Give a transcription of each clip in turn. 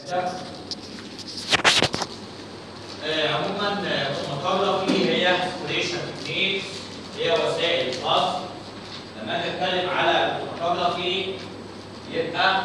آه، عموما المقابله فيه هي سيموليشن تكنيكس هي وسائل الفصل لما اجي اتكلم على المقابله فيه يبقى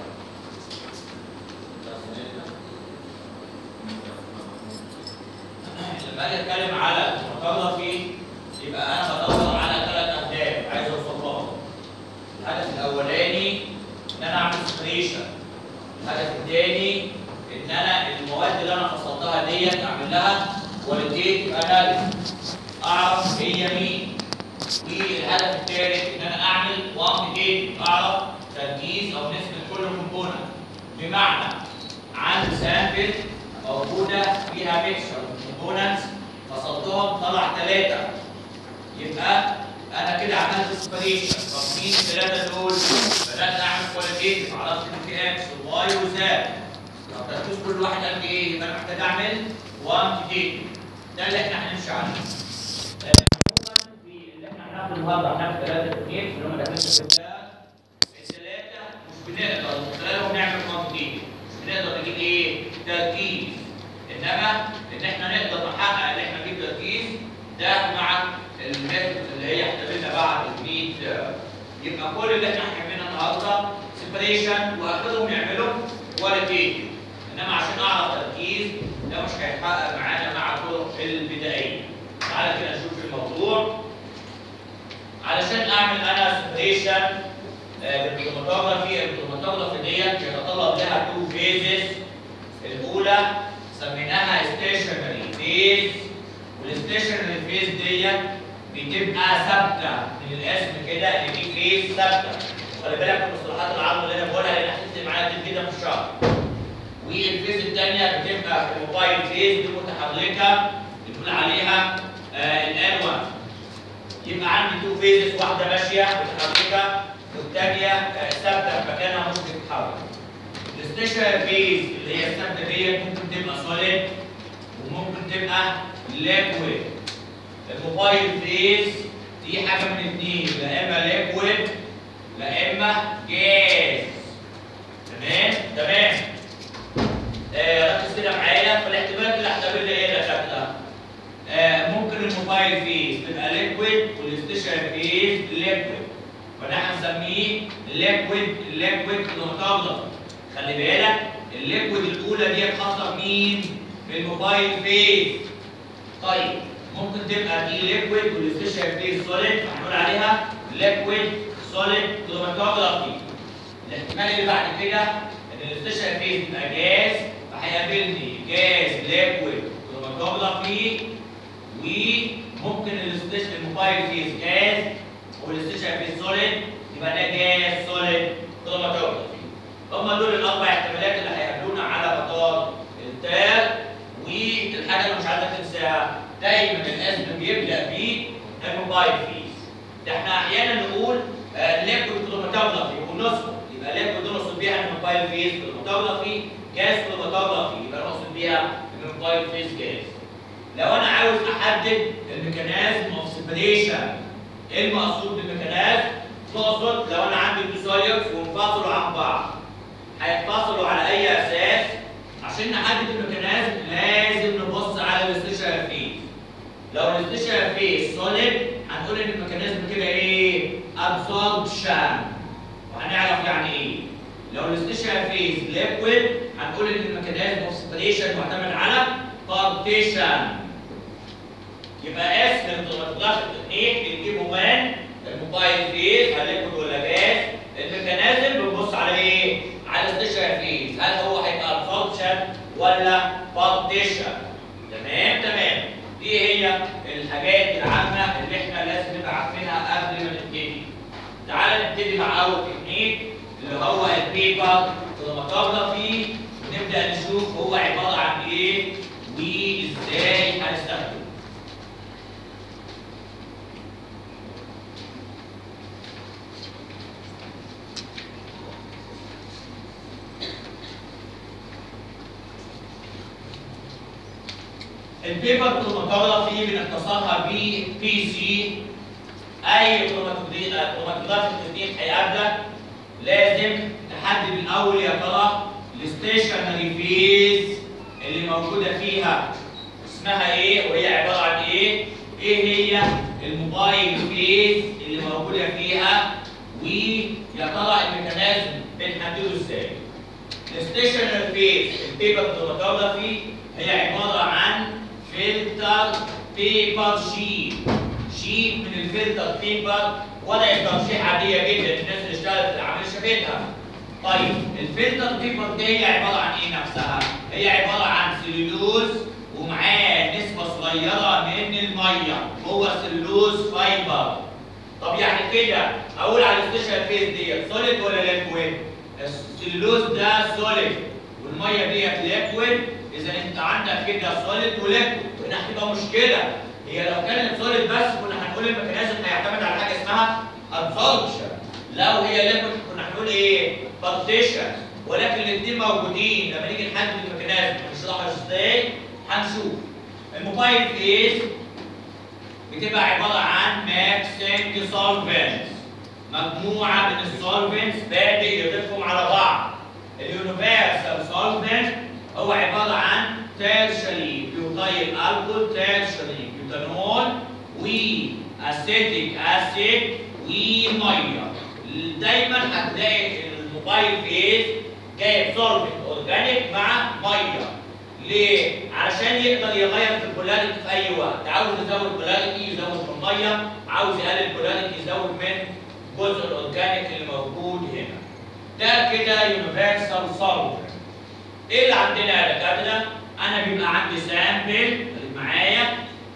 لما اجي اتكلم على المقابله فيه يبقى انا بدور على ثلاث اهداف عايز اوصل لهم الهدف الاولاني ان انا اعمل سيموليشن الهدف الثاني ان انا المواد اللي انا فصلتها ديت اعمل لها كواليتيف اناليسيس اعرف هي مين والهدف الثالث ان انا اعمل كوانتيتيف اعرف تركيز او نسبه كل كومبوننت بمعنى عندي سامبل موجوده فيها ميكشر كومبوننتس فصلتهم طلع ثلاثه يبقى انا كده عملت سيبريشن طب مين الثلاثه دول؟ بدات اعمل كواليتيف عرفت ان في اكس وواي وزد لو تركيز كل واحد قد ايه يبقى انا محتاج اعمل كوانتيتيف ده اللي احنا هنمشي عليه. آه، عموما في اللي احنا هناخده النهارده هناخد ثلاثه تكنيك اللي هم تكنيك الثلاثه مش بنقدر من خلالهم نعمل كوانتيتيف مش بنقدر نجيب ايه؟ تركيز انما ان احنا نقدر نحقق ان احنا نجيب تركيز ده مع الميثود اللي هي احتملنا بعد الميت يبقى كل اللي احنا هنعمله النهارده سيبريشن واخرهم يعملوا كواليتيف انما عشان اعرف تركيز ده مش هيتحقق معانا مع الطرق البدائيه تعالى كده نشوف الموضوع علشان اعمل انا سيبريشن بالكروماتوجرافي الكروماتوجرافي ديت يتطلب لها تو فيزز الاولى سميناها ستيشنري فيز والستيشنري فيز ديت بتبقى ثابته من الاسم كده ان دي فيز ثابته خلي بالك من المصطلحات العامه اللي انا بقولها لان هتفرق معايا كتير جدا في الشرح والفيز الثانيه بتبقى في الموبايل فيز دي متحركه بنقول عليها آه الان 1 يبقى عندي تو فيزز واحده ماشيه متحركه والثانيه آه ثابته في مكانها ممكن تتحرك الستيشنري فيز اللي هي الثابته ديت ممكن تبقى سوليد وممكن تبقى ليكويد الموبايل فيز دي حاجه من الاثنين لا اما ليكويد لا اما جاز تمام تمام آه ركز كده معايا فالاحتمال اللي هحتمل ايه اللي شكلها آه ممكن الموبايل فيز تبقى ليكويد والستيشن فيز ليكويد فده هنسميه ليكويد ليكويد كروماتوجرافي خلي بالك الليكويد الاولى دي خاصه بمين؟ بالموبايل فيز طيب ممكن تبقى دي ليكويد والستيشن فيز سوليد هنقول عليها ليكويد سوليد كروماتوجرافي الاحتمال اللي بعد كده ان الستيشن فيز يبقى جاز فهيقابلني جاز ليكويد كروماتوجرافي وممكن الستيشن الموبايل فيز جاز والستيشن فيز سوليد يبقى ده جاز سوليد كروماتوجرافي هم دول الاربع احتمالات اللي هيقابلونا على مطار التال والحاجه اللي مش عايزك تنساها دايما الاسم بيبدا بيه الموبايل فيز ده احنا احيانا نقول ليكويد كروماتوجرافي ونسكت يبقى ليكويد نقصد بيها الموبايل فيز كروماتوجرافي جاز كروماتوجرافي يبقى نقصد بيها الموبايل فيز جاز لو انا عاوز احدد الميكانيزم اوف سيبريشن ايه المقصود بالميكانيزم؟ تقصد لو انا عندي تو سوليدز وانفصلوا عن بعض هيتفصلوا على اي اساس عشان نحدد الميكانيزم لازم نبص على الاستشاره فيز لو الاستشاره فيز سوليد هنقول ان الميكانيزم كده ايه ابسوربشن وهنعرف يعني ايه لو الاستشاره فيز ليكويد هنقول ان الميكانيزم اوف سيبريشن معتمد على بارتيشن يبقى اسم الكروماتوجراف التكنيك بنجيبه من الموبايل فيز هل ليكويد ولا جاز الميكانيزم بنبص على ايه على الاستشاره فيز هل هو هيبقى ابسوربشن ولا بارتيشن تمام تمام دي هي الحاجات العامه اللي احنا لازم نبقى عارفينها قبل ما نبتدي تعال نبتدي مع اول تكنيك اللي هو البيبر كروماتوجرافي ونبدا نشوف هو عباره عن ايه وازاي هنستخدمه البيبر كروماتوجرافي بنختصرها بي بي سي اي كروماتوجرافي تكنيك هيقابلك لازم تحدد الاول يا ترى الستيشنري فيز اللي موجوده فيها اسمها ايه وهي عباره عن ايه ايه هي الموبايل فيز اللي موجوده فيها ويا ترى الميكانيزم بنحدده ازاي الستيشنري فيز البيبر كروماتوجرافي هي عباره عن فلتر بيبر شيت شيت من الفلتر بيبر ولا يبقى شيء عاديه جدا الناس اللي اشتغلت في العمليه شافتها طيب الفلتر بيبر دي هي عباره عن ايه نفسها؟ هي عباره عن سليلوز ومعاه نسبه صغيره من الميه هو سليلوز فايبر طب يعني كده اقول على الستيشن فيز ديت سوليد ولا ليكويد؟ السليلوز ده سوليد والميه ديت ليكويد اذا انت عندك كده سوليد وليكويد هنا هتبقى مشكله هي لو كانت سوليد بس كنا هنقول الميكانيزم هيعتمد على حاجه اسمها ابسوربشن لو هي ليكويد كنا هنقول ايه؟ بارتيشن ولكن الاثنين موجودين لما نيجي نحدد الميكانيزم هنشرحها ازاي؟ هنشوف الموبايل فيز بتبقى عباره عن ماكسنج سولفنتس مجموعه من السولفنتس بادئ يضيفهم على بعض اليونيفرسال سولفنت هو عباره عن تيرشري بيوتايل الكول تيرشري بيوتانول واسيتيك اسيد وميه دايما هتلاقي الموبايل فيز جايب سولفنت اورجانيك مع ميه ليه؟ علشان يقدر يغير في البولاريتي في اي وقت، عاوز يزود بولاريتي يزود من الميه، عاوز يقلل بولاريتي يزود من الجزء الاورجانيك اللي موجود هنا. ده كده يونيفرسال سولفنت. ايه اللي عندنا يا دكاتره؟ انا بيبقى عندي سامبل اللي معايا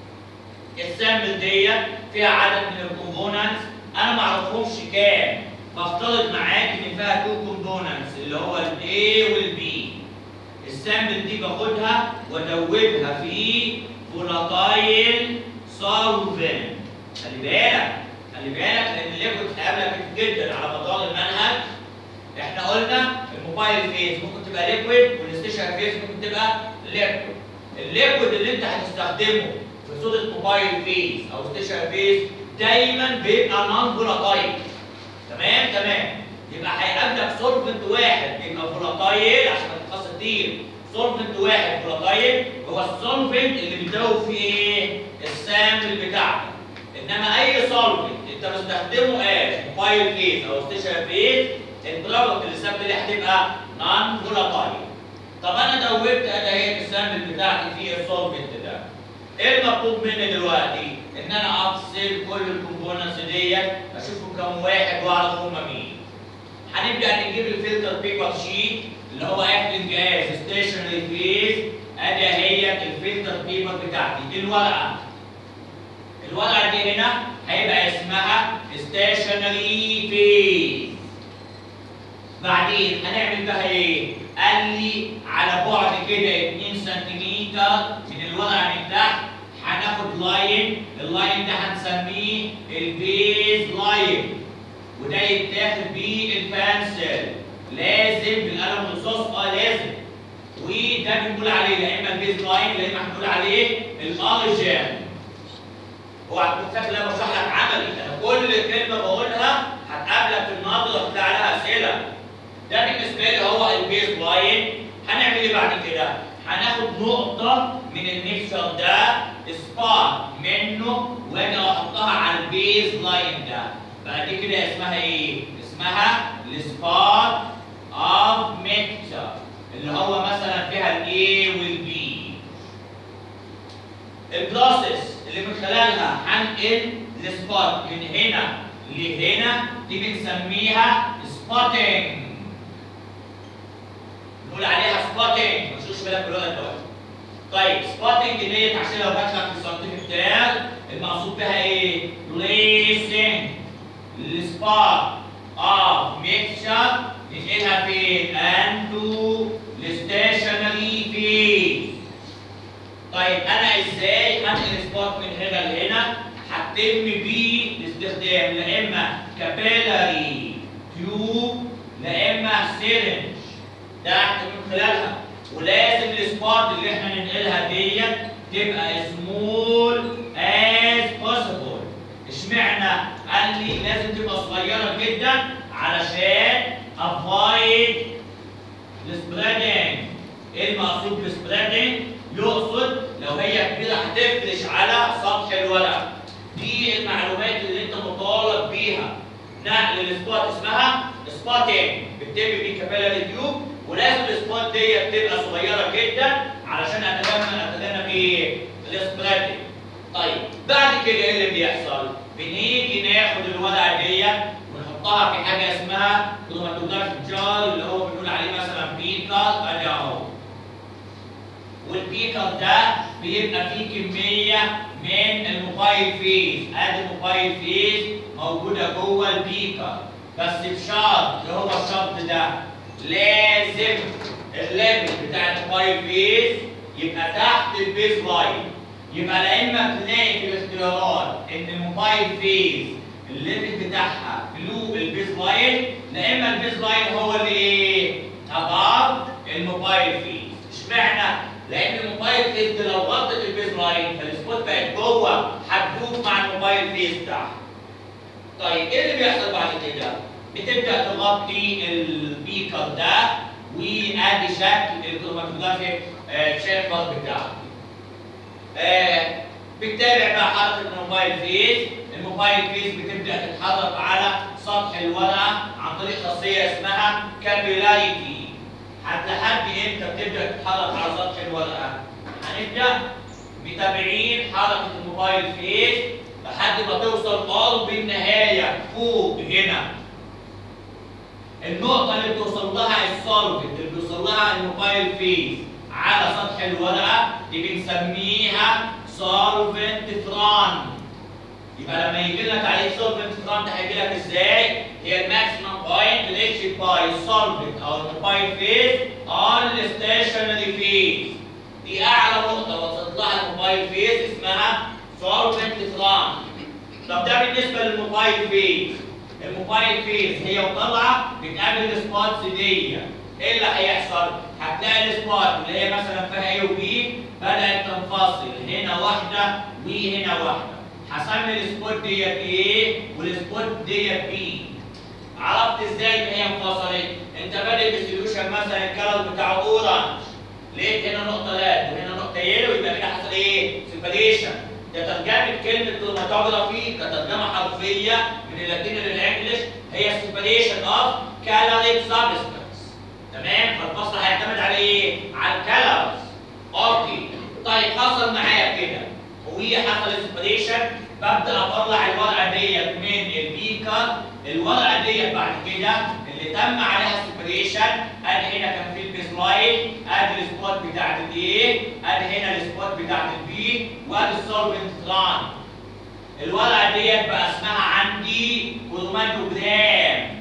السامبل ديت فيها عدد من الكومبوننتس انا ما اعرفهمش كام بفترض معاك ان فيها تو كومبوننتس اللي هو الاي والبي السامبل دي باخدها وادوبها في فولاتايل سولفنت خلي بالك خلي بالك لان الليكويد هيقابلك كتير جدا على مدار المنهج احنا قلنا الموبايل فيز ممكن تبقى ليكويد والستيشن فيز ممكن تبقى ليكويد الليكويد اللي انت هتستخدمه في صوره موبايل فيز او ستيشن فيز دايما بيبقى نون فولاتايل تمام تمام يبقى هيقابلك سولفنت واحد بيبقى فولاتايل عشان ما تتخصص كتير سولفنت واحد فولاتايل هو السولفنت اللي بتدوب فيه ايه؟ السامبل بتاعتك انما اي سولفنت انت مستخدمه از موبايل فيز او ستيشن فيز البرودكت اللي السامبل دي هتبقى نون فولاتايل طب انا دوبت انا هي السامبل بتاعتي في السولفنت ده ايه المطلوب مني دلوقتي؟ ان انا افصل كل الكومبوننتس ديت اشوفهم كم واحد واعرف هما مين. هنبدا نجيب الفلتر بيبر شيت اللي هو اكتنج جاز ستيشنري فيز ادي اهي الفلتر بيبر بتاعتي دي الورقه. الورقه دي هنا هيبقى اسمها ستيشنري فيز. بعدين هنعمل بها ايه؟ قال لي على بعد كده 2 سنتيمتر من الورقه من تحت هناخد لاين اللاين ده هنسميه البيز لاين وده يتاخد بيه البانسل لازم بالقلم الرصاص اه لازم وده بنقول عليه يا اما البيز لاين يا اما هنقول عليه الارجن اوعى تكون فاكر انا بشرح لك عملي انا كل كلمه بقولها هتقابلك في النظره بتاع لها اسئله ده بالنسبه لي هو البيز لاين هنعمل ايه بعد كده؟ هناخد نقطة من الميكسر ده سبوت منه واجي احطها على البيز لاين ده بقى دي كده اسمها ايه؟ اسمها السبوت اوف ميكسر اللي هو مثلا فيها الاي والبي البروسيس اللي من خلالها هنقل السبوت من هنا لهنا دي بنسميها سبوتنج نقول عليها سبوتنج ما تشوفش بالك بالورقه دلوقتي طيب سبوتنج ديت عشان لو جات لك في السنتيفيك بتاعك المقصود بها ايه؟ بليسنج السبوت اوف ميكشر ننقلها فين؟ انتو الستيشنري فيز طيب انا ازاي هنقل سبوت من هنا لهنا؟ هتم بيه الاستخدام لا اما كابيلاري تيوب لا اما سيرنج ده من خلالها ولازم السبوت اللي احنا ننقلها ديت تبقى سمول از possible اشمعنى؟ قال لي لازم تبقى صغيره جدا علشان افايد السبريدنج المقصود بسبريدنج يقصد لو هي كبيره هتفرش على سطح الورقه دي المعلومات اللي انت مطالب بيها نقل السبوت اسمها سبوتنج بتتم بيه كابيلاري تيوب ولازم السبوت ديت تبقى صغيره جدا علشان اتجنب اتجنب ايه؟ السبريدنج طيب بعد كده ايه اللي بيحصل؟ بنيجي ناخد الورقه ديت ونحطها في حاجه اسمها كروماتوجراف جار اللي هو بنقول عليه مثلا بيكر ادي اهو والبيكر ده بيبقى فيه كميه من الموبايل فيز ادي الموبايل فيز موجوده جوه البيكر بس بشرط اللي هو الشرط ده لازم الليفل بتاع الموبايل فيز يبقى تحت البيز لاين يبقى لا اما تلاقي في الاختيارات ان الموبايل فيز الليفل بتاعها بلو البيز لاين لا اما البيز لاين هو اللي ايه؟ اباف الموبايل فيز اشمعنى؟ لان الموبايل فيز دي لو غطت البيز لاين فالسبوت بقت جوه هتدوب مع الموبايل فيز تحت. طيب ايه اللي بيحصل بعد كده؟ بتبدا تغطي البيكر ده وادي شكل الكروماتوجرافيك تشامبر بتاعه. آه بتتابع بقى حركه الموبايل فيز، الموبايل فيز بتبدا تتحرك على سطح الورقه عن طريق خاصيه اسمها كابيلاريتي. لحد امتى بتبدا تتحرك على سطح الورقه؟ هنبدا متابعين حركه الموبايل فيز لحد ما توصل قرب النهايه فوق هنا. النقطه اللي بتوصل لها السولفنت اللي بيوصل لها الموبايل فيز على سطح الورقه دي بنسميها سولفنت فران. يبقى لما يجي لنا تعريف سولفنت فران ده هيجي لك ازاي؟ هي الماكسيمم بوينت ريتش باي السولفنت او الموبايل فيز اون الستيشنري فيز. دي اعلى نقطه وصلت لها الموبايل فيز اسمها سولفنت فران. طب ده بالنسبه للموبايل فيز. الموبايل فيز هي وطالعه بتقابل السبوتس دي. ايه اللي هيحصل؟ هتلاقي السبوت اللي هي مثلا فيها ايه وبي بدات تنفصل هنا واحده وهنا واحده. هسمي السبوت ديت ايه والسبوت ديت بي. عرفت ازاي ان هي انفصلت؟ انت بادئ بالسوليوشن مثلا الكلر بتاعه اورنج. لقيت هنا نقطه لاد وهنا نقطه يلو يبقى كده حصل ايه؟ سيبريشن. ده ترجمه كلمه كروماتوجرافي كترجمه حرفيه من اللاتيني للانجلش هي سيبريشن اوف كالوريك سبستنس. تمام؟ فالفصل هيعتمد على ايه؟ على الكالورز. اوكي. طيب حصل معايا كده وهي حصل سيبريشن ببدا اطلع الورقه ديت من البيكر الورقه ديت بعد كده اللي تم عليها سيبريشن ادي هنا كان في البيز لاين ادي السبوت بتاعت الايه ادي هنا السبوت بتاعت البي وادي السولفنت تران الورقه ديت بقى اسمها عندي كروماتوجرام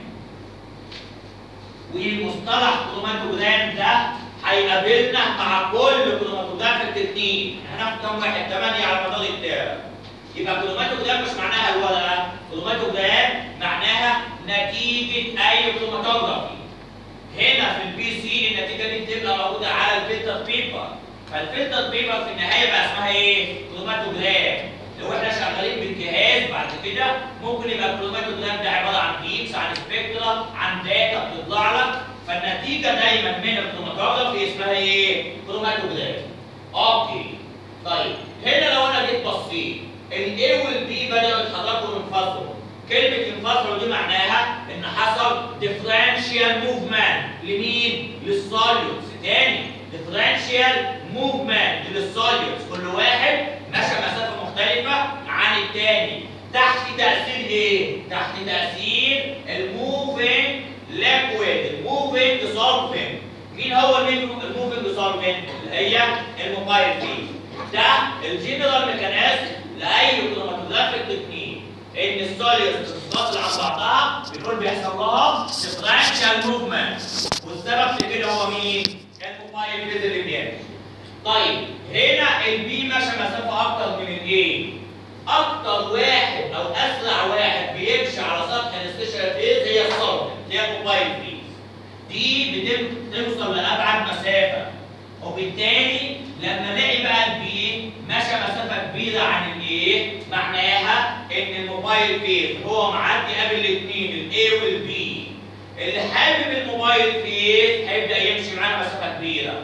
ومصطلح كروماتوجرام ده هيقابلنا مع كل كروماتوجراف التكنيك هناخد كام واحد 8 على مدار الترم يبقى كروماتوجرام مش معناها الورقه كروماتوجرام معناها نتيجه اي كروماتوجرافي هنا في البي سي النتيجه دي بتبقى موجوده على الفلتر بيبر فالفلتر بيبر في النهايه بقى اسمها ايه كروماتوجرام لو احنا شغالين بالجهاز بعد كده ممكن يبقى الكروماتوجرام ده عباره عن بيكس عن سبيكترا عن داتا بتطلع لك فالنتيجه دايما من الكروماتوجرافي اسمها ايه كروماتوجرام اوكي طيب هنا لو انا جيت بصيت الاي والبي بداوا يتحركوا وينفصلوا كلمة ينفصلوا دي معناها إن حصل differential movement لمين؟ للسوليوتس تاني differential movement للسوليوتس كل واحد مشى مسافة مختلفة عن التاني تحت تأثير إيه؟ تحت تأثير الموفينج ليكويد الموفينج سولفنت مين هو الموفينج سولفنت؟ اللي هي الموبايل فيز ده الجنرال ميكانيزم لاي كروماتوجرافيك تكنيك ان السوليوس بتتفصل عن بعضها بيكون بيحصل لها ديفرنشال موفمنت والسبب في كده هو مين؟ الموبايل فيز اللي بيمشي طيب هنا البي ماشي مسافه اكتر من الايه؟ اكتر واحد او اسرع واحد بيمشي على سطح الستيشن فيز هي السولفنت هي الموبايل فيز دي بتوصل لابعد مسافه وبالتالي لما الاقي بقى البي مشى مسافه كبيره عن الايه معناها ان الموبايل فيز هو معدي قبل الاثنين الاي والبي اللي حابب الموبايل فيز هيبدا يمشي معاه مسافه كبيره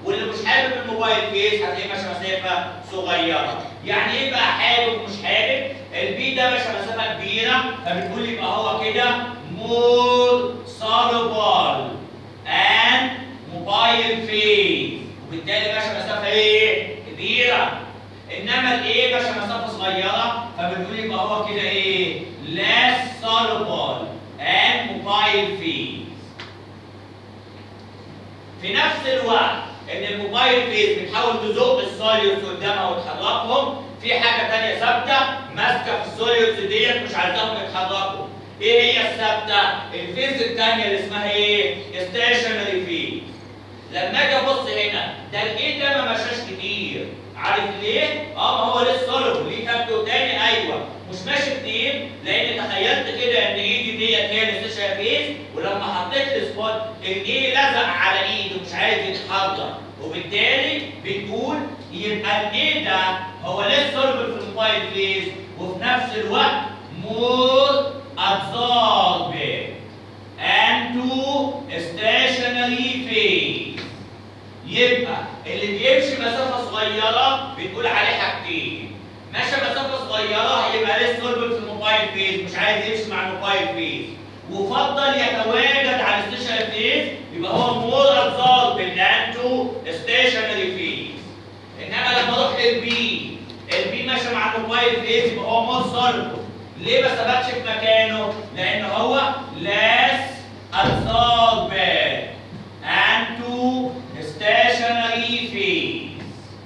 واللي مش حابب الموبايل فيس هتلاقيه ماشي مسافه صغيره يعني ايه بقى حابب ومش حابب البي ده ماشي مسافه كبيره فبنقول يبقى هو كده مور soluble and موبايل فيس وبالتالي ماشي مسافه ايه كبيره انما الايه ماشي مسافه صغيره فبنقول يبقى هو كده ايه less soluble and موبايل فيس في نفس الوقت ان الموبايل فيس بتحاول تزق السوليوتس قدامها وتحركهم في حاجه ثانيه ثابته ماسكه في السوليوتس ديت مش عايزاهم يتحركوا ايه هي الثابته الفيز الثانيه اللي اسمها ايه ستيشنري فيز لما اجي ابص هنا ده الايه ده ما مشاش كتير عارف ليه؟ اه ما هو لسه صلب ليه فاكتور تاني ايوه مش ماشي كتير لان تخيلت كده ان ايدي ديت هي الستيشن فيز ولما حطيت السبوت الايه لزق على ايده مش عايز يتحرك وبالتالي بتقول يبقى الايه ده هو لسه صلب في الموبايل فيز وفي نفس الوقت مور absorbed and to stationary phase يبقى اللي بيمشي مسافة صغيرة بنقول عليه حاجتين ماشي مسافة صغيرة هيبقى لسه صلب في الموبايل فيز مش عايز يمشي مع الموبايل فيز وفضل يتواجد على الستيشنري فيز يبقى هو مور ابزورب انتو ستيشنري فيز انما لما اروح للبي البي ماشي مع الموبايل فيز يبقى هو مور صلب ليه ما ثبتش في مكانه؟ لان هو less absorbed and to stationary phase.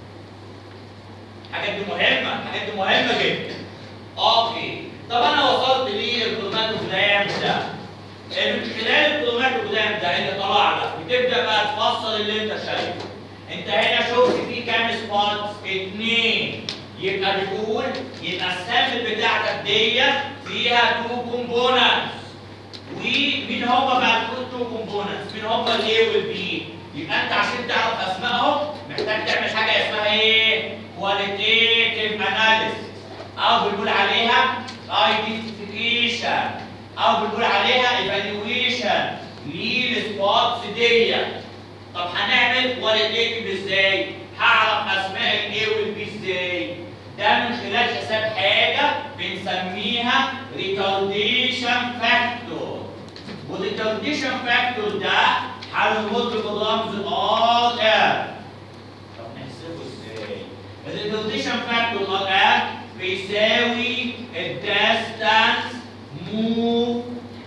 الحاجات دي مهمة، الحاجات دي مهمة جدا. اوكي، طب انا وصلت للكروماتوجرام ده. من خلال الكروماتوجرام ده اللي طلع لك بتبدا بقى تفسر اللي انت شايفه. انت هنا شفت في كام سبوتس؟ اثنين. يبقى بتقول يبقى السامبل بتاعتك ديت فيها تو كومبوننتس ومين هما بقى التو كومبوننتس؟ مين هما الاي والبي؟ يبقى انت عشان تعرف اسمائهم محتاج تعمل حاجه اسمها ايه؟ كواليتيتيف اناليسيس او بنقول عليها ايدنتيفيكيشن او بنقول عليها ايفالويشن للسبوتس ديت طب هنعمل كواليتيتيف ازاي؟ هعرف اسماء الاي والبي ازاي؟ ده من خلال حساب حاجه بنسميها ريتارديشن فاكتور والريتارديشن فاكتور ده هنربط بالرمز ار اف طب نحسبه ازاي؟ الريتارديشن فاكتور ار اف بيساوي الديستانس موف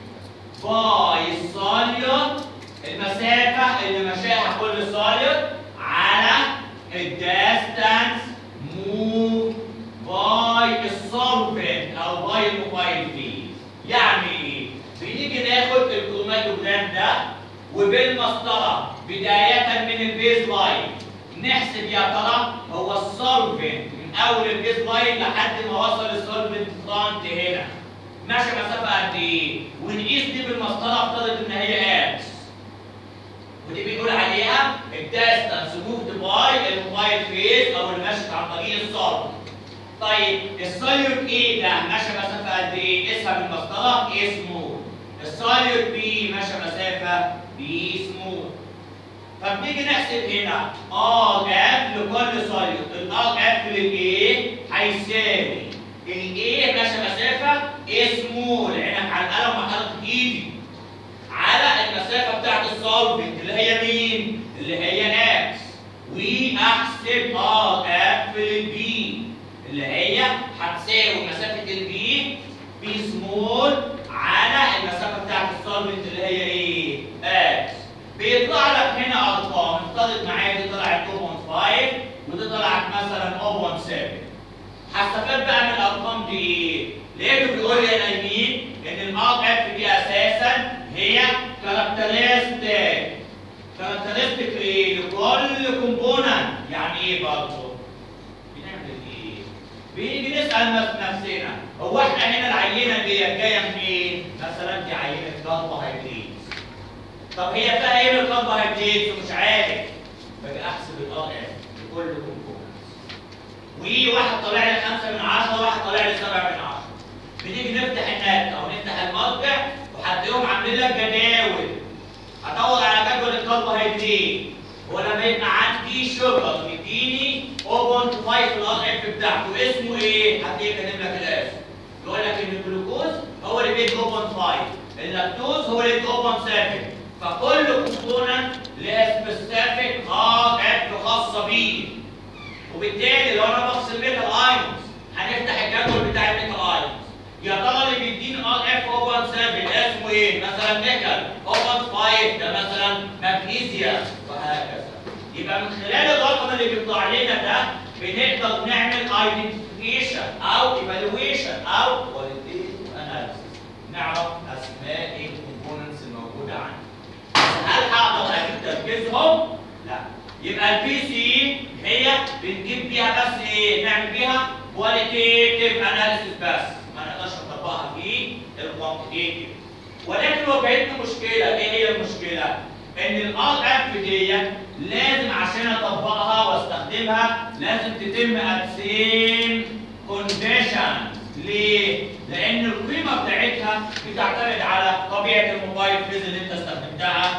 باي السوليوت المسافه اللي مشاها كل سوليوت على الديستانس موف باي السولفنت او باي الموبايل فيز يعني ايه؟ بنيجي ناخد الكروماتوجرام ده وبالمسطره بدايه من البيز لاين نحسب يا ترى هو السولفنت من اول البيز لاين لحد ما وصل السولفنت فرونت هنا ماشي مسافه قد ايه؟ ونقيس دي بالمسطره افترض ان هي اكس ودي بيقول عليها الديستانس موفد باي الموبايل فيز او المشي عن طريق الصالون. طيب السوليوت ايه ده ماشي مسافه قد ايه؟ قيسها بالمسطره ايه سمول. السوليوت بي ماشي مسافه بي سمول. فبنيجي نحسب هنا ار اف لكل سوليوت، الار اف للايه هيساوي الايه ماشي مسافه ايه سمول عينك على القلم وحركه ايدي على المسافة بتاعت السولفنت اللي هي مين؟ اللي هي اكس واحسب ار اف للبي اللي هي هتساوي مسافة البي بي سمول على المسافة بتاعت السولفنت اللي هي ايه؟ اكس بيطلع لك هنا ارقام افترض معايا دي طلعت 2.5 ودي طلعت مثلا 0.7 هستفاد بقى من الارقام دي ايه؟ لقيته بيقول لي يا نايمين ان الار اف دي اساسا هي كاركترستيك كاركترستيك لايه؟ لكل كومبوننت يعني ايه برضه؟ بنعمل ايه؟ بنيجي نسال نفسنا هو احنا هنا العينه دي جايه منين؟ مثلا دي عينه كربوهيدرات طب هي فيها ايه من الكربوهيدرات ومش عارف باجي احسب الار اف لكل كومبوننت وواحد طالع لي 5 من 10 وواحد طالع لي 7 من 10 بنيجي نفتح النت او نفتح الموقع وهتلاقيهم عاملين لك جداول هدور على جدول الكربوهيدرات ولما يبقى عندي عندي شجر مديني 0.5 الار اف بتاعته اسمه ايه؟ هتلاقيه كاتب لك الاسم يقول لك ان الجلوكوز هو اللي بيدي 0.5 اللاكتوز هو اللي بيدي 0.7 فكل كومبوننت لها سبيسيفيك ار اف خاصه بيه وبالتالي لو انا بفصل ميتال ايونز هنفتح الجدول بتاع الميتال ايونز يا ترى اللي بيديني ار اف 0.7 اسمه ايه؟ مثلا نيكل 0.5 ده مثلا مغنيسيوم وهكذا يبقى من خلال الرقم اللي بيطلع لنا ده بنقدر نعمل ايدنتيفيكيشن او ايفالويشن او كواليتيف اناليسيس نعرف اسماء الكومبوننتس الموجوده عندي هل هقدر اجيب تركيزهم؟ لا يبقى البي سي هي بنجيب بيها بس ايه؟ نعمل بيها كواليتيف اناليسيس بس ما نقدرش نطبقها في الكوانتيتيف ولكن واجهتنا مشكله ايه هي المشكله؟ ان الار اف دي لازم عشان اطبقها واستخدمها لازم تتم ات سيم كونديشن ليه؟ لان القيمه بتاعتها بتعتمد على طبيعه الموبايل فيز اللي انت استخدمتها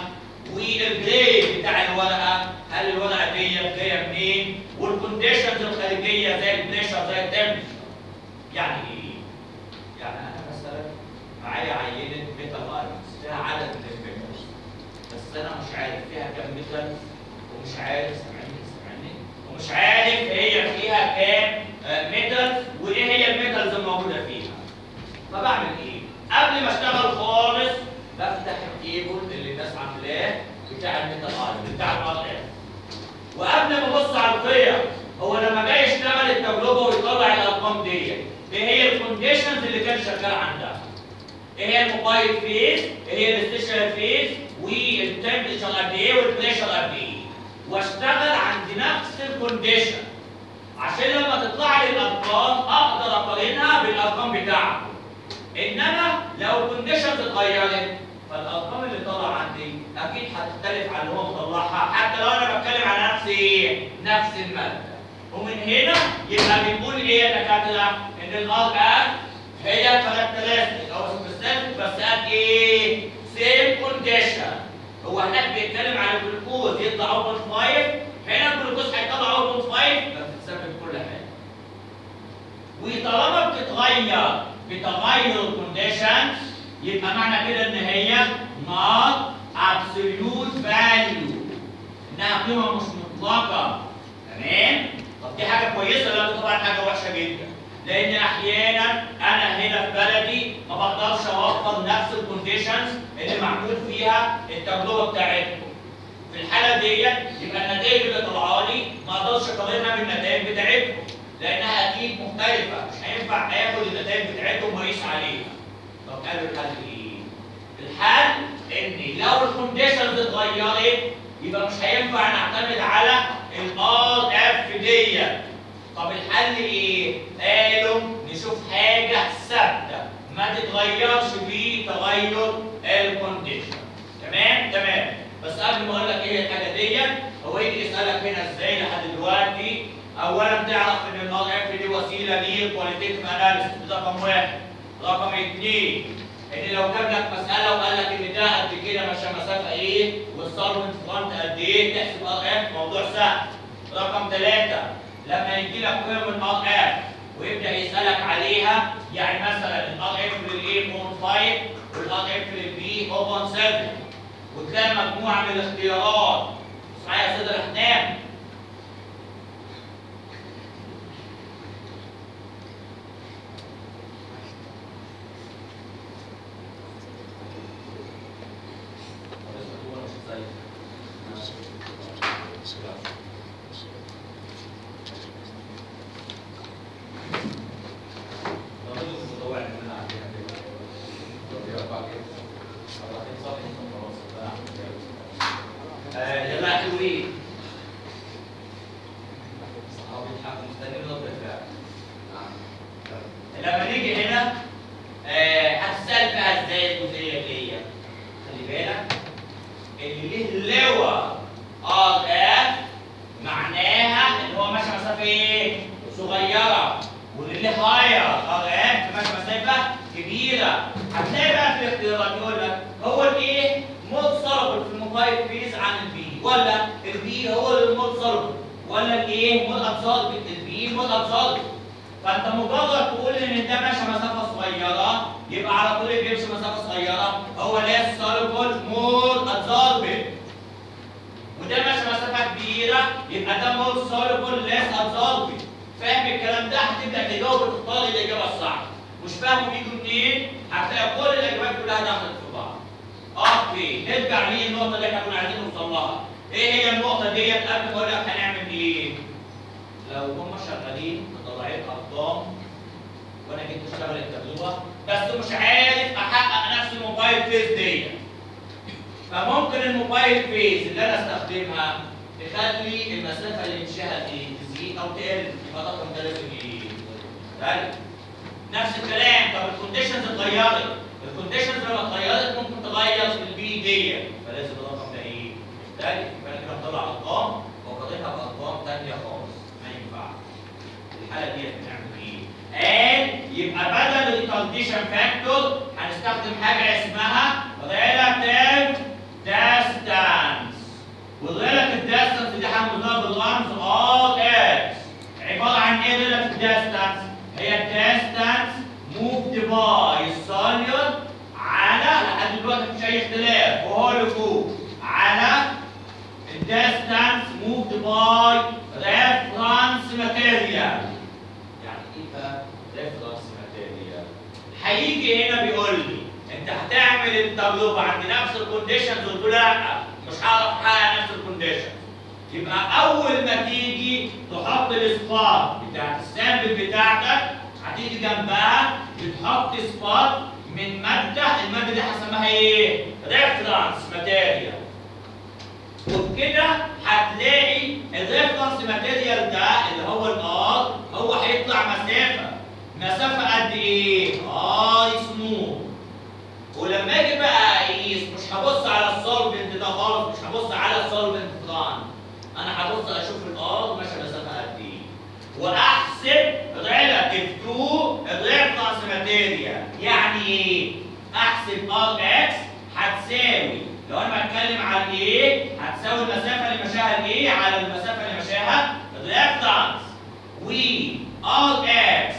والجريد بتاع الورقه هل الورقه دي جايه منين؟ والكونديشنز الخارجيه زي البريشر زي التمبريتشر يعني ايه؟ يعني انا مثلا معايا عينه ميتال ايرونز فيها عدد من الميتالز بس انا مش عارف فيها كام ميتال ومش عارف سامعني سامعني ومش عارف هي فيها كام آه، ميتالز وايه هي الميتالز الموجوده فيها فبعمل ايه؟ قبل ما اشتغل خالص بفتح التيبل اللي الناس عاملاه بتاع الميتال ايرون بتاع الار اف وقبل ما ابص على القيم هو لما جاي يشتغل التجربه ويطلع الارقام دي ايه هي الكونديشنز اللي كان شغال عندها؟ ايه هي الموبايل فيز؟ ايه هي الستيشنال فيز؟ والتمبريتشر قد ايه والبريشر قد ايه؟ واشتغل عند نفس الكونديشن عشان لما تطلع لي الارقام اقدر اقارنها بالارقام بتاعته انما لو الكونديشنز اتغيرت فالارقام اللي طالعه عندي اكيد هتختلف عن اللي هو مطلعها حتى لو انا بتكلم على نفس ايه؟ نفس الماده ومن هنا يبقى بنقول ايه يا دكاتره؟ ان الار اف هي كاركترستيك او سبيسيفيك بس قد ايه؟ سيم كونديشن هو هناك بيتكلم على الجلوكوز يطلع 0.5 هنا الجلوكوز هيطلع 0.5 بس بتسبب كل حاجه وطالما بتتغير بتغير الكونديشنز يبقى معنى كده ان هي not absolute value انها قيمه مش مطلقه تمام طب دي حاجه كويسه لا دي طبعا حاجه وحشه جدا لان احيانا انا هنا في بلدي ما بقدرش اوفر نفس الكونديشنز اللي معمول فيها التجربه بتاعتكم في الحاله ديت يبقى النتائج اللي طالعه لي ما اقدرش اقارنها بالنتائج بتاعتكم لانها اكيد مختلفه مش هينفع اخد النتائج بتاعتهم واقيس عليها طب قالوا الحل ايه؟ الحل ان لو الكونديشنز اتغيرت يبقى مش هينفع نعتمد على الار اف ديت طب الحل ايه؟ قالوا نشوف حاجه ثابته ما تتغيرش بتغير الكونديشن تمام؟ تمام بس قبل ما اقول لك ايه الحاجه ديت هو يجي يسالك هنا ازاي لحد دلوقتي اولا تعرف ان الار اف دي وسيله للكواليتيف اناليسيس ده رقم واحد رقم اثنين ان لو جاب لك مساله وقال لك ان ده قد كده ماشيه مسافه ايه والسولفنت فرونت قد ايه تحسب ار اف موضوع سهل رقم ثلاثه لما يجي لك قيم من ار اف ويبدا يسالك عليها يعني مثلا الار اف للاي 0.5 والار اف للبي 0.7 وتلاقي مجموعه من الاختيارات معايا يا سيد الاحنام آه، يلا حلوين السولفنت ولا الايه مول ابزورب البي مول ابزورب فانت مجرد تقول ان ده ماشي مسافه صغيره يبقى على طول اللي بيمشي مسافه صغيره هو ليس سولفنت مول ابزورب وده ماشي مسافه كبيره يبقى ده مول سولفنت ليس ابزورب فاهم الكلام ده هتبدا تجاوب وتختار الاجابه الصح مش فاهمه بيجوا منين هتلاقي كل الاجابات كلها دخلت في بعض اوكي نرجع للنقطه اللي احنا كنا عايزين نوصل لها ايه هي النقطه ديت قبل ما اقول لك هنعمل ايه لو هم شغالين مطلعين ارقام وانا جيت اشتغل التجربه بس مش عارف احقق نفس الموبايل فيز ديت فممكن الموبايل فيز اللي انا استخدمها تخلي المسافه اللي مشيها دي تزيد او تقل يبقى الرقم ده لازم ايه؟ تقل. نفس الكلام طب الكونديشنز اتغيرت الكونديشنز لما اتغيرت ممكن تغير في البي دي فلازم الرقم ده ايه؟ يختلف يبقى انا كده بطلع ارقام وقارنها بارقام ثانيه خالص ما ينفعش الحاله ديت بنعمل ايه؟ قال يبقى بدل الكونديشن فاكتور هنستخدم حاجه اسمها ريلاتيف ديستانس والريلاتيف ديستانس دي هنقولها بالرمز ار اكس عباره عن ايه ريلاتيف ديستانس؟ هي الديستانس موفد باي السوليد على لحد دلوقتي مفيش اي اختلاف وهو اللي فوق على الديستانس موفد باي ريفرنس ماتيريال يعني ايه بقى ريفرنس ماتيريال؟ هيجي هنا بيقول لي انت هتعمل التجربه عند نفس الكونديشنز قلت له لا مش هعرف احقق نفس الكونديشنز يبقى اول ما تيجي تحط الاسبار بتاعت السامبل بتاعتك هتيجي جنبها بتحط سبار من ماده الماده دي هسميها ايه؟ ريفرنس ماتيريال وبكده هتلاقي الريفرنس ماتيريال ده اللي هو الار هو هيطلع مسافه مسافه قد ايه؟ ار سموث ولما اجي بقى اقيس مش هبص على السولفنت ده خالص مش هبص على السولفنت فران انا هبص اشوف الار ماشيه مسافه قد ايه واحسب ريلاتيف تو الريفرنس ماتيريال يعني ايه؟ احسب ار اكس هتساوي لو انا بتكلم عن ايه هتساوي المسافه اللي مشاها الايه على المسافه اللي مشاها الريفرنس و ار اكس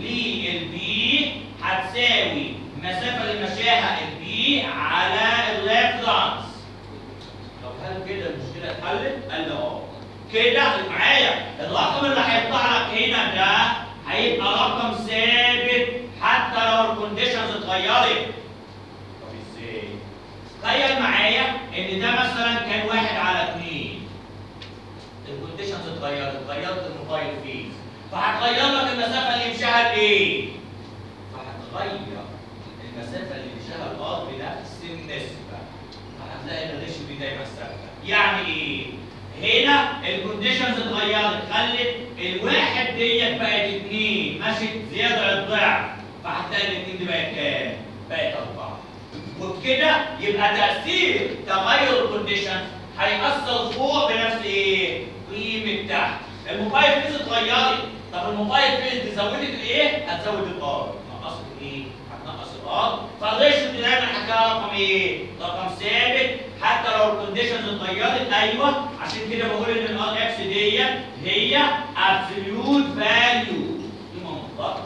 للبي هتساوي المسافه اللي مشاها البي على الريفرنس طب هل كده المشكله اتحلت؟ قال لي اه كده معايا الرقم اللي هيطلع لك هنا ده هيبقى رقم ثابت حتى لو الكونديشنز اتغيرت طب ازاي؟ تخيل معايا ان ده مثلا كان واحد على اثنين الكونديشنز اتغيرت غيرت الموبايل فيز فهتغير لك المسافه اللي مشاها لايه؟ فهتغير المسافه اللي مشاها الارض بنفس النسبه فهتلاقي ان الريشيو دي دايما ثابته يعني ايه؟ هنا الكونديشنز اتغيرت خلت الواحد ديت بقت اثنين مشت زياده الضعف فهتلاقي الاثنين دي بقت كام؟ بقت اربعه وبكده يبقى تاثير تغير الكونديشن هيأثر فوق بنفس ايه؟ قيمه تحت. الموبايل فيز اتغيرت، طب الموبايل فيز دي زودت الايه؟ هتزود الار، نقصت الايه؟ هتنقص الار، فالريشيو دي دايما هتلاقي رقم ايه؟ رقم ثابت حتى لو الكونديشنز اتغيرت ايوه عشان كده بقول ان الار اكس ديت هي ابسوليوت فاليو قيمه مطلقه.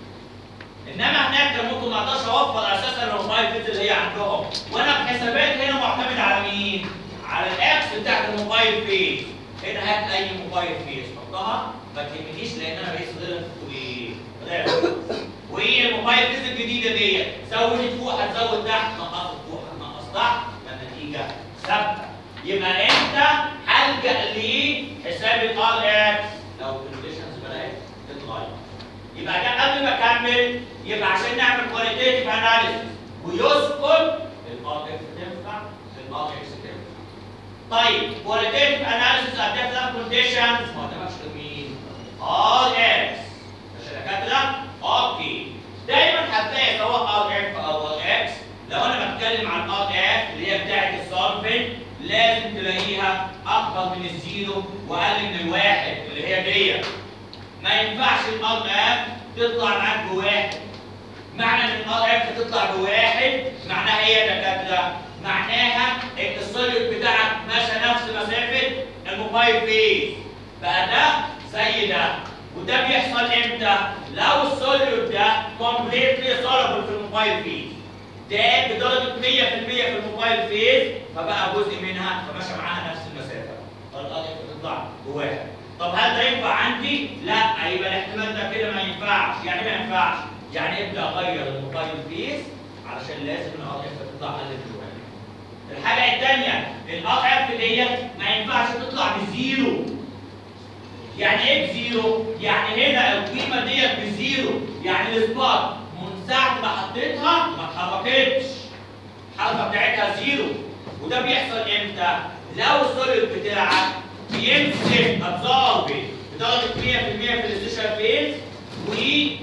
انما هناك كان ممكن ما اقدرش اوفر اساسا الموبايل فيز اللي هي عندهم وانا بحسابات هنا معتمد على مين؟ على الاكس بتاعت الموبايل فيز هنا هات اي موبايل فيز حطها ما تهمنيش لان انا بقيس غير ايه؟ غير وايه الموبايل فيز الجديده ديت زودت فوق هتزود تحت نقصت فوق هتنقص تحت فالنتيجه ثابته يبقى انت هلجا لحساب الار اكس لو الكونديشنز بدات تتغير يبقى ده قبل ما اكمل يبقى عشان نعمل كواليتيف اناليسيس ويسقط الار اكس تنفع الار اكس تنفع طيب كواليتيف اناليسيس ات ديفرنت كونديشنز ما ده مش مين ار اكس مش دكاتره اوكي دايما هتلاقي سواء ار اف او ار اكس لو انا بتكلم عن ار اف اللي هي بتاعت السولفنت لازم تلاقيها اكبر من الزيرو واقل من الواحد اللي هي ديت ما ينفعش الار اف تطلع معاك بواحد معنى ان الار اف تطلع بواحد معناها ايه يا دكاتره؟ معناها ان السوليد بتاعك ماشي نفس مسافه الموبايل فيس بقى ده زي ده وده بيحصل امتى؟ لو السوليود ده كومبليتلي سولبل في الموبايل فيس ده بدرجه 100% في الموبايل فيس فبقى جزء منها فماشي معاها نفس المسافه فالقضيه بتطلع جواها طب هل ده ينفع عندي؟ لا يبقى الاحتمال ده كده ما ينفعش يعني ما ينفعش يعني ابدا اغير الموبايل فيس علشان لازم الار اف تطلع اقل من جواها الحاجه الثانيه الار اف ديت ما ينفعش تطلع بزيرو يعني ايه بزيرو؟ يعني هنا القيمه ديت بزيرو يعني السبوت من ساعه ما حطيتها ما اتحركتش الحركه بتاعتها زيرو وده بيحصل امتى؟ لو السوليد بتاعك بيمسك ابزوربي بدرجه 100% في الاستيشن فيز و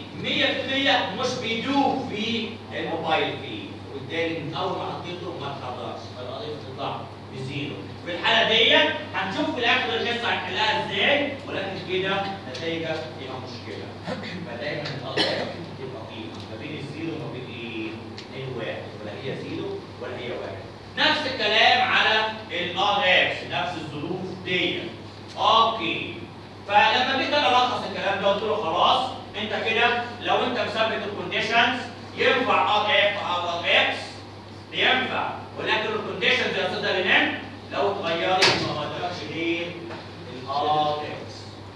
100% مش بيدوب في الموبايل فيه وبالتالي من اول ما حطيته ما اتحركش فالقضيه بتطلع بزيرو في الحاله ديت هنشوف في الاخر القصه هنحلها ازاي ولكن كده نتائجها فيها مشكله فدايما القضيه بتبقى قيمه ما بين الزيرو وما بين ايه؟ الواحد ولا هي زيرو ولا هي واحد نفس الكلام على الار اكس نفس الظروف ديت اوكي فلما جيت انا الخص الكلام ده قلت له خلاص انت كده لو انت مثبت الكونديشنز ينفع ار اف او ار اكس ينفع ولكن الكونديشنز يا استاذ رينان لو اتغيرت ما غيرتش غير الار اكس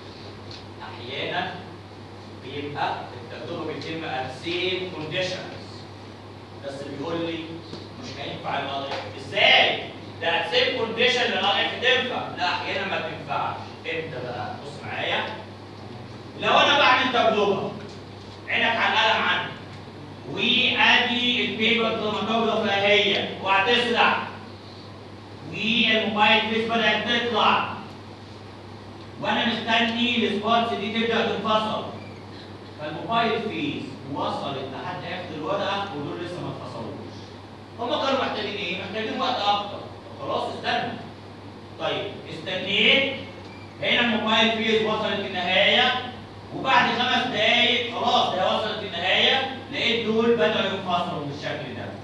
احيانا بيبقى التجربه بيتم سيم كونديشنز بس بيقول لي مش هينفع الار اف ازاي؟ ده سيم كونديشن للار اف تنفع لا احيانا ما تنفعش امتى بقى؟ بص معايا لو انا بعمل تجربه عينك على القلم عندي وادي البيبر كروماتوجراف هي وهتسرع والموبايل فيس بدات تطلع وانا مستني السبوتس دي تبدا تنفصل فالموبايل فيس وصلت لحد اخر الورقه ودول لسه ما اتفصلوش هم كانوا محتاجين ايه؟ محتاجين وقت اكتر خلاص استنوا طيب استنيت هنا الموبايل فيس وصلت النهايه وبعد خمس دقايق خلاص هي وصلت النهايه لقيت دول بدأوا ينفصلوا بالشكل ده.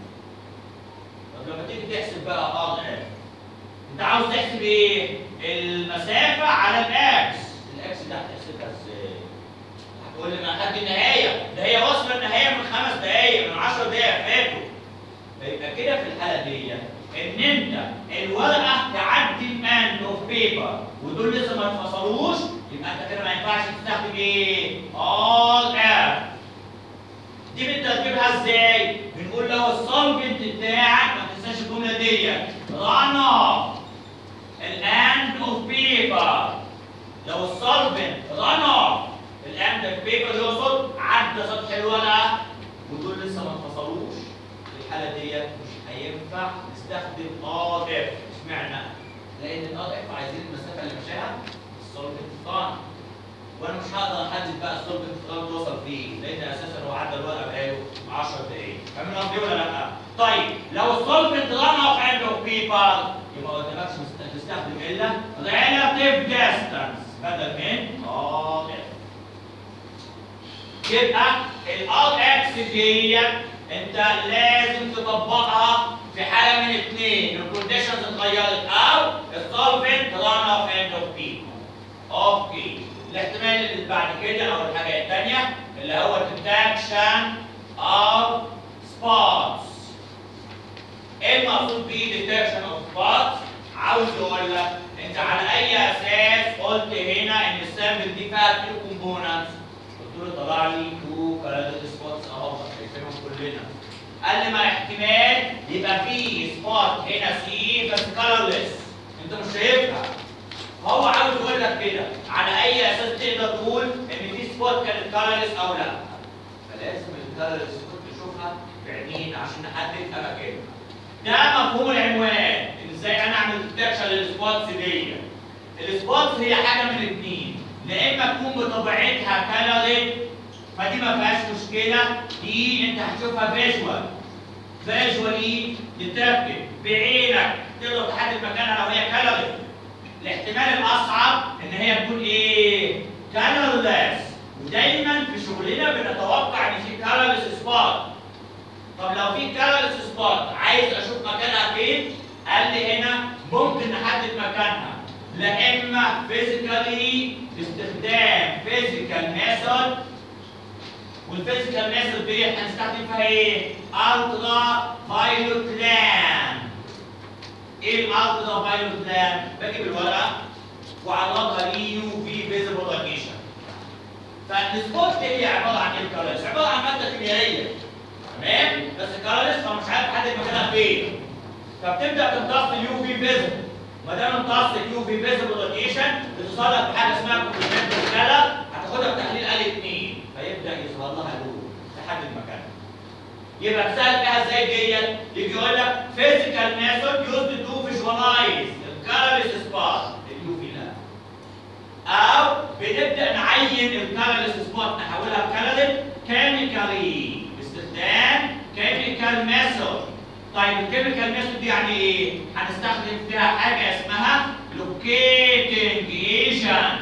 طب لما تيجي تحسب بقى ار اف انت عاوز تحسب ايه؟ المسافة على الاكس، الاكس ده هتحسبها ازاي؟ هتقول لي ما لحد النهاية، ده هي واصلة النهاية من خمس دقايق من 10 دقايق فاتوا. فيبقى كده في الحالة دي ان انت الورقة تعدي الاند اوف بيبر ودول لسه ما اتفصلوش يبقى انت كده ما ينفعش تستخدم ايه؟ ار اف دي بنتركبها ازاي؟ بنقول لو السولفنت بتاعك ما تنساش الجمله دي ران اوف الاند اوف بيبر لو السولفنت ران اوف الاند اوف بيبر يقصد عدى سطح الورقه ودول لسه ما اتفصلوش في الحاله دي مش هينفع نستخدم ار اف اشمعنى؟ لان الار اف عايزين المسافه اللي مشاها السولفنت طبعا وانا مش هقدر احدد بقى الصلب الانتقال توصل فيه لان اساسا هو عدى الورقه بقاله 10 دقايق فاهمين قصدي ولا لا؟ طيب لو الصلب ران اوف اند اوف بيبر يبقى ما قدامكش مست- تستخدم الا relative distance بدل من ار اف يبقى الار اكس ديت انت لازم تطبقها في حاله من اثنين الكونديشنز اتغيرت او السولفنت ران اوف اند اوف بيبر اوكي الاحتمال اللي بعد كده او الحاجه الثانيه اللي هو detection of spots ايه المقصود بيه detection of spots عاوز يقول لك انت على اي اساس قلت هنا ان السامبل دي فيها تو كومبوننتس قلت له طلع لي تو كالادر سبوتس اهو شايفينهم كلنا قال لي ما احتمال يبقى في سبوت هنا سي بس كلرلس انت مش شايفها هو عاوز يقول لك كده على اي اساس تقدر تقول ان في سبوت كانت كالرلس او لا فلازم الكالرلس سبوت تشوفها بعينين عشان نحدد اماكنها ده مفهوم العنوان ازاي انا اعمل ديتكشن للسبوتس دي السبوتس هي حاجه من الاثنين لا اما تكون بطبيعتها كالرد فدي ما فيهاش مشكله دي انت هتشوفها فيجوال فيجوالي ديتكتد بعينك تقدر تحدد مكانها لو هي كالرد الاحتمال الاصعب ان هي تكون ايه؟ كالرلس ودايما في شغلنا بنتوقع ان في كالرلس سبوت طب لو في كالرلس سبوت عايز اشوف مكانها فين؟ قال لي هنا ممكن نحدد مكانها لا اما لوكالي باستخدام فيزيكال ميثود والفيزيكال ميثود ديت هنستخدم فيها ايه؟ الترا فايلوت لام ايه الالترا فايلوت لام؟ بجيب الورقه وعرضها لي يو في فيزيبل راديشن فالسبوت هي عباره عن ايه الكالوريز؟ عباره عن ماده كيميائيه تمام؟ بس الكالوريز هو مش عارف حد مكانها فين فبتبدا تمتص اليو في فيزيبل ما دام امتص اليو في فيزيبل راديشن بتصادف بحاجه اسمها كومبلمنت كلر هتاخدها بتحليل ال 2 فيبدا يظهر لها لون لحد المكان يبقى تسال فيها ازاي ديت يجي يقول لك فيزيكال ميثود يوزد تو فيجوالايز الكالوريز سبوت اليو في لا او بنبدا نعين الكالوريز سبوت نحولها بكالوري كيميكالي باستخدام كيميكال ميثود طيب الكيميكال ميثود دي يعني ايه؟ هنستخدم فيها حاجه اسمها لوكيتنج ايجنت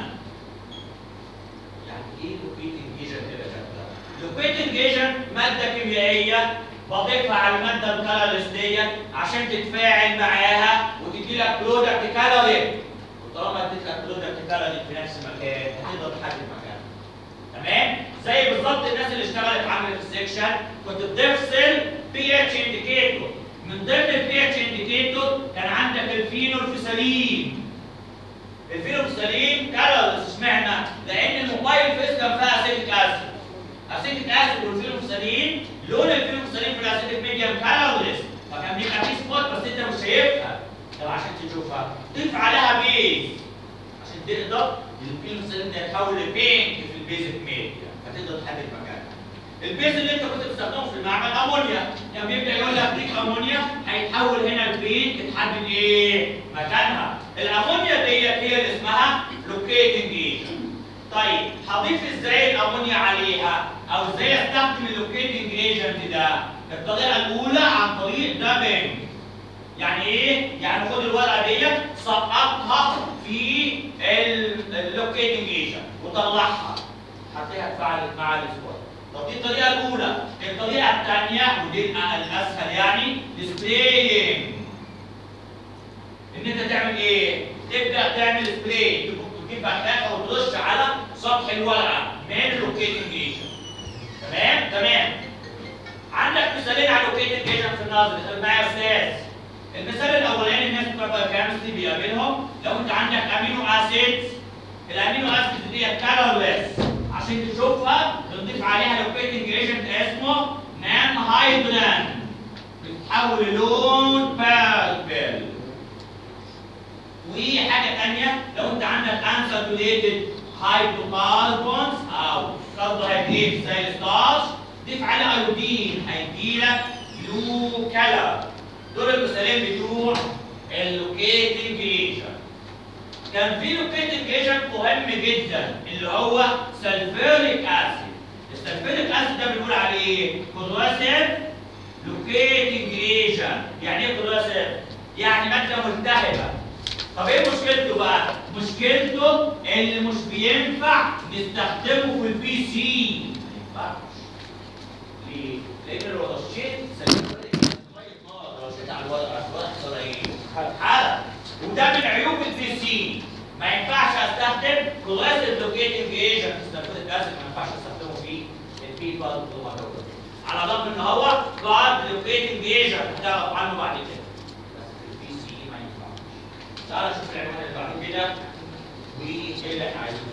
يعني ايه لوكيتنج ايجنت كده شكلها؟ لوكيتنج ايجنت ماده كيميائيه بضيفها على الماده الكالوريز ديت عشان تتفاعل معاها وتدي لك برودكت كالوري وطالما اديت لك برودكت كالوري في نفس المكان هتقدر تحدد مكانها تمام زي بالظبط الناس اللي اشتغلت عملت السكشن كنت بتفصل بي اتش انديكيتور من ضمن البي اتش انديكيتور كان عندك الفينولفيسالين الفينولفيسالين كالوريز اشمعنى؟ لان الموبايل فيس كان فيها اسيتيك اسيد اسيتيك اسيد والفينولفيسالين لون الفينولفيسالين في الاسيتيك ميديم كالوريز فكان بيبقى في سبوت بس انت مش شايفها طب عشان تشوفها ضيف عليها بيز عشان تقدر الفينولفيسالين ده يتحول لبينك في البيزك ميديا فتقدر تحدد مكانها البيز اللي انت كنت بتستخدمه في المعمل امونيا كان بيبدا يقول لك ديك امونيا هيتحول هنا البين تتحدد ايه مكانها الامونيا ديت هي اللي اسمها لوكيتنج ايجنت طيب هضيف ازاي الامونيا عليها او ازاي استخدم اللوكيتنج ايجنت ده الطريقه الاولى عن طريق دابنج يعني ايه يعني خد الورقه ديت سقطها في اللوكيتنج ايجنت وطلعها هتلاقيها اتفعلت مع الاسبوع طب دي الطريقة الأولى، الطريقة الثانية ودي الأسهل يعني سبراينج. إن أنت تعمل إيه؟ تبدأ تعمل سبراي، تجيب بخاخة وترش على سطح الورقة من اللوكيتنج ايجنت. تمام؟ تمام. عندك مثالين على اللوكيتنج ايجنت في النظر، خد معايا يا أستاذ. المثال الأولاني الناس بتوع الكيمستري بيقابلهم لو أنت عندك أمينو أسيدز الأمينو أسيدز ديت كالورليس عشان تشوفها بنضيف عليها لوكيتنج ايجنت اسمه نان هايدران بتحول لون بيربل وحاجه ثانيه لو انت عندك انساتوريتد هيدروكربونز او كربوهيدرات زي الستارش ضيف عليه ايودين هيديلك بلو كلر دول المثالين بتوع اللوكيتنج ايجنت كان في لوكيتنج ايجنت مهم جدا اللي هو سلفوريك اسيد السلفوريك اسيد ده بنقول عليه كوراسيف لوكيتنج ايجنت يعني ايه كوراسيف يعني ماده ملتهبه طب ايه مشكلته بقى مشكلته اللي مش بينفع نستخدمه في البي سي ما ينفعش ليه لان لو رشيت سلفوريك اسيد ميه نار لو رشيت على الورقه الورقه يحصل ايه هتحرق وده من عيوب البي سي ما ينفعش استخدم كلاسيك لوكيتنج ايجنت استخدمت اسيد ما ينفعش استخدمه في البي كارد على الرغم ان هو كارد لوكيتنج ايجنت هتعرف عنه بعد كده بس في البي سي ما ينفعش تعالى نشوف العنوان اللي بعد كده وايه اللي احنا عايزينه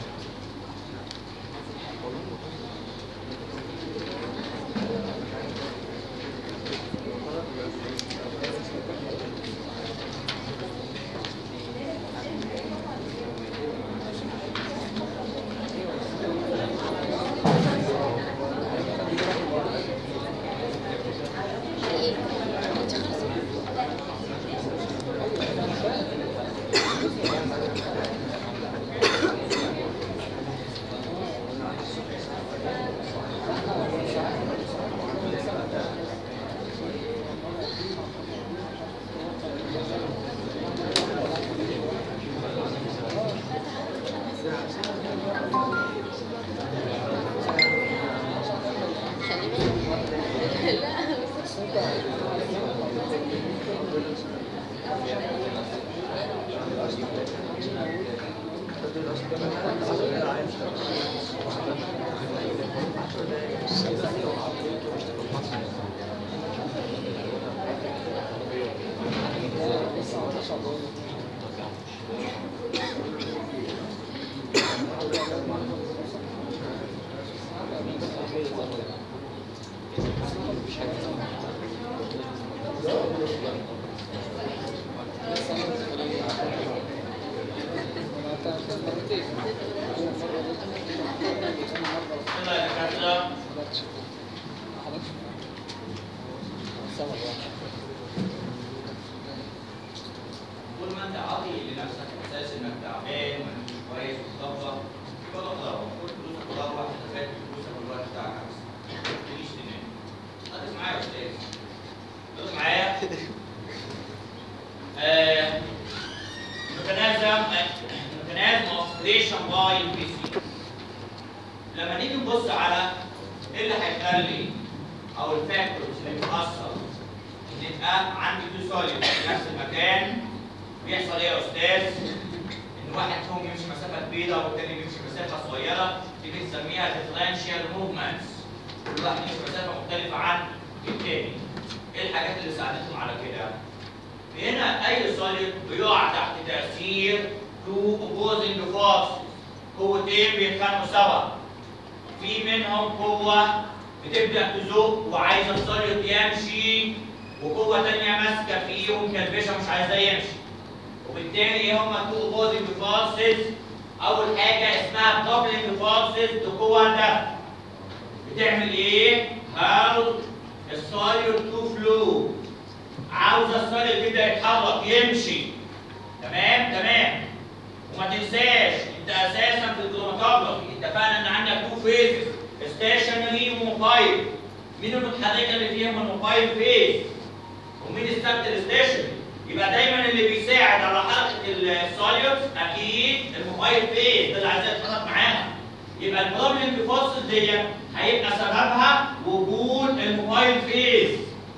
يلا يا دكاتره طول ما انت عاطي لنفسك احساس انك تعبان وانك مش كويس وتطبق يبقى ده ضرر كل فلوسك تروح تفات فلوسك والوقت بتاعك احسن ما تجيش تنام ركز معايا يا استاذ ركز معايا آه، ميكانيزم ميكانيزم اوف كريشن باي بي سي لما نيجي نبص على ايه اللي هيخلي او الفاكتورز اللي بتاثر ان يبقى عندي تو سوليد في نفس المكان بيحصل ايه يا استاذ؟ ان واحد فيهم يمشي مسافه كبيره والتاني بيمشي مسافه صغيره دي بنسميها ديفرنشال موفمنتس كل واحد يمشي مسافه مختلفه عن التاني ايه الحاجات اللي ساعدتهم على كده؟ هنا اي سوليد بيقع تحت تاثير تو اوبوزنج فورس قوتين بيتخانقوا سوا في منهم قوه بتبدا تزق وعايزه السوليد يمشي وقوه تانية ماسكه فيه ومكلبشه مش عايزاه يمشي وبالتالي ايه هما تو اوبوزنج فورسز اول حاجه اسمها دوبلنج فورسز لقوه ده بتعمل ايه؟ هاو السوليد تو فلو عاوزه السوليد يبدا يتحرك يمشي تمام تمام وما تنساش انت اساسا في الكروماتوجرافي اتفقنا ان عندك تو فيزز ستيشنري وموبايل مين المتحركه اللي فيهم الموبايل فيز ومين الثابت الستيشنري يبقى دايما اللي بيساعد على حركه السوليوتس اكيد الموبايل فيز ده اللي عايز يتحرك معاها يبقى البروبلم فورسز دي هيبقى سببها وجود الموبايل فيز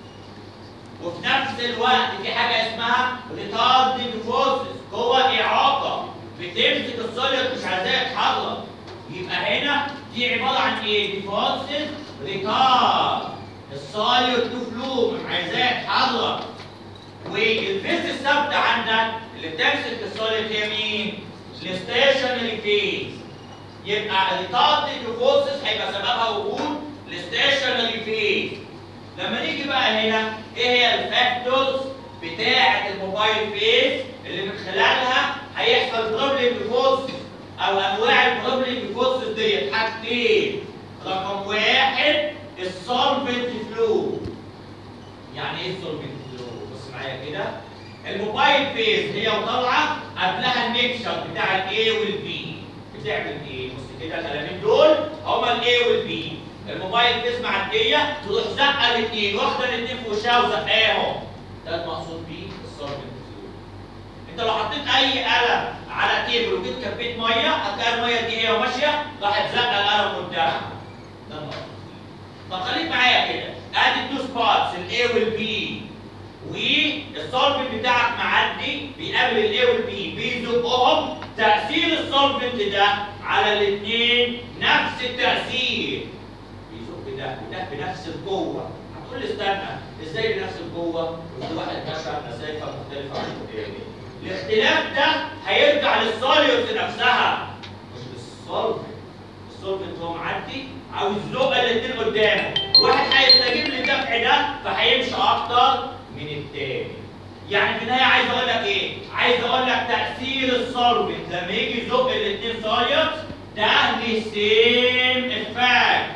وفي نفس الوقت في حاجه اسمها ريتاردنج فورسز قوه اعاقه بتمسك السوليد مش عايزاه يتحرك يبقى هنا دي عباره عن ايه؟ دي فورسز ريتارد السوليد تو فلو مش عايزاه يتحرك والفيز الثابته عندك اللي بتمسك السوليد هي مين؟ الستيشنري فيز يبقى الريتاردنج فورسز هيبقى سببها وجود الستيشنري فيز لما نيجي بقى هنا ايه هي الفاكتورز بتاعه الموبايل فيز اللي من خلالها هيحصل بروبلم فورس او انواع البروبلم فورس ديت حاجتين رقم واحد السولفنت فلو يعني ايه السولفنت فلو بص معايا كده الموبايل فيز هي وطالعه قبلها الميكشر بتاع الاي والبي بتعمل ايه بص كده الكلامين دول هما الاي والبي الموبايل فيز معديه تروح زقه الاثنين واخده الاثنين في وشها وزقاهم ده المقصود بيه السولفنت فلو انت لو حطيت اي قلم على تيبل وجيت كبيت ميه هتلاقي الميه دي هي وماشيه راحت زقه القلم قدامها ده المقصود طب خليك معايا كده ادي التو سبوتس الاي والبي والسولفنت بتاعك معدي بيقابل الاي والبي بيزقهم تاثير السولفنت ده على الاثنين نفس التاثير بيزق ده وده بنفس القوه هتقول لي استنى ازاي بنفس القوه كل واحد ماشي مسافه مختلفه عن الثاني الاختلاف ده هيرجع للسوليوس نفسها مش للسولفنت السولفنت هو معدي عاوز يزق الاثنين قدامه واحد هيستجيب للدفع ده فهيمشي اكتر من التاني يعني في النهايه عايز اقول لك ايه عايز اقول لك تاثير السولفنت لما يجي يزق الاثنين سوليوس ده ليه سيم افكت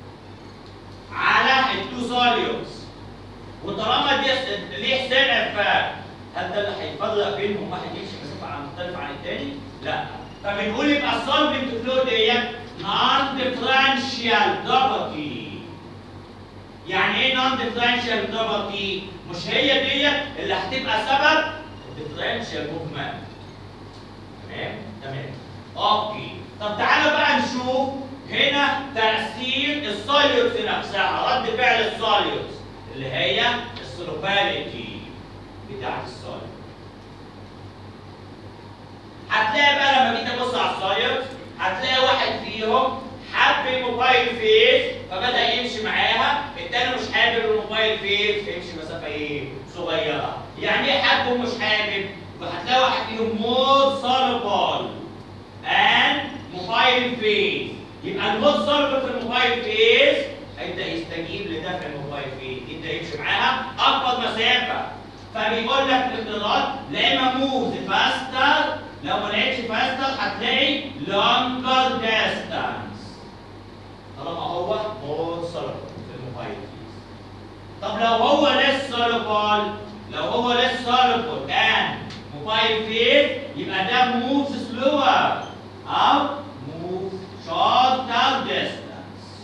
على التو سوليوس وطالما دي ليه سيم افكت هل ده اللي هيفرق بينهم واحد يمشي مسافه عن مختلفه عن التاني؟ لا فبنقول يبقى السولفنت فلو ديت نون ديفرنشال بروبرتي يعني ايه نون ديفرنشال بروبرتي؟ مش هي ديت اللي هتبقى سبب الديفرنشال موفمنت تمام؟ تمام اوكي طب تعالى بقى نشوف هنا تأثير السوليوتس نفسها رد فعل السوليوتس اللي هي السلوباليتي بتاعت السوليوت هتلاقي بقى لما جيت ابص على السايت هتلاقي واحد فيهم حب الموبايل فيس فبدا يمشي معاها التاني مش حابب الموبايل فيس فيمشي مسافه ايه صغيره يعني ايه حب ومش حابب وهتلاقي واحد فيهم مود سولبل and موبايل فيس يبقى المود سولبل في الموبايل فيس هيبدا يستجيب لدفع الموبايل فيس يبدا يمشي معاها اكبر مسافه فبيقول لك الاقتراض لا اما موفز فاستر لو ما لقيتش فاستر هتلاقي لونجر ديستانس طالما هو مود سولبل في الموبايل فيس طب لو هو ليس سولبل لو هو ليس سولبل and موبايل فيس يبقى ده موفز سلور او موف شورتر ديستانس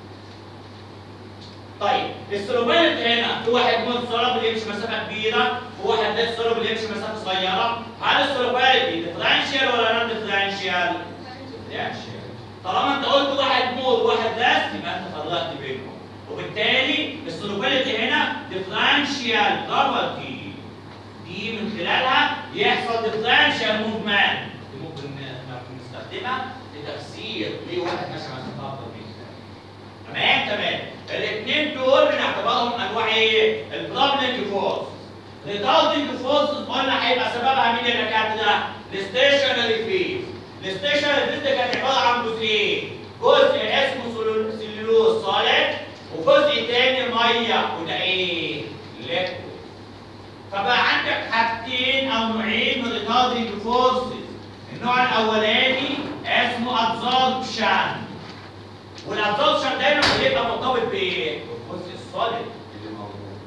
طيب السلوبات هنا في واحد مود سولبل يمشي مسافه كبيره وواحد ليس سولبل يمشي مسافه صغيره هل السلوبات دي ديفرنشال ولا نون ديفرنشال؟ ديفرنشال طالما انت قلت واحد مود وواحد لاست يبقى انت فرقت بينهم وبالتالي السولوبيليتي هنا ديفرنشال بروبرتي دي من خلالها يحصل ديفرنشال موفمنت دي ممكن ن- نستخدمها لتفسير ليه واحد ماشي على مسافه اكبر من الثاني تمام تمام الاثنين دول بنعتبرهم انواع ايه؟ البروبلم فورس ريتاردنج فورس قلنا هيبقى سببها مين يا دكاتره؟ الستيشنري فيز الستيشنري فيز ده كانت عباره عن جزئين جزء اسمه سلول- سليلوز صالح وجزء تاني ميه وده ايه؟ ليكويد فبقى عندك حاجتين او نوعين من ريتاردنج فورسز النوع الاولاني اسمه ابزوربشن والابزوربشن دايما بيبقى مرتبط بايه؟ بالجزء الصالح اللي موجود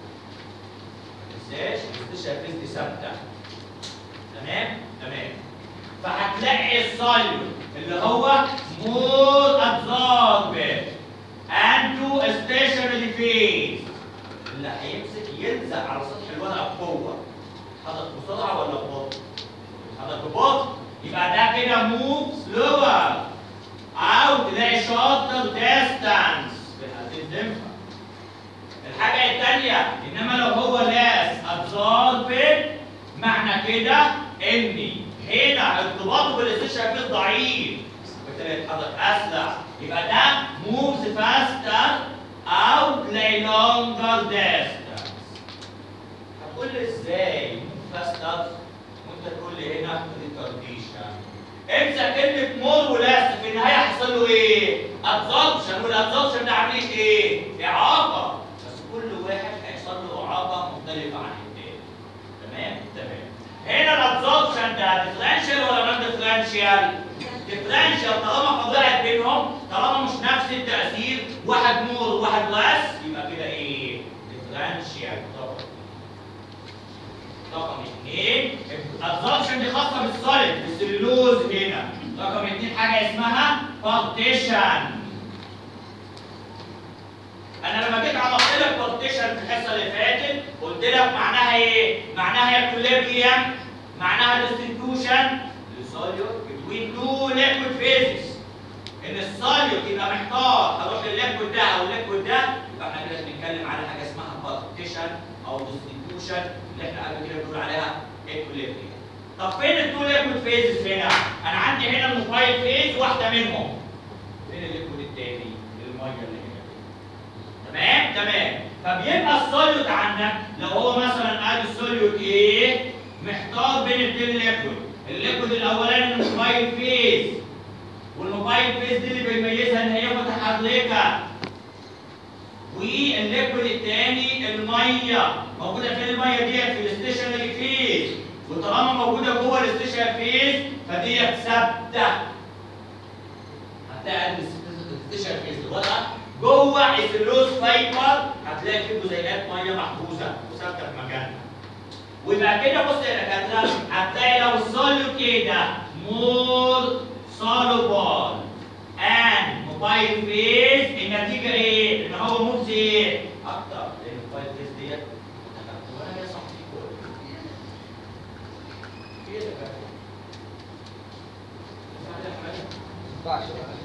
ما تنساش الاستشهاد دي ثابته تمام؟ تمام فهتلاقي الصالح اللي هو مور ابزوربد انتو ستيشنري فيز اللي هيمسك يلزق على سطح الورقه بقوه حضرتك بسرعه ولا ببطء؟ حضرتك ببطء يبقى ده كده موف سلور او تلاقي شاطر ديستانس في الحالتين تنفع الحاجه الثانيه انما لو هو لاس ابزوربد معنى كده اني هنا ارتباطه بالاستشهاد ضعيف بالتالي يتحرك اسرع يبقى ده موفز فاستر او تلاقي لونجر ديستانس هتقول لي ازاي موف فاستر وانت تقول لي هنا ريتارديشن امسك كلمه مور ولاس في النهايه هيحصل له ايه؟ ابزوربشن والابزوربشن ده عمليه ايه؟ اعاقه بس كل واحد هيحصل له اعاقه مختلفه عن التاني تمام؟ تمام هنا الابزوربشن ده ديفرنشال ولا نون ديفرنشال؟ ديفرنشال طالما طلعت بينهم طالما مش نفس التاثير واحد مور وواحد لاس يبقى كده ايه؟ ديفرنشال طبعا رقم اثنين الابزوربشن دي خاصه بالسوليد بالسلولوز هنا رقم اثنين حاجه اسمها بارتيشن انا لما جيت عرفت لك بارتيشن في الحصه اللي فاتت قلت لك معناها ايه؟ معناها اكوليبريم معناها ديستنتوشن للسوليود بتوين تو ليكويد فيزز ان السوليود يبقى محتار اروح للليكويد ده او الليكويد ده يبقى احنا كده بنتكلم على حاجه اسمها بارتيشن او ديستنتوشن اللي احنا قبل كده بنقول عليها اكوليبريم طب فين التو ليكويد فيزز هنا؟ انا عندي هنا الموبايل فيز واحده منهم فين الليكويد التاني؟ الميه اللي هنا تمام تمام فبيبقى السوليوت عندك لو هو مثلا قال السوليوت ايه محتار بين الاثنين ليكويد الليكويد الاولاني الموبايل فيز والموبايل فيز دي اللي بيميزها ان هي متحركه والليكويد الثاني الميه موجوده فين الميه ديت في الستيشنري فيز وطالما موجوده جوه الستيشنري فيز فديت ثابته هتلاقي الستيشنري فيز الورقه جوه السلوز فايبر هتلاقي فيه جزيئات ميه محبوسه وثابته في مكانها ويبقى كده بص يا دكاتره هتلاقي لو السوليو كده مور سولوبول ان موبايل فيز النتيجه ايه؟ ان هو موفز ايه؟ اكتر لان الموبايل فيز ديت متكامله ولا هي صح في كل في ايه يا دكاتره؟ في حاجة يا أحمد؟ ينفعش بقى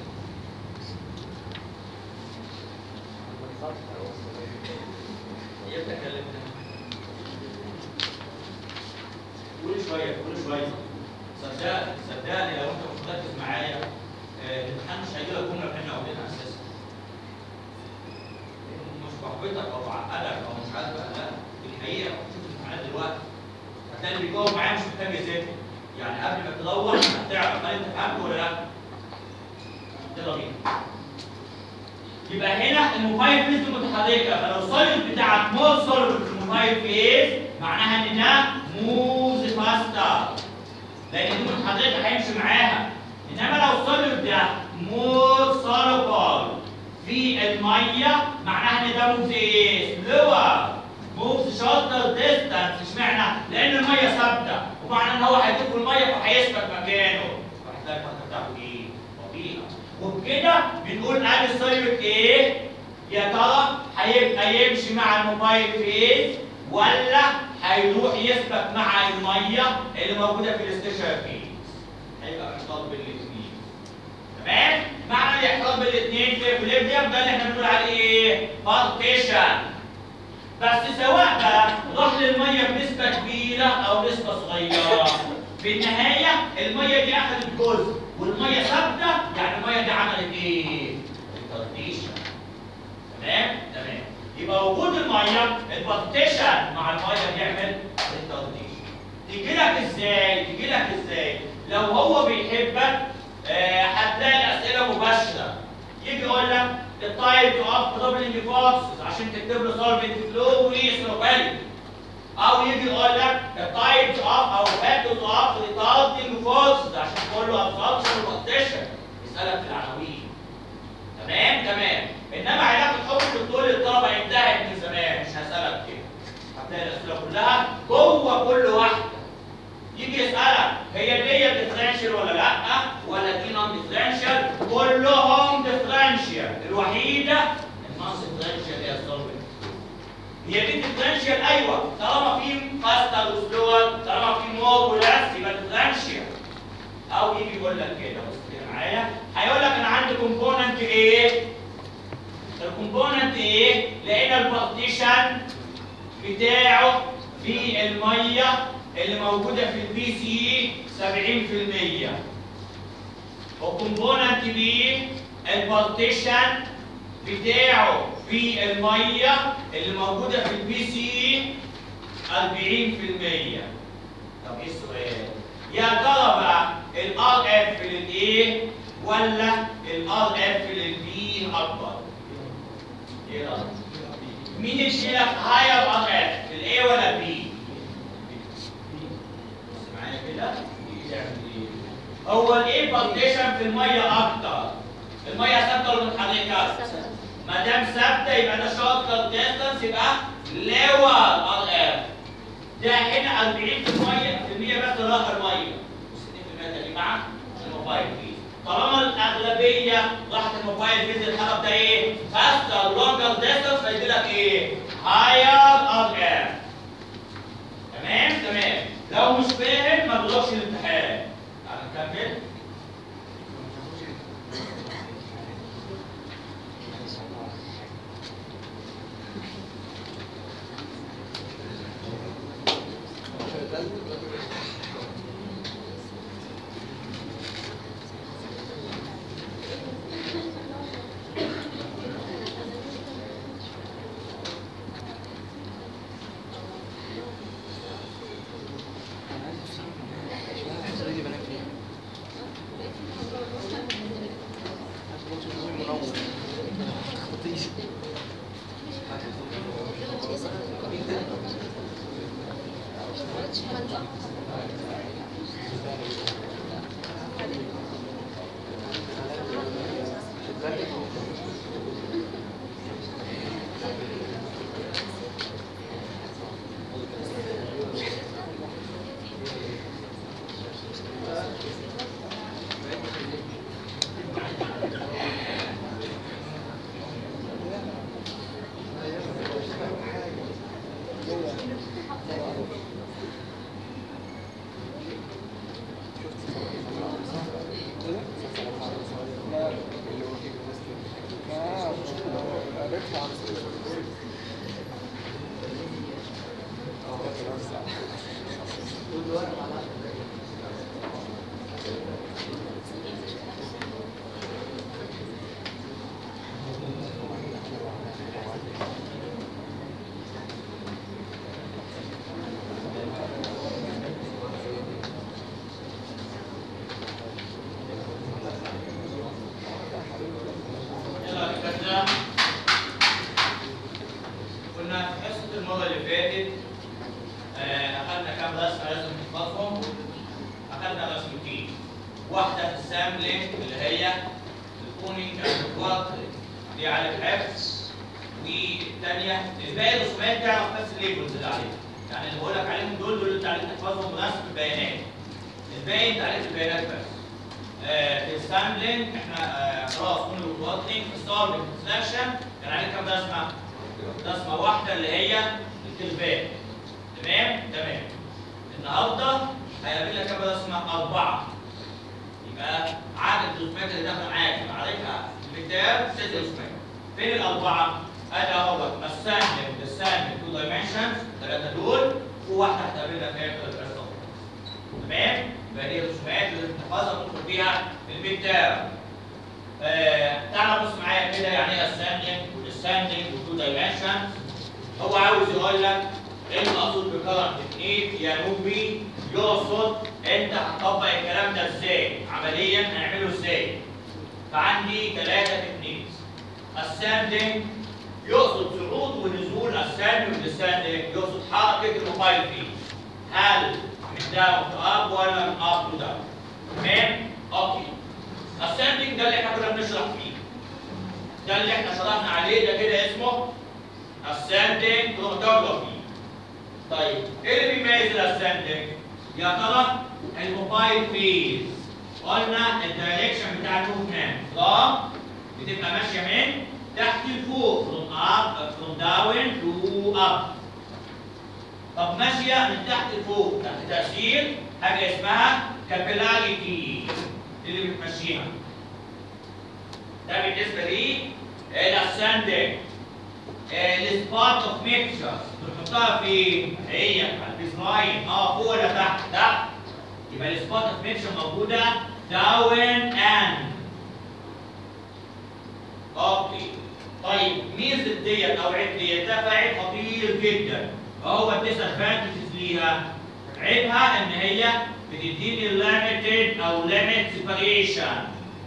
يبدا كلمنا كل شويه كل شويه استاذ صدقني صدقني لو انت مش مركز معايا آه، الامتحان مش هيجي لك جمله من احنا واخدينها اساسا مش بحبطك او بعقدك او مش عارف بقى لا في الحقيقه شوف الامتحانات دلوقتي هتلاقي اللي بيجاوب معايا مش محتاج يذاكر يعني قبل ما تدور هتعرف هل انت فهمت ولا لا يلا بينا يبقى هنا الموبايل فيز متحركه فلو السوليد بتاعك مور سوليد في الموبايل فيز معناها ان ده موز فاستر لان دي متحركه هيمشي معاها انما لو السوليد ده مور سوليبل في الميه معناها ان ده موز ايه؟ سلور موز شورتر ديستانس اشمعنى؟ لان الميه ثابته ومعنى ان هو هيدوب في الميه فهيثبت مكانه فهتلاقي الفتره بتاعته ايه؟ بطيئه وبكده بنقول ادي السوليد ايه؟ يا ترى هيبقى يمشي مع الموبايل فيز ولا هيروح يثبت مع الميه اللي موجوده في الاستشفاء فيز هيبقى محتار بين الاثنين تمام معنى الاحتار بين الاثنين في اكوليبريم ده اللي احنا بنقول عليه ايه بارتيشن بس سواء بقى راح للميه بنسبه كبيره او نسبه صغيره في النهايه الميه دي اخذت جزء والميه ثابته يعني الميه دي عملت ايه؟ الترديشن تمام؟ تمام يبقى وجود الميه البارتيشن مع الميه بيعمل الترديشن تيجي لك ازاي؟ تيجي لك ازاي؟ لو هو بيحبك آه، هتلاقي الاسئله مباشره يجي يقول لك التايب اوف بروبلم فورسز عشان تكتب له سولفنت فلو ويسروبالي او يجي يقول لك التايبس اوف او فاكتورز اوف ريتاردنج فورسز عشان تقول له ابسوربشن وبارتيشن يسالك في العناوين تمام تمام انما علاقه الحكم بالطول الطلبه انتهت من زمان مش هسالك كده هتلاقي الاسئله كلها جوه كل واحده يجي يسالك هي دي ديفرنشال ولا لا ولا دي نون ديفرنشال كلهم ديفرنشال الوحيده النون ديفرنشال هي السولفنت هي دي ديفرنشال ايوه طالما في فاستر وسلور طالما في مور ولاس يبقى ديفرنشال او يجي يقول لك كده بص كده معايا هيقول لك انا عندي كومبوننت ايه الكومبوننت ايه لقينا البارتيشن بتاعه في الميه اللي موجوده في البي سي 70% وكومبوننت بي البارتيشن بتاعه في الميه اللي موجوده في البي سي 40% طب ايه السؤال؟ يا ترى بقى الار اف للايه ولا الار اف للبي اكبر؟ ايه رايك؟ مين يشيل لك هاير ار اف الاي ولا البي؟ بص معايا كده يعمل ايه؟ هو الايه بارتيشن في الميه اكتر الميه ثابته ولا متحركه؟ ما دام ثابته يبقى ده شورتر ديستانس يبقى لور ار اف ده هنا 40% في المية بس راح الميه و60% تاني مع الموبايل فيز طالما الاغلبيه راحت الموبايل فيز الهدف ده ايه؟ فاستر لونجر ديستانس فيدي لك ايه؟ هاير ار اف تمام تمام لو مش فاهم ما تغلطش الامتحان تعال نكمل تلامذة كنا في حصة المرة اللي فاتت آه، أخدنا كام رسمة لازم نحفظهم أخدنا رسمتين واحدة في السامبلينج اللي هي الكونينج أند دي على الحفظ والثانية الباقي الرسومات تعرف بس الليبلز اللي عليها يعني اللي بقول لك عليهم دول دول اللي انت عليك تحفظهم برسم البيانات الباقي انت عليك البيانات بس آه، في السامبلينج احنا آه، خلاص قلنا الواتنج في الستارتنج سلكشن كان عليك كام رسمه؟ رسمه واحده اللي هي التلفاز تمام؟ تمام النهارده هيقابل لك كام رسمه؟ اربعه يبقى عدد الرسومات اللي داخله معاك يبقى عليها الكتاب ست رسومات فين الاربعه؟ ادي اهو السامبلينج السامبلينج تو دايمنشنز ثلاثه دول وواحده هتقابلنا فيها ثلاث رسومات تمام؟ يبقى دي الرسومات اللي تحفظها تدخل بيها الميد تيرم. آه تعالى بص معايا كده يعني ايه الساندنج والستاندنج وتو دايمنشن هو عاوز يقول لك ايه المقصود بكرنت تكنيك يا نوبي يقصد انت هتطبق الكلام ده ازاي؟ عمليا هنعمله ازاي؟ فعندي ثلاثه تكنيكس الساندنج يقصد صعود ونزول الساندنج والستاندنج يقصد حركه الموبايل فيه هل من داون تو اب ولا من اب تو داون تمام اوكي الساندنج ده اللي احنا كنا بنشرح فيه ده اللي احنا شرحنا عليه ده كده اسمه الساندنج كروماتوجرافي طيب ايه اللي بيميز الساندنج يا ترى الموبايل فيز قلنا الدايركشن بتاع الموفمنت لا بتبقى ماشيه من تحت لفوق from up from down to up طب ماشيه من تحت لفوق تحت تاثير حاجه اسمها كابيلاريتي اللي بتمشيها ده بالنسبه لي الاساندنج السبوت اوف ميكشرز بنحطها في هي على البيز لاين اه فوق ولا تحت تحت يبقى السبوت اوف ميكشر موجوده داون اند اوكي طيب ميزه ديت او عيب ديت ده فاعل خطير جدا هو الديسادفانتجز ليها عيبها ان هي بتديني ليميتد او ليميت سيبريشن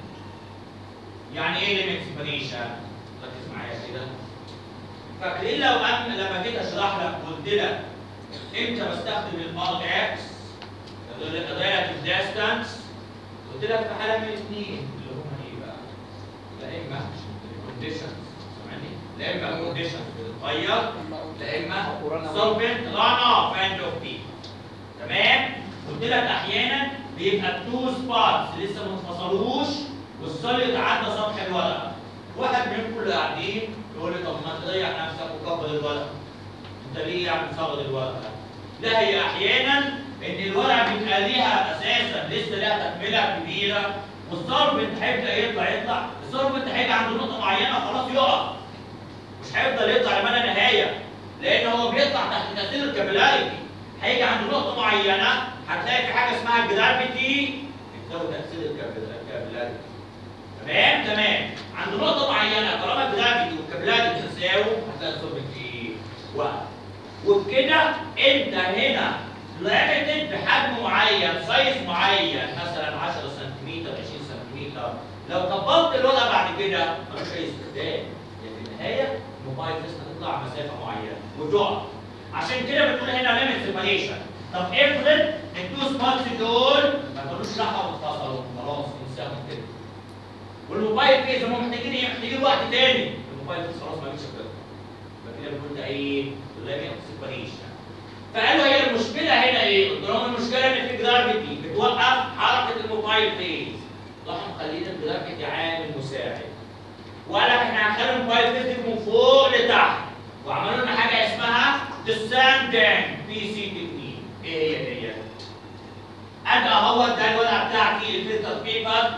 يعني ايه ليميت سيبريشن؟ ركز معايا كده فاكرين لو انا لما جيت اشرح لك قلت لك امتى بستخدم الار اكس ريلاتيف ديستانس قلت لك في حاله من الاثنين اللي هم ايه بقى؟ لا اما كونديشنز سامعني؟ لا اما كونديشنز بتتغير لا اما سولفنت ران اوف اند اوف بي تمام قلت لك احيانا بيبقى التو سبارتس لسه ما انفصلوش والسوليد عدى سطح الورقه واحد منكم اللي قاعدين يقول لي طب ما تريح نفسك وكبر الورقه انت ليه يعني مصغر الورقه لا هي احيانا ان الورقه بيبقى ليها اساسا لسه لها تكمله كبيره والسولفنت هيبدا يطلع يطلع السولفنت هيجي عند نقطه معينه خلاص يقف مش هيفضل يطلع لما لا نهايه لان هو بيطلع تحت تاثير الكابيلاريتي هيجي عند نقطه معينه هتلاقي في حاجه اسمها جرافيتي بتساوي تاثير الكابيلاريتي تمام تمام عند نقطه معينه طالما الجرافيتي والكابيلاريتي تساوي هتلاقي السولفنت ايه وقف وبكده انت هنا ليميتد بحجم معين سايز معين مثلا 10 سم 20 سم لو طبقت الورقه بعد كده ملوش اي استخدام يعني في النهايه الموبايل لسه هتطلع مسافه معينه وتقع عشان كده بنقول هنا ليميت سيبريشن طب افرض التو سبوتس دول ما كانوش راحوا واتفصلوا خلاص انساهم كده والموبايل فيز هم محتاجين ايه؟ محتاجين وقت تاني الموبايل فيز خلاص ما فيش كده يبقى كده بنقول ده ايه؟ ليميت سيبريشن فقالوا هي المشكله هنا ايه؟ قلت لهم المشكله ان في جرافيتي بتوقف حركه الموبايل فيز راحوا مخلين الجرافيتي عامل مساعد وقال لك احنا هنخلي الموبايل فيز من فوق لتحت وعملوا لنا حاجه اسمها descending بي سي تكنيك ايه هي ديت؟ انا اهو ده الورقه بتاعتي الفلتر بيبر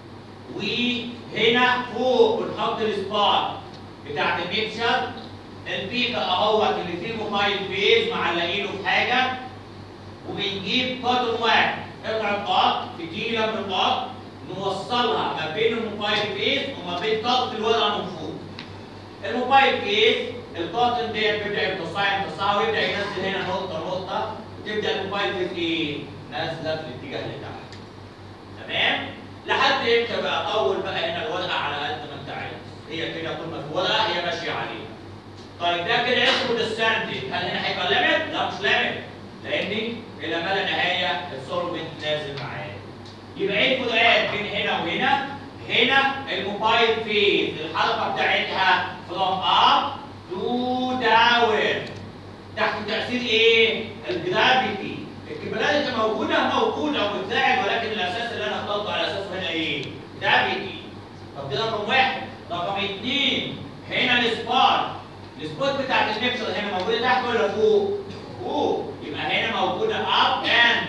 وهنا فوق بنحط السبات بتاعت الميكشر البيبر اهوت اللي فيه موبايل فيز معلقينه في حاجه وبنجيب كوتون واحد قطع قط فتيله من القط نوصلها ما بين الموبايل فيز وما بين طاقه الورقه من فوق الموبايل فيز القاطن ديت بيبدا يمتصها يمتصها ويبدا ينزل هنا نقطه نقطه وتبدا الموبايل فيز ايه؟ نازله في الاتجاه اللي تحت تمام؟ لحد امتى بقى اطول بقى هنا الورقه على قد ما انت عايز هي كده طول ما في ورقه هي ماشيه عليها طيب ده كده اسمه ديسنتنج هل هنا هيبقى ليميت؟ لا مش ليميت لاني الى ما لا نهايه السولفنت نازل معايا يبقى ايه الفروقات بين هنا وهنا؟ هنا الموبايل فيز الحركه بتاعتها فروم اب تو داون تحت تاثير ايه؟ الجرافيتي الكبريتي موجوده موجوده وبتساعد ولكن الاساس اللي انا اخترته على اساسه هنا ايه؟ جرافيتي طب ده رقم واحد رقم اثنين هنا السبوت السبوت بتاعت الميكسر هنا موجوده تحت ولا فوق؟ فوق يبقى هنا موجوده اب اند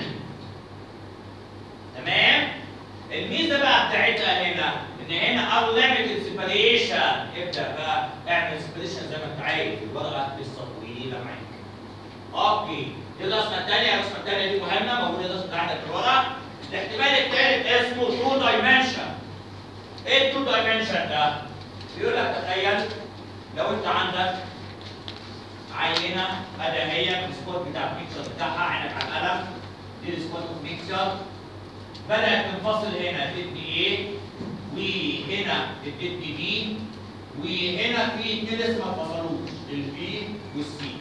تمام؟ الميزه بقى بتاعتها هنا ان هنا ار ليميتد سيبريشن ابدا بقى اعمل سيبريشن زي ما انت عايز الورقه لسه طويله معاك اوكي دي الرسمه الثانيه الرسمه الثانيه دي مهمه موجوده الرسمه بتاعتك في الورقه الاحتمال الثالث اسمه تو دايمنشن ايه التو دايمنشن ده؟ بيقول لك تخيل لو انت عندك عينه ادي هي السبوت بتاع الميكسر بتاعها عينك على القلم دي السبوت اوف ميكسر بدات تنفصل هنا تدي ايه وهنا تدي بي وهنا في اتنين لسه ما انفصلوش البي والسي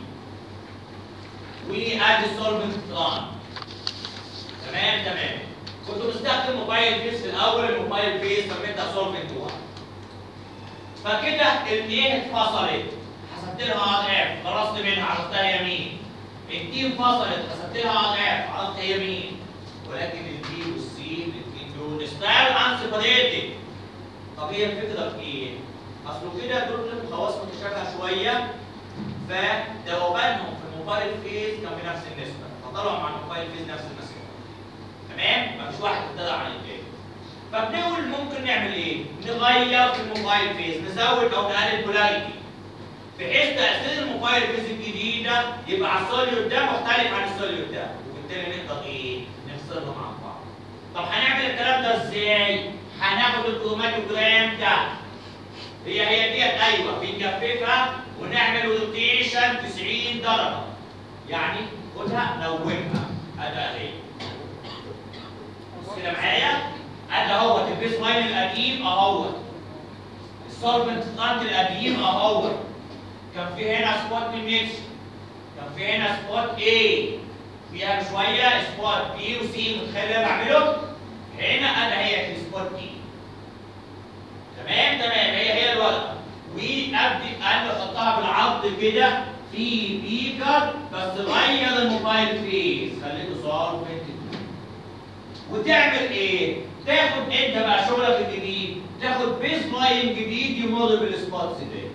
وادي السولفنت تران تمام تمام كنت مستخدم موبايل فيس في الاول الموبايل فيس سميتها سولفنت 1 فكده الايه اتفصلت حسبت لها اضعاف خلصت منها عرفتها هي مين الدي انفصلت حسبت لها اضعاف عرفت هي مين ولكن البي والسي الاثنين دول ستايل ان سيبريتد طب هي الفكره في ايه؟ اصله كده دول لهم خواص متشابهه شويه فذوبانهم في الموبايل فيز كان بنفس النسبه فطلعوا مع الموبايل فيز نفس المسافه تمام؟ مفيش واحد ابتدى عن التاني فبنقول ممكن نعمل ايه؟ نغير في الموبايل فيز نزود او نقلل بولاريتي بحيث تاثير الموبايل فيز الجديده يبقى على السوليوت ده مختلف عن السوليوت ده وبالتالي نقدر ايه؟ نفصلهم عن بعض. طب هنعمل الكلام ده ازاي؟ هناخد الكروماتوجرام ده هي هي ديت ايوه بنجففها ونعمل روتيشن 90 درجه يعني خدها نومها ادي اهي بص كده معايا ادي اهوت البيس لاين القديم اهوت السولفنت ستاند القديم اهوت كان في هنا سبوت ميكس كان في هنا سبوت A فيها شويه سبوت B وسي متخيل اللي انا بعمله هنا انا هي في سبوت دي تمام تمام هي هي الورقه وابدي انا احطها بالعرض كده في بيكر بس غير الموبايل فيس خليته صار وفنت وتعمل ايه؟ تاخد انت بقى شغلك الجديد تاخد بيس لاين جديد يمر بالسبوتس دي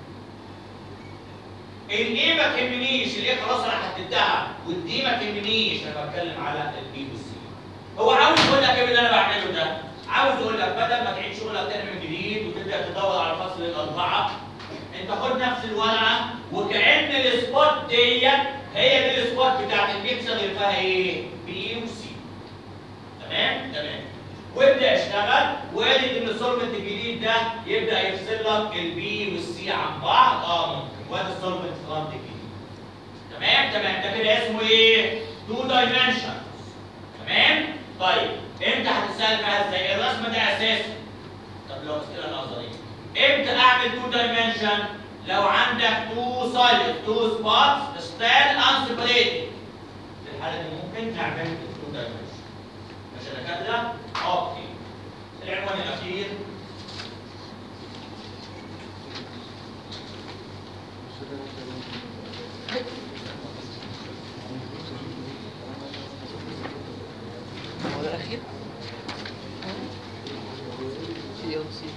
الايه ما تهمنيش الايه خلاص انا حددتها والدي ما تهمنيش انا بتكلم على البي والسي هو عاوز يقول لك ايه اللي انا بعمله ده؟ عاوز يقول لك بدل ما تعيد شغلك تاني من جديد وتبدا تدور على فصل الاربعه انت خد نفس الورقه وكان السبوت ديت هي دي السبوت بتاعت الميكسر اللي فيها ايه؟ بي وسي تمام؟ تمام وابدا اشتغل وارد ان السولفنت الجديد ده يبدا يفصل لك البي والسي عن بعض اه ممكن وادي السولفنت فرونت الجديد تمام تمام ده كده اسمه ايه؟ تو دايمنشن تمام؟ طيب امتى هتسال بقى ازاي؟ الرسمه دي اساسي طب لو اسئله نظريه امتى اعمل تو دايمنشن؟ لو عندك تو سايد تو سبوتس ستيل ان سيبريتد في الحاله دي ممكن تعمل تو دايمنشن ماشي يا دكاتره؟ اوكي العنوان الاخير هو ده الأخير؟ سي أو سي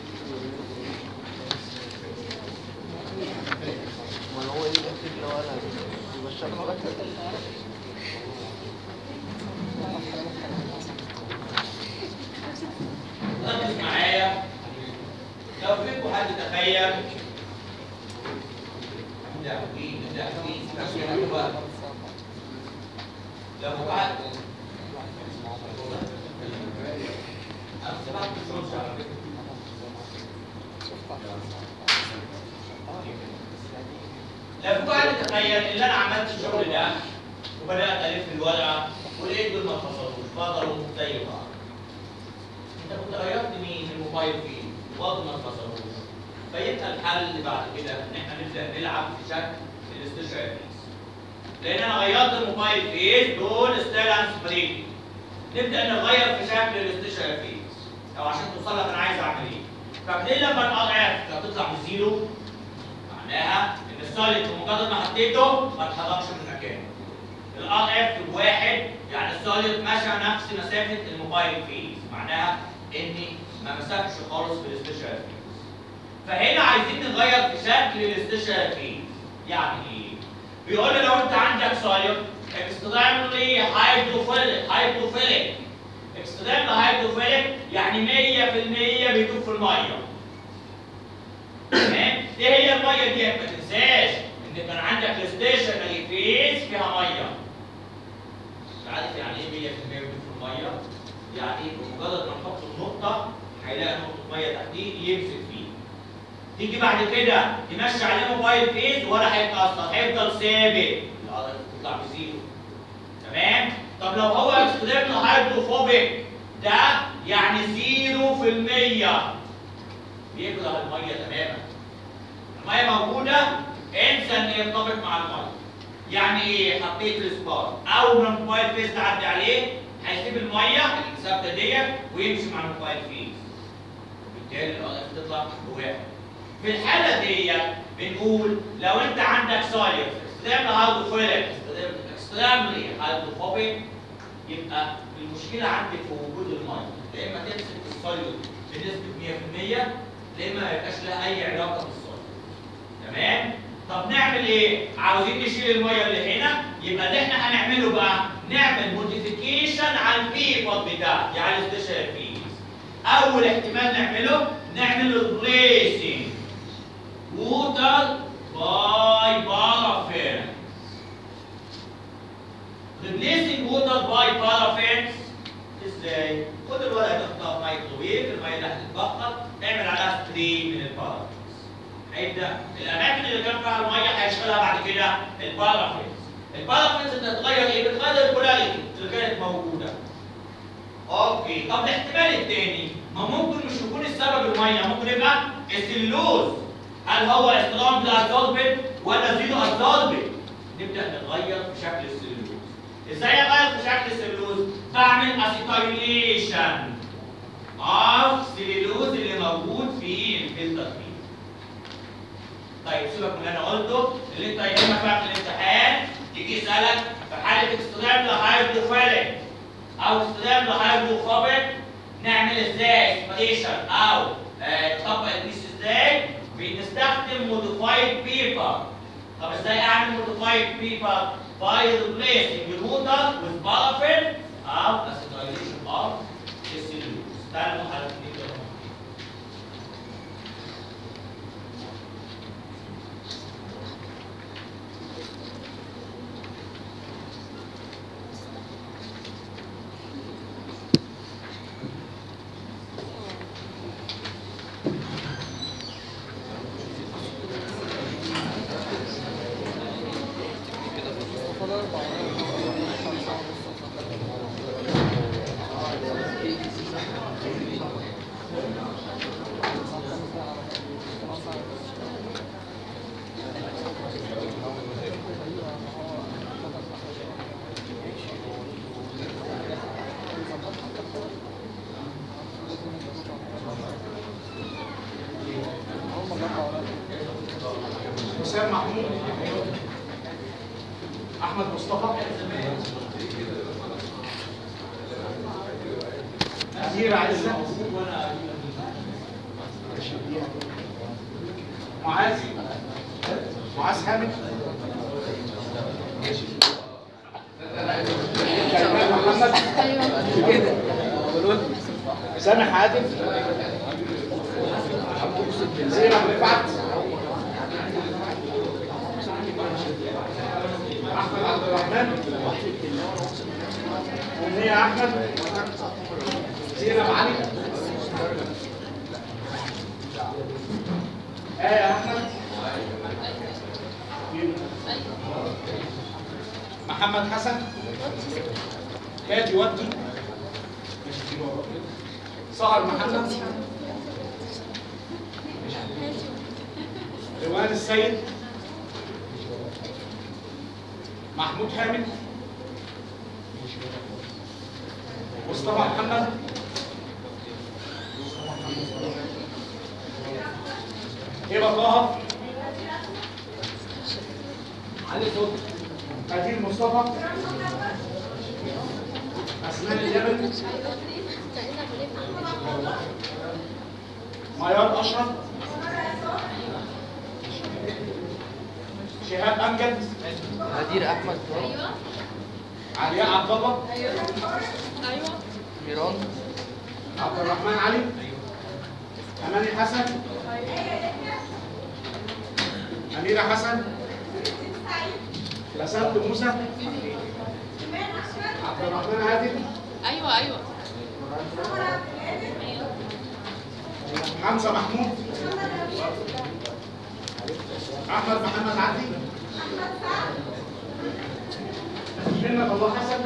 ما هو إيه الأخير اللي هو أنا يبقى الشرح ركز معايا لو فيكم حد تخيل نبدا فيه نبدا فيه لو واحد انا سمعت الشمس على فكره لو في واحد تخيل ان انا عملت الشغل ده وبدات الف الورقه ولقيت دول ما اتفصلوش بقدروا زي بعض انت كنت غيرت مين الموبايل فيه برضه ما اتفصلوش فيبقى الحل اللي بعد كده ان احنا نبدا نلعب في شكل الاستشعار فيز لان انا غيرت الموبايل فيز دول ستالانس بريك نبدا نغير في شكل الاستشعار فيز او عشان توصل لك انا عايز اعمل ايه فبدل لما الار اف هتطلع بزيرو معناها ان السوليد بمجرد ما حطيته ما اتحركش من مكانه الار اف بواحد يعني السوليد مشى نفس مسافه الموبايل فيز معناها اني ما مسكش خالص في الاستشعار فيز فهنا عايزين نغير في شكل الاستشعار فيز يعني ايه؟ بيقول لي لو انت عندك سوليد اكستريملي هيدروفيليك هيدروفيليك اكستريملي هيدروفيليك يعني 100% بيدوب في الميه تمام ايه هي الميه دي ما تنساش ان كان عندك الستيشنري فيز فيها ميه مش عارف يعني ايه 100% بيدوب في الميه يعني بمجرد ما نحط النقطه هيلاقي نقطه ميه تحتيه يمسك فيه تيجي بعد كده تمشي عليه موبايل فيز ولا هيتاثر هيفضل ثابت الارض تطلع بزيرو تمام طب لو هو اكستريملي هيدروفوبيك ده يعني زيرو في المية بيكره المية تماما المية موجودة انسى ان يرتبط مع المية يعني ايه حطيت السبار اول ما الموبايل فيز تعدي عليه هيسيب المية الثابتة ديت ويمشي مع الموبايل فيز وبالتالي الارض تطلع بواحد في الحالة ديت بنقول لو انت عندك سوليد اكستريملي هيدروفيليك اكستريملي هيدروفوبيك يبقى المشكلة عندك في وجود المية يا اما تمسك السوليد بنسبة 100% يا اما ما يبقاش لها أي علاقة بالسوليد تمام؟ طب نعمل ايه؟ عاوزين نشيل المية اللي هنا يبقى اللي احنا هنعمله بقى نعمل موديفيكيشن على البيبط بتاعتي يعني الاستشهاد فيز أول احتمال نعمله نعمل ريسنج ووتر باي بارافين ريبليسنج ووتر باي بارافين ازاي؟ خد الورقه تحطها في مايكروويف الميه اللي هتتبخر اعمل عليها ستريم من البارافين هيبدا الاماكن اللي كان فيها الميه هيشغلها بعد كده البارافين البارافين بتتغير ايه؟ بتغير البولاريتي اللي كانت موجوده اوكي طب الاحتمال الثاني ما ممكن مش يكون السبب الميه ممكن يبقى السلوز هل هو سترونج ادزوربت ولا زيرو ادزوربت نبدا نغير في شكل السلوز ازاي اغير في شكل السلوز بعمل اسيتايليشن اوف سلوز اللي موجود في الفلتر فيه طيب سيبك من اللي انا قلته اللي انت يهمك بقى في الامتحان يجي يسالك في حاله اكستريم هايدروفيليك او استخدام هيدروفوبيك نعمل ازاي اسبريشن او آه، نطبق البيس ازاي بنستخدم موديفايد بيبر طب ازاي اعمل موديفايد بيبر باي ريبليسنج الووتر with paraffin او acetylation of السلوز تعالوا نحل دي كده فاضل أربعة خمسة حسام محمود احمد مصطفى امير عزت معاذ معاذ حامد شيماء محمد سامح عادل زينب رفعت احمد عبد الرحمن أمنية احمد زينب علي آية احمد محمد حسن كاتي ودي سهر محمد السيد محمود حامد مصطفى محمد هبه طه علي صوت هديل مصطفى اسماء الجبل ميار اشرف شهاب امجد غدير احمد علياء عبد الله ميران عبد الرحمن علي اماني حسن اميره حسن لسنت موسى عبد الرحمن عادل ايوه ايوه حمزه محمود احمد محمد عدلي منة الله حسن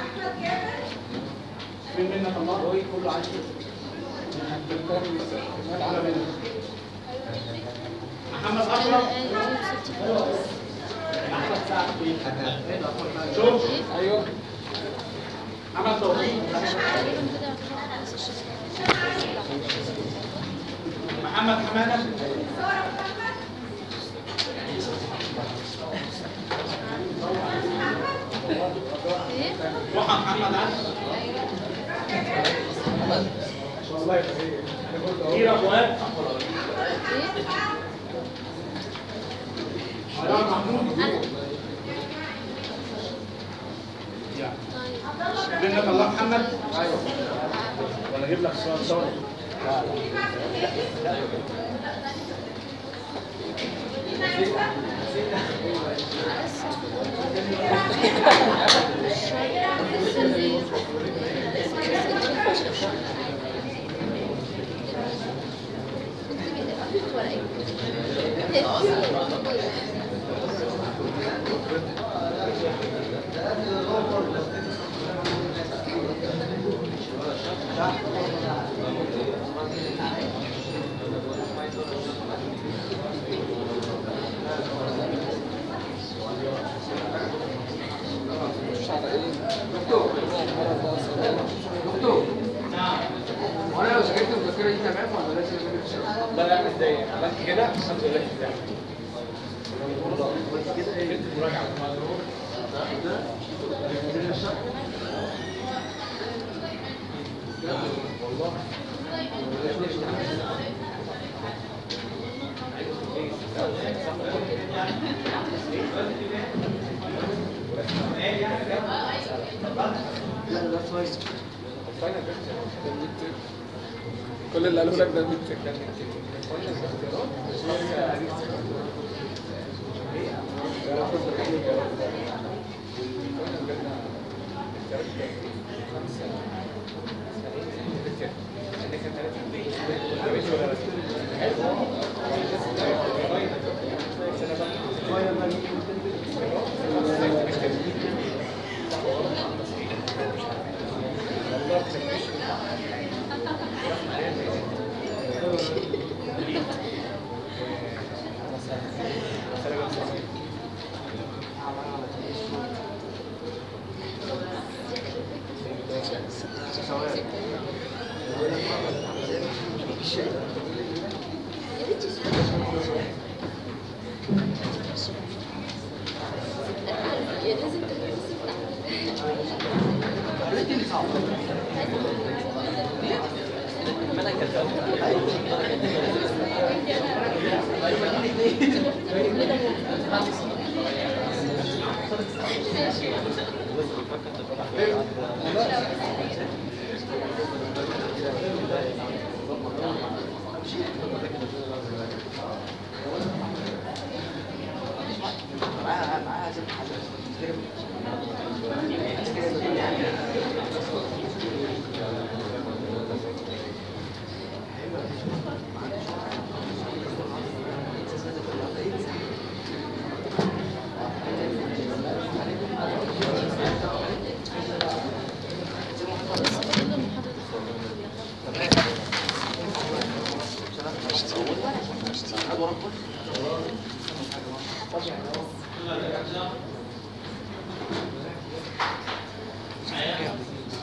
من منة الله هو كله عايش تعالى منة محمد اشرف شوف ايوه محمد توفيق محمد حماده ايه روحة محمد علي والله كيرا فؤاد علاء محمود منة الله محمد ولا اجيب لك صور صور دكتور وانا لو ذاكرت المذكره دي تمام ولا لازم اذاكر الشرح؟ لا لا مش دايق عملت كده الحمد لله كده كل اللي قالوا لك ده بيت كان لازم هات ورا كل يلا يا دكاترة. معايا؟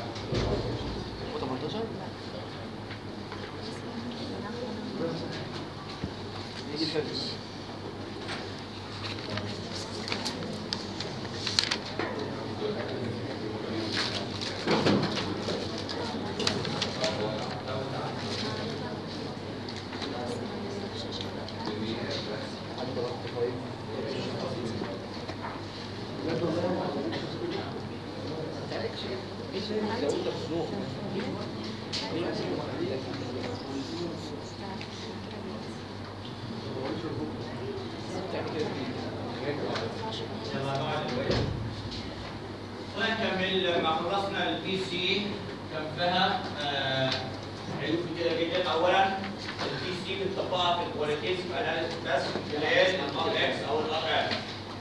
يلا نقعد شوية. خلينا نكمل ما خلصنا البي سي كان فيها آه، عيوب كتيرة جدا أولا البي سي بنطبقها في الكواليتيف اناليسيس بس من خلال الار اكس أو الار اف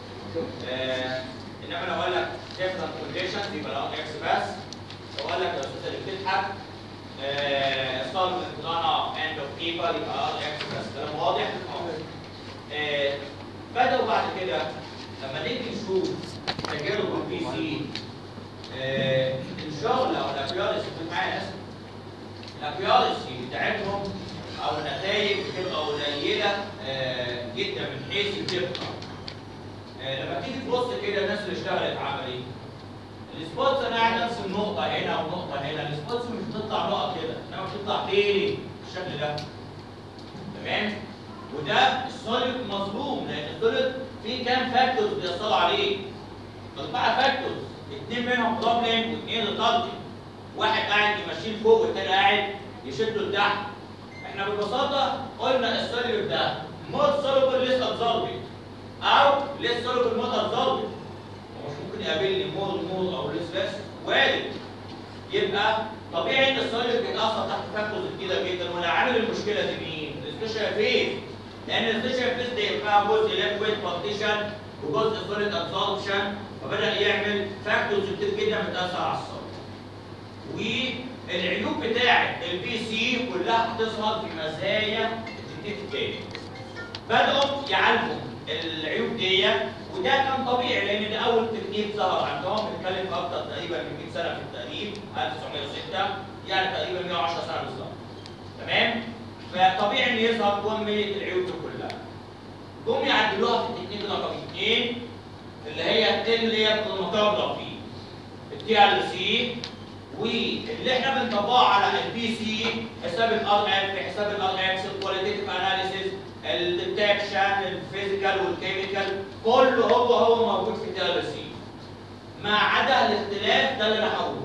انما لو قال لك ديفرنت كونديشنز يبقى الار اكس بس لو قال لك يا استاذ اللي بتضحك solvent run end of paper يبقى ار اكس بس كلام واضح؟ آه، بدأوا بعد كده لما نيجي نشوف تجارب البي سي الشغل او الاكيورسي كنت معايا ناس الاكيورسي بتاعتهم او النتائج بتبقى قليله آه، جدا من حيث الدقه آه، لما تيجي تبص كده الناس اللي اشتغلت عمليه السبوتس انا قاعد نفس النقطه هنا ونقطه هنا السبوتس مش بتطلع نقط كده انما بتطلع تاني بالشكل ده تمام وده السوليد مظلوم لان السوليد فيه كام فاكتورز بيصلوا عليه أربعة فاكتورز اثنين منهم بروبلم واثنين ريتاردنج واحد قاعد يمشيه لفوق والتاني قاعد يشده لتحت احنا ببساطة قلنا السوليد ده مور سوليبل ليس ابزوربنج او ليس سوليبل مور ابزوربنج مش ممكن يقابلني مور مور او ليس بس وارد يبقى طبيعي ان السوليد بيتاثر تحت فاكتورز كتيره جدا ولا عامل المشكله دي مين؟ السبيشال فيز لان السبيشال فيز ده يبقى جزء ليكويد بارتيشن وجزء سوليد ابزوربشن فبدا يعمل فاكتورز كتير جدا بتاثر على السوليد والعيوب بتاعه البي سي كلها هتظهر في مزايا التكنيك بدأوا يعالجوا العيوب دي وده كان طبيعي لان ده اول تكنيك ظهر عندهم بنتكلم في اكتر تقريبا من 100 سنه في التقريب 1906 يعني تقريبا 110 سنه بالظبط تمام فطبيعي ان يظهر كميه العيوب دي كلها جم يعدلوها في التكنيك رقم اثنين اللي هي التنلية كروماتوجرافي التي ال سي واللي احنا بنطبقه على البي سي حساب الار اف حساب الار اكس الكواليتيف اناليسيس الديتكشن الفيزيكال والكيميكال كله هو هو موجود في التي ال سي ما عدا الاختلاف ده اللي انا هقوله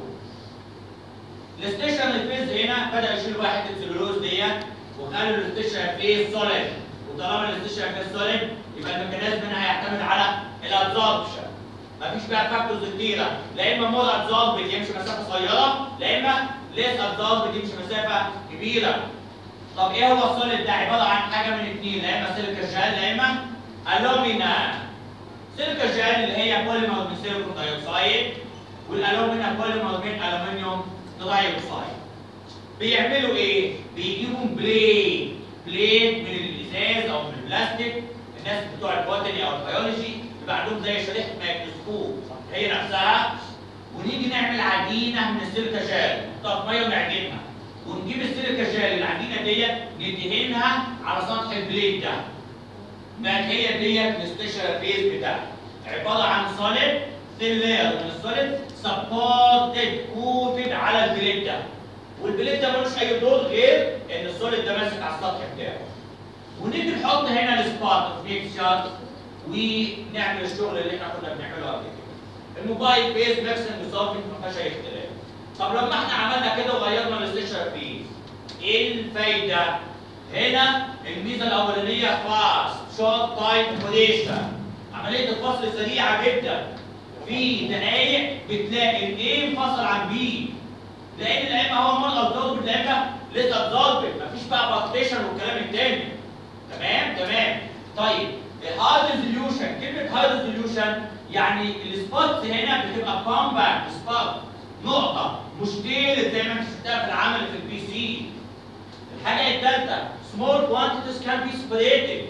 الستيشن الفيز هنا بدا يشيل واحد السلولوز ديت وخلوا الستيشن فيز سوليد وطالما الستيشن فيز سوليد يبقى الميكانيزم هنا هيعتمد على الابزوربشن مفيش بقى فاكتورز كتيره لا اما مور ابزورب يمشي مسافه صغيره لا اما ليس ابزورب يمشي مسافه كبيره طب ايه هو السوليد ده عباره عن حاجه من اثنين لا اما سيليكا جel لا اما الومينا سيليكا جel اللي هي بوليمر من سيليكون دايوكسيد والالومينا بوليمر من الومنيوم دايوكسيد بيعملوا ايه؟ بيجيبوا بلين بلين من الازاز او من البلاستيك الناس بتوع البوتني او البيولوجي يبقى عندهم زي شريحه ميكروسكوب هي نفسها ونيجي نعمل عجينه من السيليكا جel نحطها في ميه ونعجنها ونجيب السيليكا جel العجينه ديت ندهنها على سطح البليد ده بقت هي ديت السبيشال فيز بتاعها عباره عن سوليد ثين لاير من السوليد سبورتد كوتد على البليد ده والبليد ده ملوش اي دور غير ان السوليد ده ماسك على السطح بتاعه ونيجي نحط هنا السبارت ميكشر ونعمل الشغل اللي احنا كنا بنعمله قبل كده الموبايل بيز ميكسنج سولفنج ما فيهاش اي اختلاف طب لما احنا عملنا كده وغيرنا الستيشن فيز ايه الفايده؟ هنا الميزه الاولانيه فاست شورت تايم كومبليشن عمليه الفصل سريعه جدا في دقائق بتلاقي الايه انفصل عن بي لان لا اما هو مره ابزورب لا اما لسه ابزورب مفيش بقى بارتيشن والكلام التاني تمام تمام طيب الهاي ريزوليوشن كلمه هاي ريزوليوشن يعني السبوتس هنا بتبقى كومباكت سبوت نقطه مش تيلت زي ما انت شفتها في العمل في البي سي الحاجه الثالثه small quantities can be separated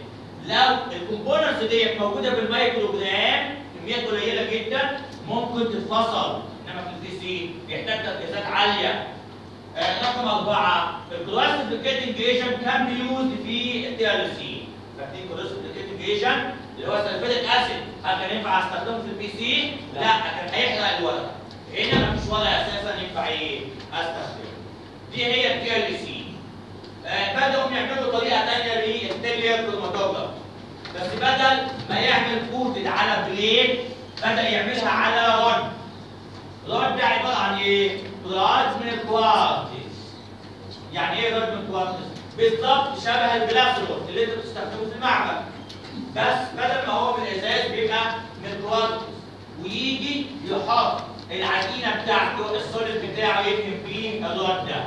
لو الكومبوننتس ديت موجوده بالمايكروجرام كميات قليله جدا ممكن تتفصل انما في البي سي بيحتاج تركيزات عاليه آه، رقم أربعة الكلاسيفيكيتنج ايجنت كان بيوز في التي ال سي فاكرين كلاسيفيكيتنج ايجنت اللي هو سلفيتك اسيد هل كان ينفع استخدمه في البي سي؟ لا كان هيحرق الورق هنا مفيش ورق اساسا ينفع ايه؟ استخدمه دي هي التي ال سي بدأوا يعملوا طريقة تانية للتيلير كروماتوجراف بس بدل ما يعمل كوتد على بليد بدأ يعملها على رد رد ده عبارة عن ايه؟ رد من الكوارتز يعني ايه رد من الكوارتز؟ بالظبط شبه البلاسروت اللي انت بتستخدمه في المعمل بس بدل ما هو من الازاز بيبقى من الكوارتز ويجي يحط العجينه بتاعته السوليد بتاعه يدهن فيه الرد ده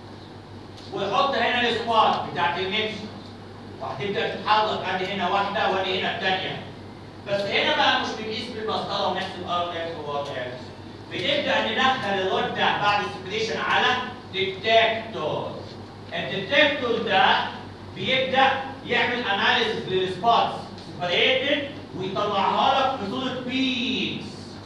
ويحط هنا السبوت بتاعت الميكس وهتبدا تتحرك ادي هنا واحده وادي هنا الثانيه بس هنا بقى مش بنقيس بالمسطره ونحسب ار اكس وار اكس بنبدا ندخل الرد ده بعد السبريشن على ديتكتور الديتكتور ده بيبدا يعمل اناليسيس للسبوتس سيبريتد ويطلعها لك في صوره بيكس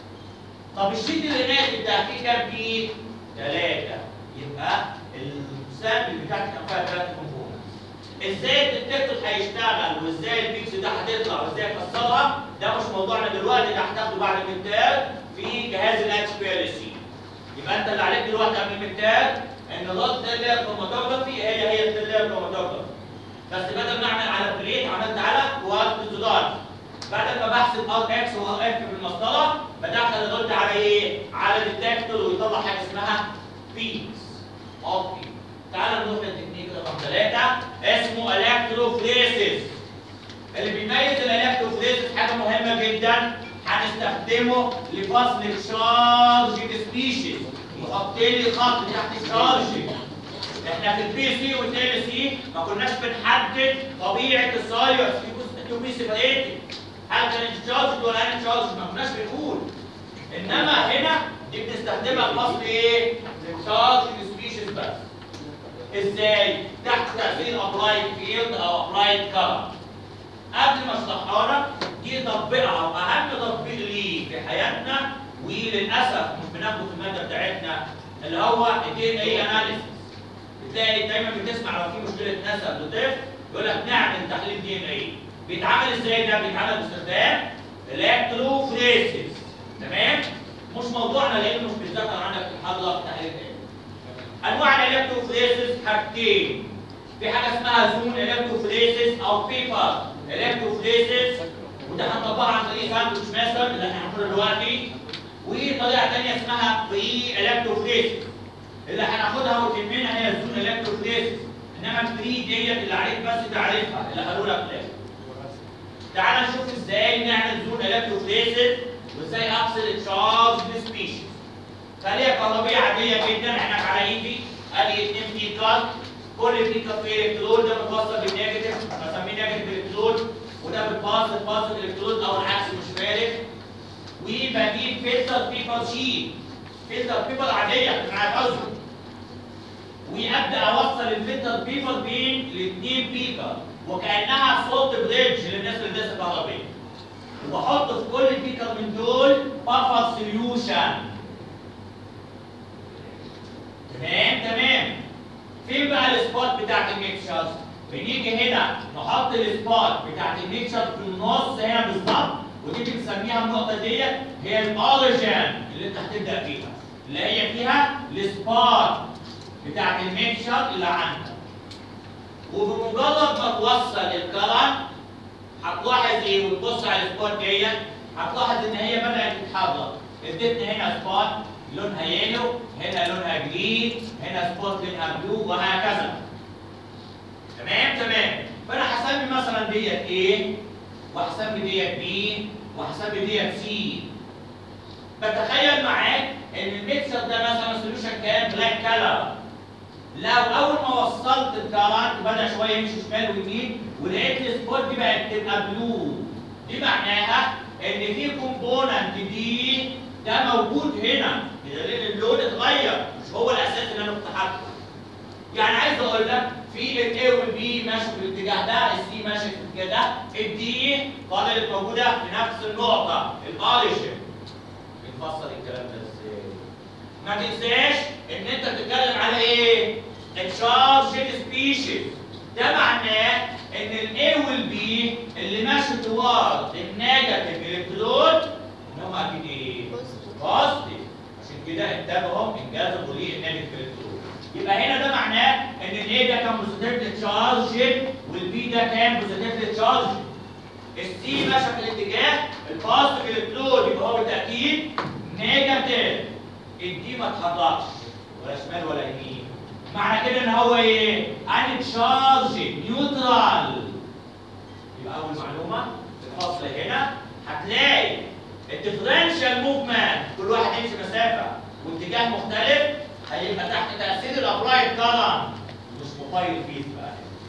طب الشيت اللي نازل ده فيه كام بيك؟ ثلاثه يبقى السامبل بتاعتك كان فيها ثلاث كومبوننتس ازاي الديتكتور هيشتغل وازاي البيكس ده هتطلع وازاي يكسرها ده مش موضوعنا دلوقتي ده هتاخده بعد المنتال في جهاز الاتش بي ال سي يبقى انت اللي عليك دلوقتي قبل المنتال ان الرد ده اللي هي الكروماتوجرافي هي هي اللي هي الكروماتوجرافي بس بدل ما اعمل على بليت عملت على كوارت زجاج بدل ما بحسب ار اكس وار اف بالمسطره بدخل الرد على ايه؟ على الديتكتور ويطلع حاجه اسمها بيكس اوف بيكس تعال نروح للتكنيك رقم ثلاثة اسمه الكتروفليسيس اللي بيميز الالكتروفليسيس حاجة مهمة جدا هنستخدمه لفصل الشارج سبيشيز يحط لي خط تحت الشارج احنا في البي سي والتي سي ما كناش بنحدد طبيعة السايرس في جزء تو بي سيبريتد هل كان تشارج ولا ان تشارج ما كناش بنقول انما هنا دي بنستخدمها لفصل ايه؟ الشارج سبيشيز بس ازاي؟ تحت تأثير ابلايد فيلد او ابلايد كارنت. قبل ما اشرحها لك دي تطبيقها واهم تطبيق ليه في حياتنا وللاسف مش بناخده في الماده بتاعتنا اللي هو الدي ان اي اناليسيس. بتلاقي دايما بتسمع لو في مشكله نسب لطفل يقول لك نعمل تحليل دي ان اي. بيتعمل ازاي ده؟ بيتعمل باستخدام الكتروفريسيس. تمام؟ مش موضوعنا لانه مش بيتذكر عندك في المحاضره في تحليل ايه. انواع الالكتروفريسيس حاجتين في حاجه اسمها زون الكتروفريسيس او بيبر الكتروفريسيس وده هنطبقها عن طريق ساندوتش ماستر اللي احنا هنعمله دلوقتي وطريقه ثانيه اسمها فري الكتروفريسيس اللي هناخدها وتهمنا هي الزون الكتروفريسيس انما الفري ديت اللي عليك بس تعرفها اللي قالوا لك لا تعال نشوف ازاي نعمل زون الكتروفريسيس وازاي افصل التشارج سبيشيز خليه كهربية عادية جدا عينك على ايدي ادي اتنين بيكات كل بيكا فيه الكترود ده متوصل بالنيجاتيف بسميه نيجاتيف الكترود وده بالباز الباز الكترود او العكس مش فارق وبجيب فلتر بيبر شيت فلتر بيبر عادية مش هتعوزه وابدا اوصل الفلتر بيبر بين الاثنين بيكر وكانها صوت بريدج للناس اللي لسه كهربيه وبحط في كل بيكر من دول بفر سوليوشن تمام تمام فين بقى السبوت بتاعت الميكشرز بنيجي هنا نحط السبوت بتاعت الميكشر في النص هنا بالظبط ودي بنسميها النقطه ديت هي الاوريجن اللي انت هتبدا فيها اللي هي فيها السبوت بتاعت الميكشر اللي عندك وبمجرد ما توصل الكرنت هتلاحظ ايه وتبص على السبوت ديت هتلاحظ ان هي بدات تتحرك اديتني هنا سبوت لونها يلو هنا لونها جرين هنا سبوت لونها بلو وهكذا تمام تمام فانا هسمي مثلا ديت ايه وهسمي ديت بي وهسمي ديت سي بتخيل معاك ان الميكسر ده مثلا سوليوشن كان بلاك كلر لو اول ما وصلت الكرنت بدا شويه يمشي شمال ويمين ولقيت السبوت دي بقت تبقى بلو دي معناها ان في كومبوننت دي ده موجود هنا بدليل اللون اتغير مش هو الاساس اللي انا كنت حاطه يعني عايز اقول لك في الاي والبي ماشي في الاتجاه ده السي ماشي في الاتجاه ده الدي فضلت موجوده في نفس النقطه الاوريجن بنفسر الكلام ده ازاي ما تنساش ان انت بتتكلم على ايه التشارجد سبيشيز ده معناه ان الاي والبي اللي ماشي توارد النيجاتيف الكترون ان هم اكيد ايه بوزيتيف عشان كده انتبههم انجذبوا ليه النيجاتيف الكترون يبقى هنا ده معناه ان الاي ده كان بوزيتيف تشارجد والبي ده كان بوزيتيف تشارجد السي ماشي في الاتجاه البوزيتيف الكترون يبقى هو بالتاكيد نيجاتيف الدي ما اتحركش ولا شمال ولا يمين معنى كده ان هو ايه؟ ان تشارج نيوترال يبقى اول معلومه في الفصل هنا هتلاقي الديفرنشال موفمنت كل واحد يمشي مسافه واتجاه مختلف هيبقى تحت تاثير الابرايت كرنت مش موبايل فيز بقى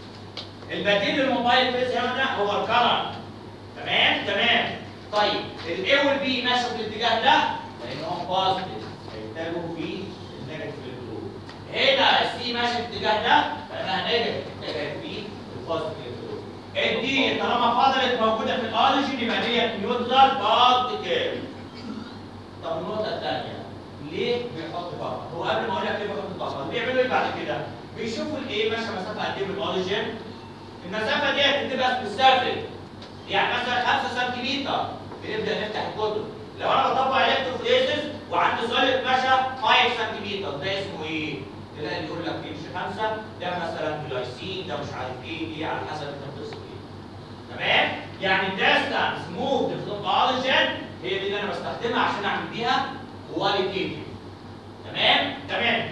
البديل للموبايل فيز هنا ده هو الكرنت تمام تمام طيب الاي والبي ماشي في الاتجاه ده لانهم بوزيتيف هيتجهوا في النيجاتيف الكترون هنا السي ماشي في الاتجاه ده فانا نيجاتيف اتجهت في البوزيتيف الكترون الدي طالما فضلت موجوده في الاوريجن يبقى ديت نيوترال بارتيكل طب النقطه الثانيه ليه بيحط بفر؟ هو قبل ما اقول لك ليه بيحط بفر بيعملوا ايه بعد كده؟ بيشوفوا الايه ماشيه مسافه قد ايه من الاوريجن المسافه ديت بتبقى سبيسيفيك يعني مثلا 5 سنتيمتر بنبدا نفتح الكتب لو انا بطبق الكتروفوريسيس وعندي سوليد مشى 5 سنتيمتر ده اسمه ايه؟ تلاقي اللي يقول لك يمشي 5 ده مثلا جلايسين ده مش عارف ايه دي على حسب انت بتصل ايه تمام؟ يعني الديستانس موف فروم اوريجن هي دي اللي انا بستخدمها عشان اعمل بيها كواليتيف تمام؟ تمام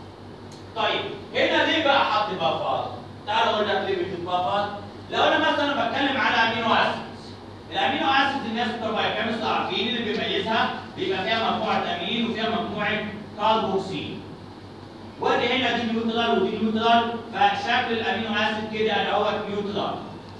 طيب هنا ليه بقى حط بافر؟ تعال اقول لك ليه بيحط بافر؟ لو انا مثلا بتكلم على امينو اسيدز الامينو اسيدز الناس بتوع بايوكيمستري عارفين اللي بيميزها بيبقى فيها مجموعه امين وفيها مجموعه كاربوكسيل وادي هنا دي نيوترال ودي نيوترال فشكل الامينو اسيد كده اللي هو نيوترال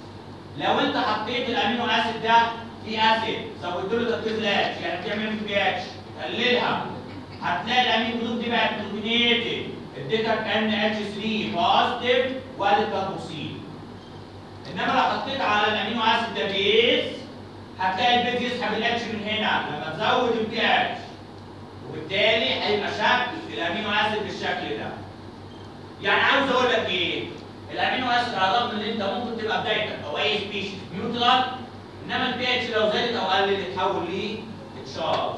لو انت حطيت الامينو اسيد ده في اسيد زودت له تركيز الاتش يعني بتعمل في بي اتش تقللها هتلاقي الامين جروب دي بقت بروتينيتد اديتك ان اتش 3 بوزيتيف وادي الكاربوكسيل انما لو حطيت على الامينو اسيد ده بيز هتلاقي البيز يسحب الاتش من هنا لما تزود البي اتش وبالتالي هيبقى شكل الامينو اسيد بالشكل ده يعني عاوز اقول لك ايه الامينو اسيد على الرغم ان انت ممكن تبقى بدايتك او اي سبيشيز نيوترال انما البي اتش لو زادت او قلت يتحول لتشارج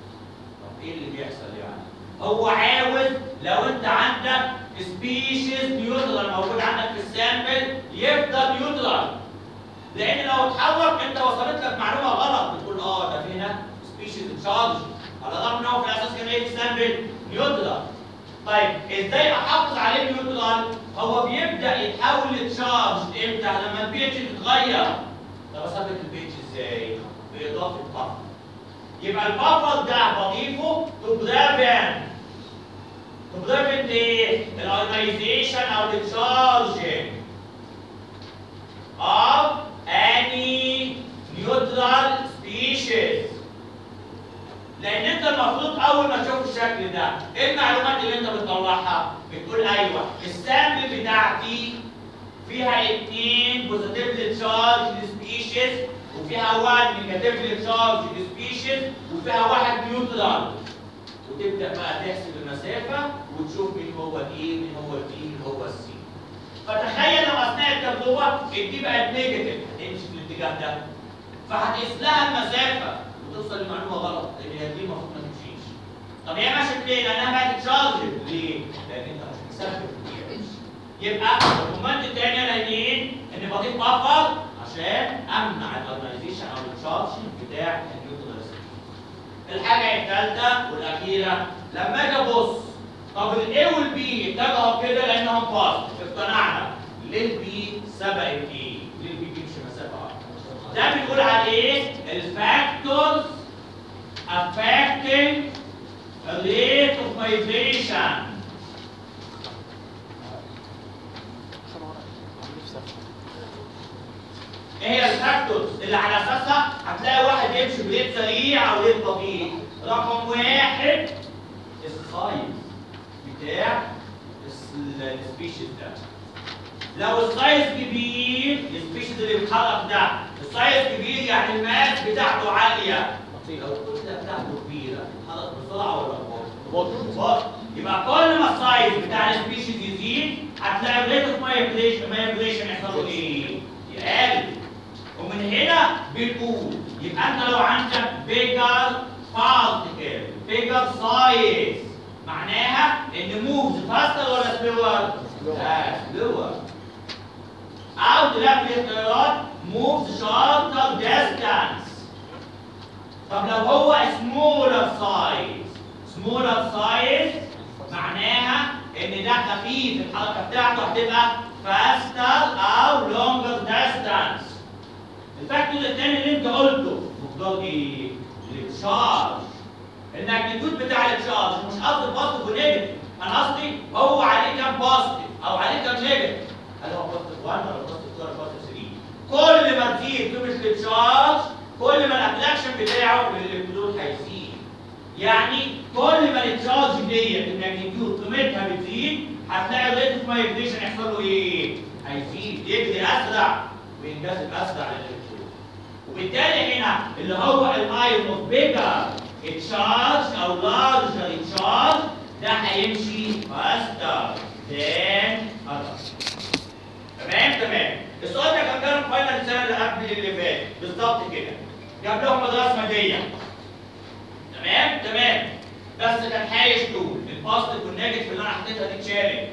طب ايه اللي بيحصل يعني هو عاوز لو انت عندك سبيشيز نيوترال موجود عندك في السامبل يفضل نيوترال لان لو اتحرك انت وصلت لك معلومه غلط بتقول اه ده في هنا سبيشيز تشارج على الرغم ان هو في الاساس كان ايه السامبل نيوترال طيب ازاي احافظ عليه نيوترال هو بيبدا يتحول لتشارج امتى لما البي اتش تتغير طب اثبت البي اتش ازاي باضافه بفر يبقى البفر ده بضيفه تو بريفنت تو بريفنت ايه الايونايزيشن او التشارجنج of any neutral species لان انت المفروض اول ما تشوف الشكل ده ايه المعلومات اللي انت بتطلعها بتقول ايوه السامبل بتاعتي فيها اثنين بوزيتيفلي تشارج سبيشيز وفيها واحد نيجاتيفلي تشارج سبيشيز وفيها واحد نيوترال وتبدا بقى تحسب المسافه وتشوف مين هو الايه مين هو البي مين هو السي فتخيل لو اثناء التجربه الدي بقت نيجاتيف هتمشي في الاتجاه ده فهتقيس لها المسافه وتوصل لمعلومه غلط لان هي دي المفروض ما تمشيش طب هي ماشيه ليه؟ لانها بقت تشارج ليه؟ لان انت مش مسافر يبقى الكوماند الثانيه لاقيين ان بضيف بفر عشان امنع الاورجنايزيشن او التشارج بتاع النيوترال الحاجه الثالثه والاخيره لما اجي ابص طب الاي والبي اتجهوا كده لانهم باص اقتنعنا ليه البي سبقت ايه؟ ليه البي بيمشي مسافه واحده؟ ده بنقول عليه الفاكتورز affecting rate of migration ايه هي الفاكتورز اللي على اساسها هتلاقي واحد يمشي بريت سريع او ريت بطيء رقم واحد السايز بتاع السبيشيز ده لو السايز كبير السبيشيز اللي بيتحرك ده السايز كبير يعني الماس بتاعته عاليه لو الكتله بتاعته كبيره بيتحرك بسرعه ولا ببطء؟ ببطء يبقى كل ما السايز بتاع السبيشيز يزيد هتلاقي الريت اوف مايجريشن مايجريشن يحصل له ايه؟ يقل ومن هنا بنقول يبقى انت لو عندك بيجر بارتكل بيجر سايز معناها ان موفز فاستر ولا سلور؟ لا سلور او تلاقي في الاختيارات موفز شارتر ديستانس طب لو هو سمولر سايز سمولر سايز معناها ان ده خفيف الحركه بتاعته هتبقى فاستر او لونجر ديستانس الفاكتور الثاني اللي انت قلته مقدار ايه؟ التشارج الماجنتيود بتاع التشارج مش قصدي بوزيتيف ونيجاتيف انا قصدي هو عليه كام بوزيتيف او عليه كام نيجاتيف هل هو بوزيتيف 1 ولا بوزيتيف 2 ولا بوزيتيف 3 كل ما تزيد قيمه التشارج كل ما الاتراكشن بتاعه للالكترون هيزيد يعني كل ما التشارج ديت الماجنتيود قيمتها بتزيد هتلاقي الريت اوف مايجريشن يحصل له ايه؟ هيزيد يجري اسرع وينجذب اسرع للالكترون وبالتالي هنا اللي هو الايون اوف بيجر تشارج او لارجر تشارج ده هيمشي فاستر ذان اذر تمام تمام السؤال ده كان كان فاينل السنه اللي قبل اللي فات بالظبط كده جاب لهم الرسمه دي تمام تمام بس كان حايش دول البوزيتيف والنيجاتيف اللي انا حطيتها دي اتشالت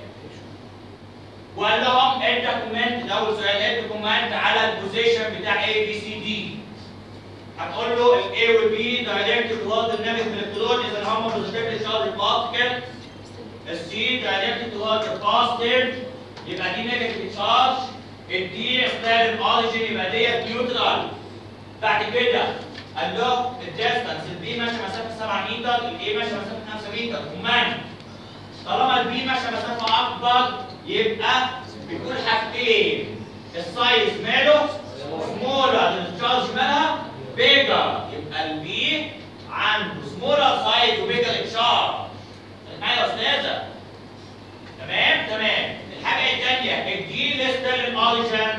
وقال لهم ادى كومنت ده اول سؤال ادى كومنت على البوزيشن بتاع اي بي سي دي هتقول له الاي والبي دايركت توارد النيجاتيف الكترون اذا هم بوزيتيف تشارج بارتكل السي دايركت توارد البوزيتيف يبقى دي نيجاتيف تشارج الدي اختار الاوريجين يبقى ديت نيوترال بعد كده قال له الديستانس البي ماشي مسافه 7 متر الاي ماشي مسافه 5 متر كمان طالما البي ماشي مسافه اكبر يبقى بيكون حاجتين السايز ماله سمولر التشارج مالها بيجر يبقى البي عنده سمولر سايز وبيجر تشارج معايا يا استاذه تمام تمام الحاجه الثانيه الدي ليستر الاوريجن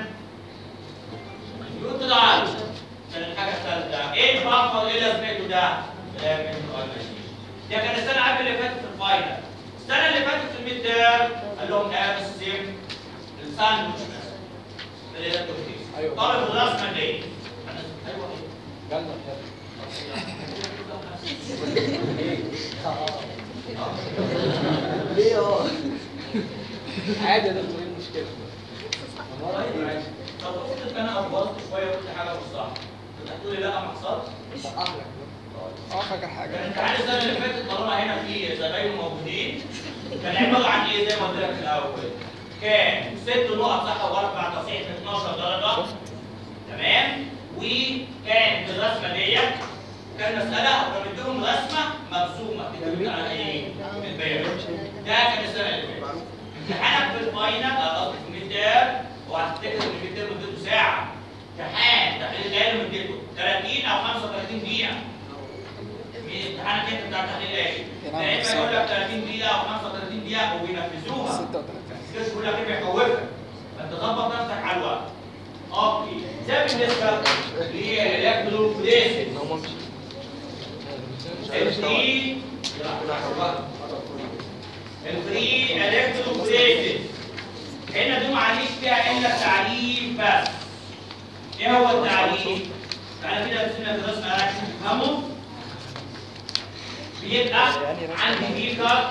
نيوترال كان الحاجه الثالثه ايه البفر ايه لازمته ده؟ ده من الاوريجن ده كان السنه قبل اللي فاتت في الفاينل السنه اللي فاتت في الميد تيرم قال لهم ارسم الساندوتش مثلا اللي ده التوفيق أيوة. طالب الرسمه دي أنا- ايوه جنة ليه اه عادي يا دكتور ايه المشكلة؟ طيب ماشي. طب افرض انا افضلت شويه وقلت حاجه مش صح هتقولي لا ما حصلش اه فاكر حاجه كان امتحان السنه اللي فاتت طالما هنا في زمايل موجودين كان عباره عن ايه زي ما قلت لك في الاول كان ست نقط صح وغلط مع تصحيح من 12 درجه تمام وكانت الرسمه ديت كان مساله كان مديهم رسمه مرسومه تكتب على ايه؟ البيان ده كان السنه اللي فاتت امتحانك في الفاينل آه، قصدي في الميد تيرم وهتفتكر ان الميد تيرم مدته ساعه امتحان تحليل العلم مدته 30 او 35 دقيقه مين امتحانك انت بتاع تحليل العلم كلام يا اما صعب. يقول لك 30 دقيقه او 35 دقيقه وبينفذوها 36 مش يقول لك ايه بيخوفك فانت ظبط نفسك على الوقت اوكي ده بالنسبه للالكتروفوريسيس الفري الفري الكتروفوريسيس هنا دي معلش فيها الا تعريف بس ايه هو التعريف؟ تعالى كده ارسم لك الرسمه عشان تفهمه بيبقى عندي بيكر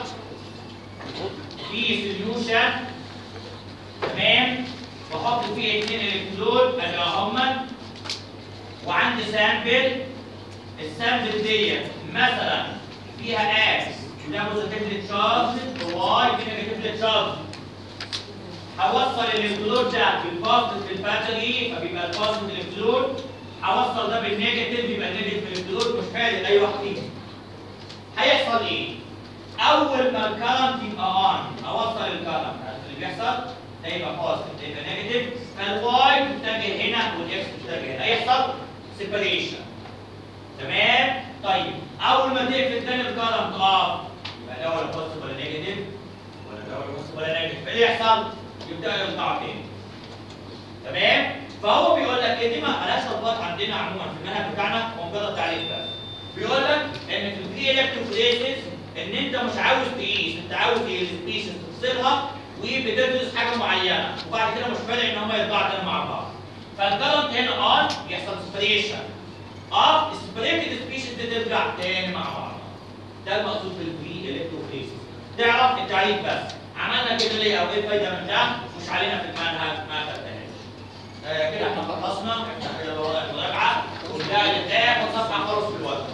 في سوليوشن تمام بحط فيه اثنين الكترود ادي هما وعندي سامبل السامبل ديت مثلا فيها اكس وده بوزيتيف تشارج وواي دي نيجاتيف تشارج هوصل الالكترود ده بالبوزيتيف بالباتري فبيبقى البوزيتيف الكترود هوصل ده بالنيجاتيف يبقى النيجاتيف الكترود مش فارق اي واحد فيهم هيحصل ايه؟ اول ما الكرنت يبقى اون اوصل الكرنت اللي بيحصل ده يبقى بوزيتيف ده يبقى نيجاتيف فالواي تتجه هنا والاكس تتجه هنا هيحصل سيبريشن تمام طيب اول ما تقفل تاني الكرنت اوف يبقى ده ولا بوزيتيف ولا نيجاتيف ولا ده ولا بوزيتيف ولا نيجاتيف ايه اللي يحصل؟ يبداوا يرجعوا تاني تمام فهو بيقول لك ايه دي ما مالهاش تطبيقات عندنا عموما في المنهج بتاعنا هو مجرد تعريف بس بيقول لك ان في البري الكتروفوريسيس ان انت مش عاوز تقيس انت عاوز ايه السبيشيز تفصلها وبتدرس حاجه معينه وبعد كده مش فارق ان هم يرجعوا تاني مع بعض فالكرنت هنا ار يحصل سبريشن اه السبريتد سبيشيز دي ترجع تاني مع بعض ده المقصود بالبري الكتروفوريسيس تعرف التعريف بس عملنا كده ليه او ايه الفايده من ده مش علينا في المنهج ما خدناهاش آه، كده احنا خلصنا احنا كده بقى المراجعه وده الاخر صفحه خالص في الورقه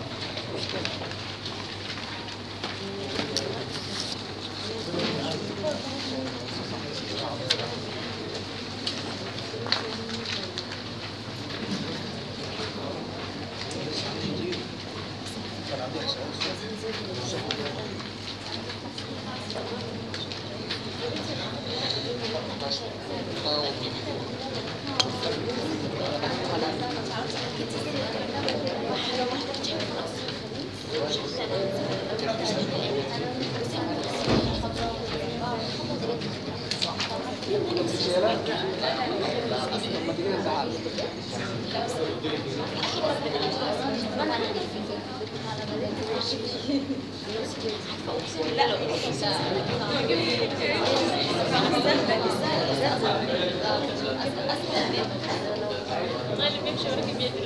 طب ما تيجي نزعل لا لو غالب بيمشي وراك بيجري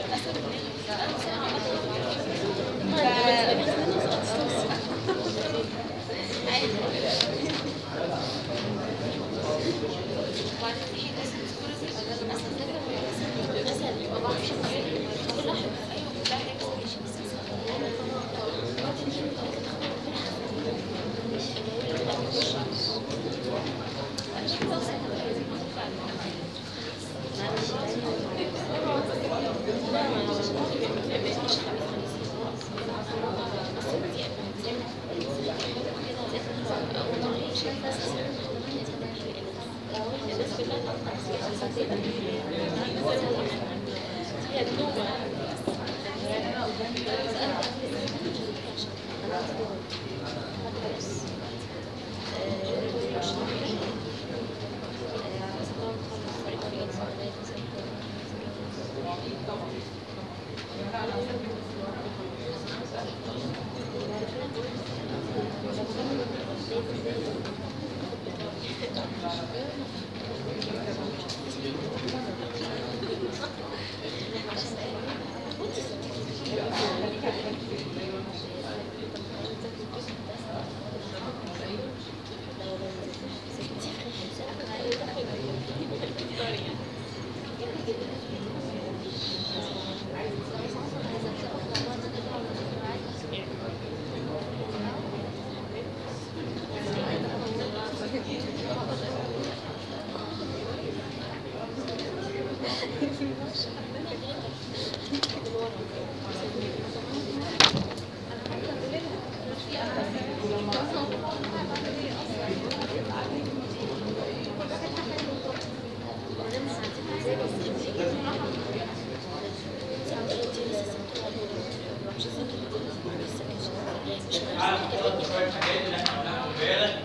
تعالى نحط شويه حاجات اللي احنا قلناها امبارح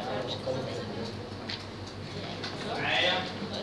معايا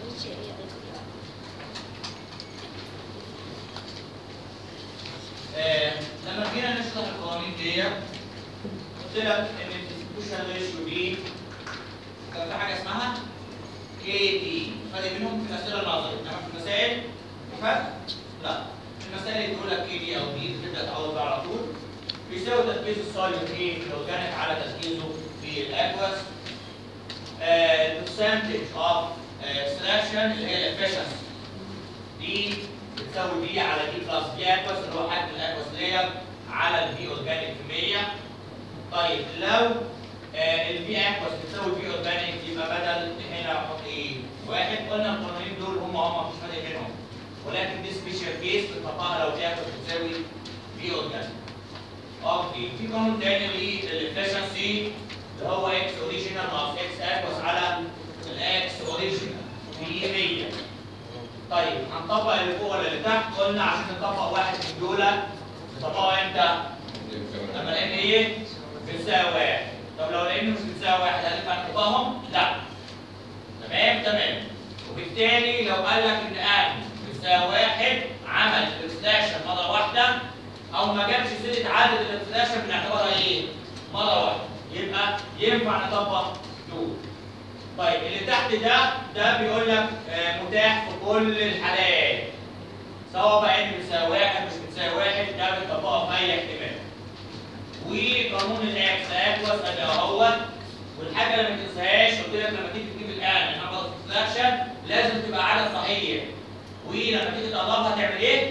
آه، لما جينا نشرح القوانين دي قلت لك ان الديستريبيوشن ريشيو دي كان في حاجه اسمها كي دي فرق بينهم في الاسئله النظري انما في المسائل في فرق؟ لا في المسائل اللي تقول لك كي دي او دي بتبدا تعوض بقى على طول بيساوي تركيز السوليد ايه في الاورجانيك على تركيزه في الاكواس البرسنتج اوف اكستراكشن اللي هي الافشنسي دي بتساوي دي على دي بلس دي اكواس اللي هو حجم الاكواس لير على البي اورجانيك في 100 طيب لو البي اكواس بتساوي بي اورجانيك يبقى بدل هنا احط ايه؟ واحد قلنا القانونين دول هم هم مفيش فرق بينهم ولكن دي سبيشال كيس بتطبقها لو دي اكواس بتساوي بي اورجانيك اوكي في قانون تاني للافشنسي اللي هو اكس اوريجينال ناقص اكس اكوس على الاكس اوريجينال في 100 طيب هنطبق اللي فوق ولا اللي تحت قلنا عشان نطبق واحد من دول نطبقه امتى؟ لما الان ايه؟ بتساوي واحد طب لو الان مش بتساوي واحد هل ينفع نطبقهم؟ لا تمام تمام وبالتالي لو قال لك ان ان بيساوي واحد عمل الاكستراكشن مره واحده او ما جابش سيره عدد الاكستراكشن بنعتبرها ايه؟ مره واحده يبقى ينفع نطبق دول طيب اللي تحت ده ده بيقول لك آه، متاح في كل الحالات سواء بقى ان بتساوي واحد مش بتساوي واحد ده بنطبقه في اي احتمال وقانون الاكس اكوس ادي اهو والحاجه اللي ما تنساهاش قلت لك لما تيجي تجيب الان نمبر فراكشن لازم تبقى عدد صحيح ولما تيجي تقربها تعمل ايه؟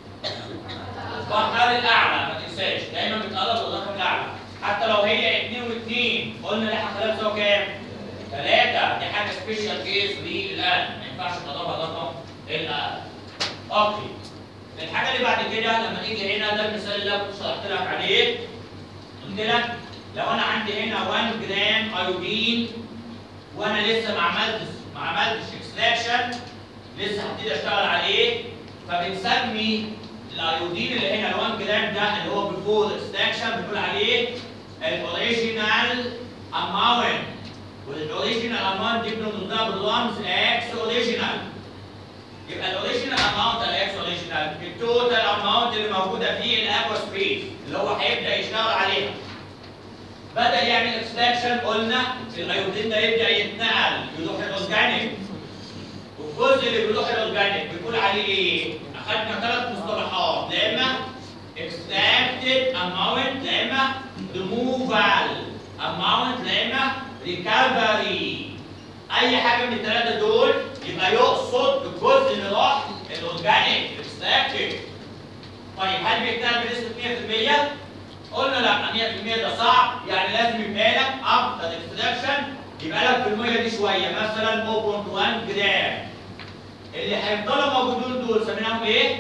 بحر الاعلى ما تنساش دايما بتقرب للرقم الاعلى حتى لو هي 2 و2 قلنا اللي احنا خلاها تساوي كام؟ 3 دي حاجه سبيشال كيس للان ما ينفعش نضربها رقم الاقل اوكي الحاجه اللي بعد كده لما نيجي هنا ده المثال اللي انا كنت شرحت لك عليه قلت لك لو انا عندي هنا 1 جرام ايودين وانا لسه ما عملتش ما عملتش اكستراكشن لسه هبتدي اشتغل عليه فبنسمي الايودين اللي هنا ال 1 جرام ده اللي هو بيفور اكستراكشن بنقول عليه الاوريجينال اماونت والاوريجينال اماونت دي بنرمزها بالرمز اكس اوريجينال يبقى الاوريجينال اماونت الاكس اوريجينال التوتال اماونت اللي موجوده في الاكوا سبيس اللي هو هيبدا يشتغل عليها بدا يعمل اكستراكشن قلنا الايودين ده يبدا يتنقل يروح الاورجانيك والجزء اللي بيروح الاورجانيك بنقول عليه ايه؟ اخذنا ثلاث مصطلحات لا اما extracted amount لا اما removal amount لا اما recovery اي حاجه من الثلاثه دول يبقى يقصد الجزء اللي راح الاورجانيك extracted طيب هل بيتنقل بنسبه 100%؟ قلنا لا 100% ده صعب يعني لازم يبقى لك افتر اكستراكشن يبقى لك في الميه دي شويه مثلا 0.1 جرام اللي هيفضلوا موجودين دول سميناهم ايه؟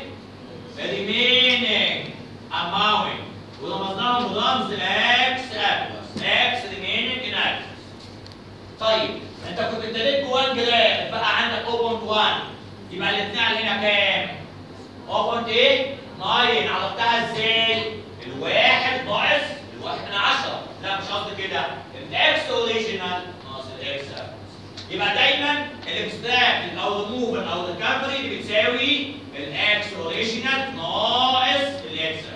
remaining amount ورمزناهم برمز اكس اكوس اكس remaining in اكوس طيب انت كنت ابتديت ب 1 جرام بقى عندك 0.1 يبقى اللي اتنقل هنا كام؟ 0.8 9 عرفتها ازاي؟ الواحد ناقص الواحد من عشرة لا مش قصدي كده الاكس اوريجينال ناقص الاكس يبقى دايما الاكستراكت او ريموفال او ريكفري اللي بتساوي الاكس اوريجينال ناقص الاكس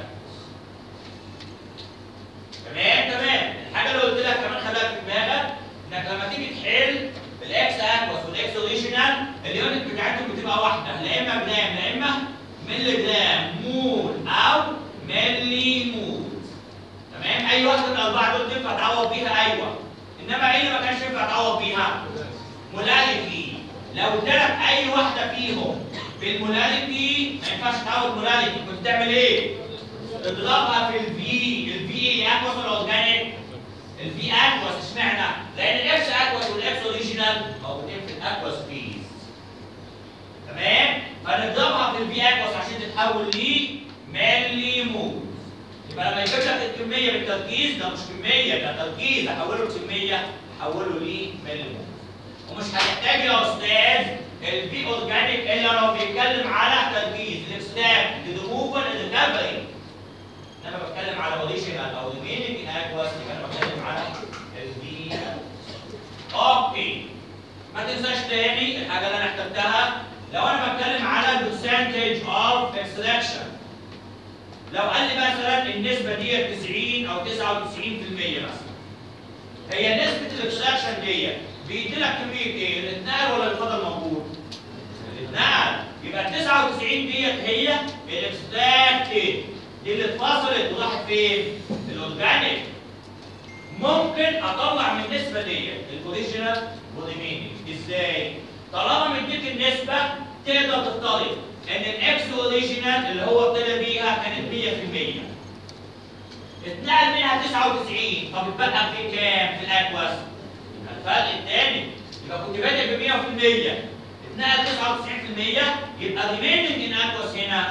تمام تمام الحاجه اللي قلت لك كمان خليها في دماغك انك لما تيجي تحل الاكس اكوس والاكس اوريجينال اليونت بتاعتهم بتبقى واحده لا اما جرام لا اما ملي جرام مول او ملي مول تمام اي واحده من الاربعه دول تنفع تعوض بيها ايوه انما ايه اللي ما كانش ينفع تعوض بيها مولاريتي لو ادالك اي واحده فيهم بالمولاريتي ما ينفعش تعوض مولاريتي كنت تعمل ايه اضربها في الفي الفي ايه اكوس ولا اورجانيك الفي اكوس اشمعنى لان الاكس اكوس والاكس اوريجينال موجودين في الاكوس بيس تمام فنضربها في الفي اكوس عشان تتحول لي ملي مول يبقى لما يجيب لك الكميه بالتركيز ده مش كميه ده تركيز احوله لكميه احوله لملي مول ومش هنحتاج يا استاذ البي اورجانيك الا لو بيتكلم على تركيز الاكستاك الريموفال الريكفري انا بتكلم على اوريجينال او ريميننج اكواس يبقى انا بتكلم على البي اوكي ما تنساش تاني الحاجه اللي انا احتجتها لو انا بتكلم على البرسنتج اوف اكستراكشن لو قال لي مثلا النسبه دي 90 او 99% مثلا هي نسبه الاكستراكشن دي بيدي لك كميه ايه؟ اللي اتنقل ولا اللي فضل موجود؟ اللي اتنقل يبقى 99 ديت هي الاكستراكتد دي اللي اتفصلت وراحت فين؟ الاورجانيك ممكن اطلع من النسبه ديت الاوريجينال والريمينينج ازاي؟ طالما مديك النسبه تقدر تفترض ان الاكس اوريجينال اللي هو ابتدى بيها كانت 100% اتنقل منها 99 طب اتبقى في كام في الاكواس؟ يبقى الفرق الثاني يبقى كنت بادئ ب 100% اتنقل 99% يبقى ريميننج ان اكواس هنا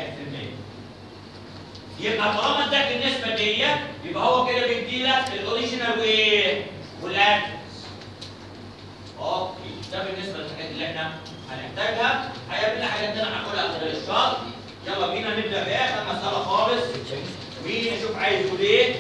1% يبقى طالما اداك النسبه دي يبقى هو كده بيديلك الاوريجينال وايه؟ والاكواس اوكي ده بالنسبه للحاجات اللي احنا هنحتاجها هيقابلنا حاجات تانية هنقولها خلال الشهر يلا بينا نبدا باخر مساله خالص ونشوف عايز يقول ايه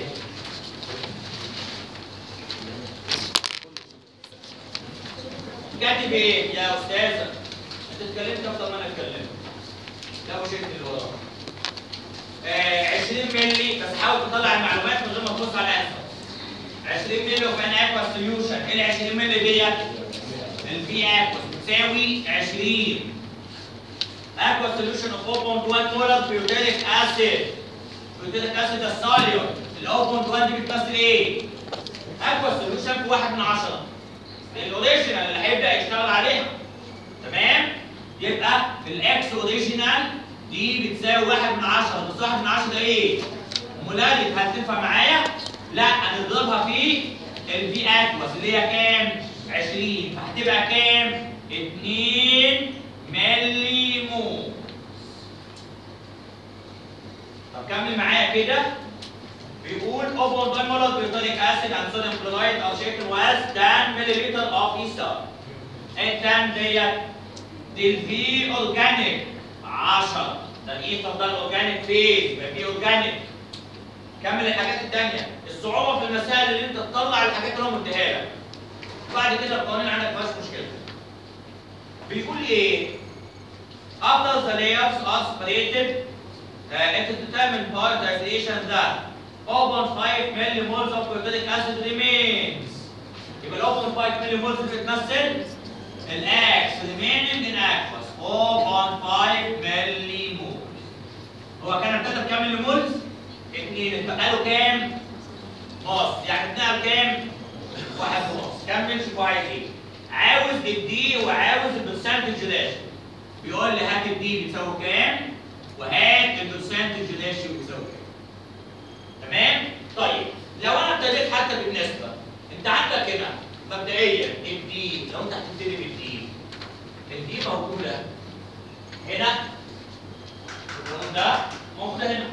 كاتب ايه يا استاذه انت اتكلمت افضل ما انا اتكلمت لا وشلت اللي وراه آه 20 مللي بس حاول تطلع المعلومات من غير ما تبص على الانسر 20 مللي وكان اكوا سوليوشن ايه ال 20 مللي ديت الفي اكوا بتساوي 20 اكوا سوليوشن اوف 0.1 مولر بيوتيليك اسيد بيوتيليك اسيد الصاليوم ال 0.1 دي بتمثل ايه؟ اكوا سوليوشن في 1 من 10 الاوريجينال اللي هيبدا يشتغل عليها تمام؟ يبقى الاكس اوريجينال دي بتساوي 1 من 10 بس 1 من 10 ده ايه؟ مولاريت هتنفع معايا؟ لا هنضربها في الفي اكواس اللي هي كام؟ 20 فهتبقى كام؟ 2 ملي مول طب كمل معايا كده بيقول اوفر دايمولر بيوتريك اسيد اند صوديوم كلورايد ار شيكن واز 10 ملي اوف ايستر ايه 10 ديت دي الفي اورجانيك 10 ده الايثر ده الاورجانيك فيز يبقى في اورجانيك كمل الحاجات الثانيه الصعوبه في المسائل اللي انت تطلع الحاجات اللي انا مديها لك بعد كده القوانين عندك ما فيهاش مشكله بيقول ايه after the layers are separated uh, it is determined by the isolation that 0.5 millimoles of proteinic acid remains يبقى ال 0.5 millimoles بتمثل الاكس remaining in aqueous 4.5 millimoles هو كان ابتدى بكام مليمولز؟ اثنين اتبقى له كام؟ نص يعني اتنقل كام؟ واحد ونص كمل شوف هو عايز ايه عاوز الدي وعاوز البرسنتج ريشيو بيقول لي هات الدي بتساوي كام وهات البرسنتج ريشيو بتساوي كام تمام طيب لو انا ابتديت حتى بالنسبه انت عندك هنا مبدئيا الدي لو انت هتبتدي بالدي الدي موجوده هنا القانون ده موجوده هنا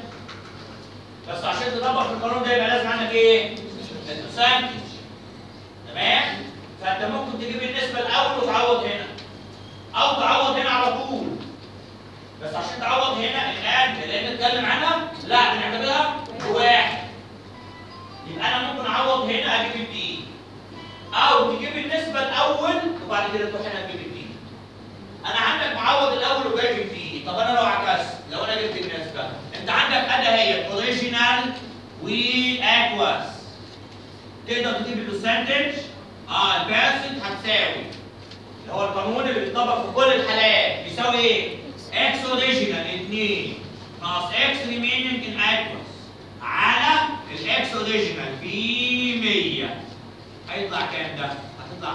بس عشان تطبق في القانون ده يبقى لازم عندك ايه؟ البرسنتج تمام؟ فانت ممكن تجيب النسبه الاول وتعوض هنا او تعوض هنا على طول بس عشان تعوض هنا الان اللي نتكلم عنها لا بنعتبرها واحد يبقى انا ممكن اعوض هنا اجيب الدي او تجيب النسبه الاول وبعد كده تروح هنا تجيب الدي انا عندك معوض الاول وجايب الدي طب انا لو عكست لو انا جبت النسبه انت عندك اداه هي اوريجينال واكواس تقدر تجيب البرسنتج اه الباسنج هتساوي اللي هو القانون اللي بيطبق في كل الحالات بيساوي ايه؟ اكس اوريجينال 2 ناقص اكس ريميننج ان اكواس على الاكس اوريجينال في 100 هيطلع كام ده؟ هتطلع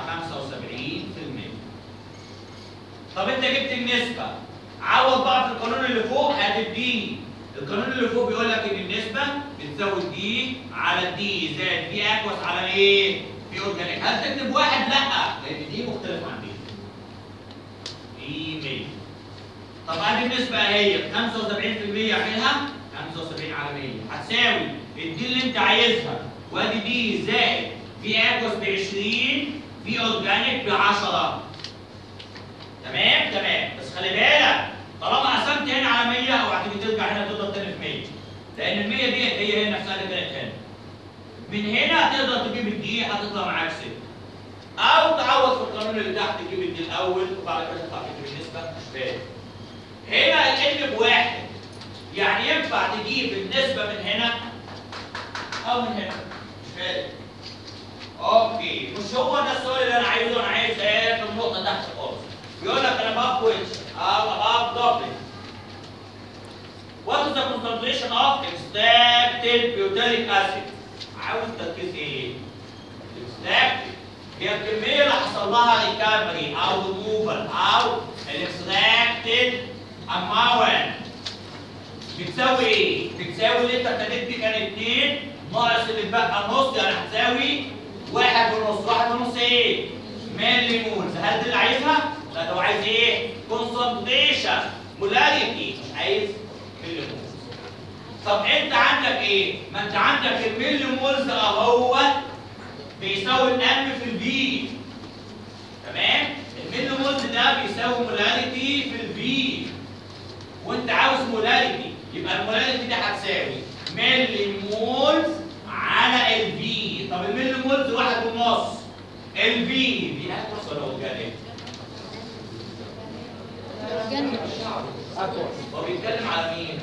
75% طب انت جبت النسبة عوض بقى في القانون اللي فوق هتديني القانون اللي فوق بيقول لك ان النسبة بتساوي دي على دي زائد في اكوس على ايه؟ في اورجانيك هل تكتب واحد؟ لا لان دي مختلفة عن دي دي 100 طب ادي النسبة اهي 75% اعملها 75 على 100 هتساوي الدي اللي انت عايزها وادي دي زائد في اكوس ب 20 في اورجانيك ب 10 تمام تمام بس خلي بالك طالما قسمت هنا على 100 اوعى تيجي ترجع هنا تضرب تاني في 100 لان ال 100 ديت هي هي نفسها اللي كانت هنا من هنا تقدر تجيب الدي هتطلع معاك 6 او تعوض في القانون اللي تحت تجيب الدي الاول وبعد كده تطلع تجيب النسبه مش فاهم هنا الان بواحد يعني ينفع تجيب النسبه من هنا او من هنا مش فاهم اوكي مش هو ده السؤال اللي انا عايزه انا عايز اخر نقطه تحت خالص بيقول لك انا بابويت او اب دوبل What is the concentration of extracted butyric acid؟ عاوز تركيز ايه؟ extracted هي الكمية اللي حصل لها ريكفري او ريموفال او الاكستراكتد اماونت بتساوي ايه؟ بتساوي اللي انت ابتديت بيه كان 2 ناقص اللي اتبقى نص يعني هتساوي واحد ونص واحد ونص ايه؟ ملي مولز هل دي اللي عايزها؟ لا ده هو عايز ايه؟ كونسنتريشن مولاريتي مش عايز ملي مولز طب انت عندك ايه؟ ما انت عندك الملي مولز اهو بيساوي الام في الفي تمام؟ الملي مولز ده بيساوي مولاريتي في الفي وانت عاوز مولاريتي يبقى المولاريتي دي هتساوي ملي مولز على الفي طب الملي مولز واحد ونص الفي دي هتوصل ولا ايه؟ هو بيتكلم على مين؟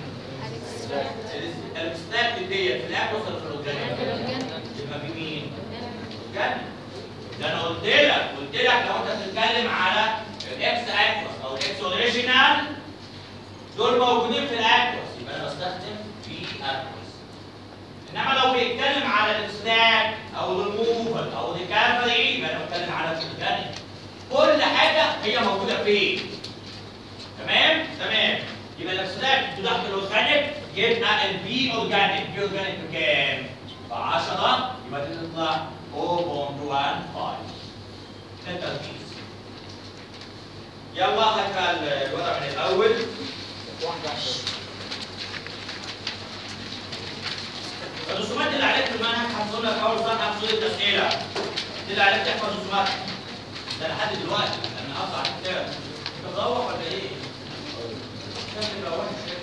السناب ديت في الاكوس ولا في الاورجانيك؟ يبقى في مين؟ جنة ده انا قلت لك قلت لك لو انت بتتكلم على الاكس اكوس او الاكس اوريجينال دول موجودين في الاكوس يبقى انا بستخدم في اكوس انما لو بيتكلم على السناب او الريموفال او الريكفري يبقى انا بتكلم على الاورجانيك كل حاجه هي موجوده فين تمام تمام يبقى الاسلاك تحت الاورجانيك يبقى البي اورجانيك بي اورجانيك بكام؟ ب 10 يبقى دي تطلع 0.15 ده التركيز يلا هات بقى الورق من الاول الرسومات اللي عليك في المنهج هحفظهم لك اول صفحه في صوره الاسئله دي اللي عليك تحفظ رسومات ده لحد دلوقتي انا هقطع الكتاب انت مروح ولا ايه؟ كان يبقى وحش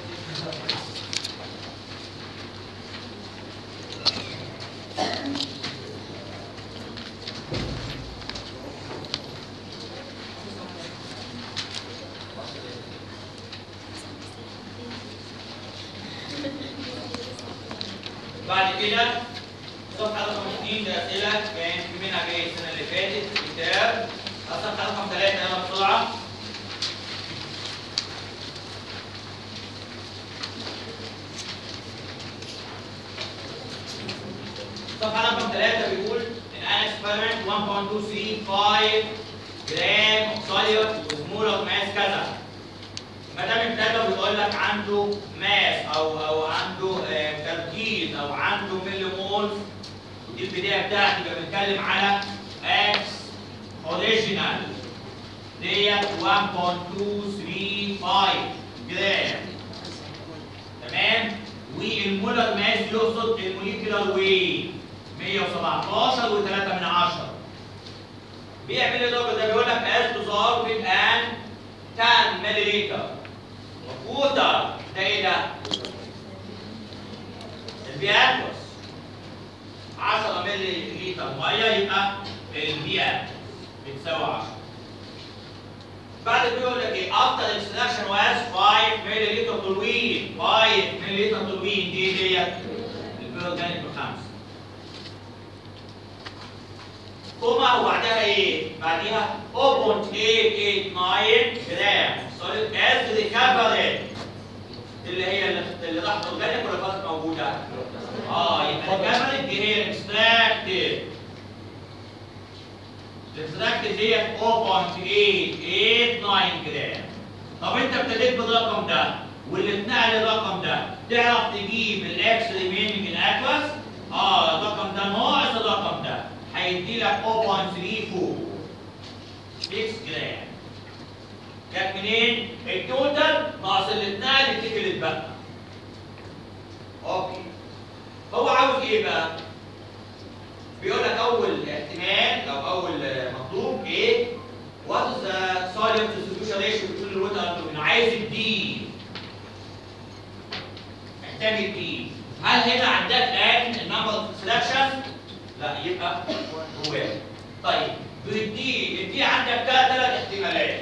بعد كده صفحة رقم 2 ده أسئلة كان في منها جاي السنة اللي فاتت كتاب الصفحة رقم 3 يلا بسرعة صفحة رقم 3 بيقول in an experiment 1.235 جرام صليب وسمولة ماس كذا ما دام ابتدى بيقول لك عنده ماس او او عنده آه، تركيز او عنده ملي مول ودي البدايه بتاعتي يبقى بنتكلم على اكس اوريجينال ديت 1.235 جرام تمام والمولر ماس يقصد الموليكولار ويت 117 و3 من 10 بيعمل ايه الراجل ده بيقول لك as dissolved in an 10 ملليلتر ووتر ده ايه ده؟ البياتوس 10 مللي لتر ميه يبقى البياتوس بتساوي 10 بعد كده يقول لك ايه after extraction was 5 مللي لتر تولوين 5 مللي لتر تولوين دي ديت البيورجانيك بخمسه كوما وبعدها ايه؟ بعديها 0.889 جرام solid as recovered اللي هي اللي اللي راحت اورجانيك ولا كانت موجوده؟ اه يبقى recovered دي هي الاكستراكتد الاكستراكتد ديت 0.889 جرام طب انت ابتديت بالرقم ده واللي اتنقل الرقم ده تعرف تجيب الاكس ريميننج الاكوس اه الرقم ده ناقص الرقم ده هيدي لك 0.34 6 جرام جت منين؟ التوتال ناقص اللي اتنقل يفتكر اللي اتبقى. اوكي. هو عاوز ايه بقى؟ بيقول لك اول احتمال او اول مطلوب ايه؟ وات از ذا سوليوت ديستريبيوشن ريشيو بتقول الوتر انتومين عايز الدي محتاج الدي هل هنا عندك ان النمبر اوف سelection؟ لا يبقى هو طيب بالدي الدي عندك ثلاث احتمالات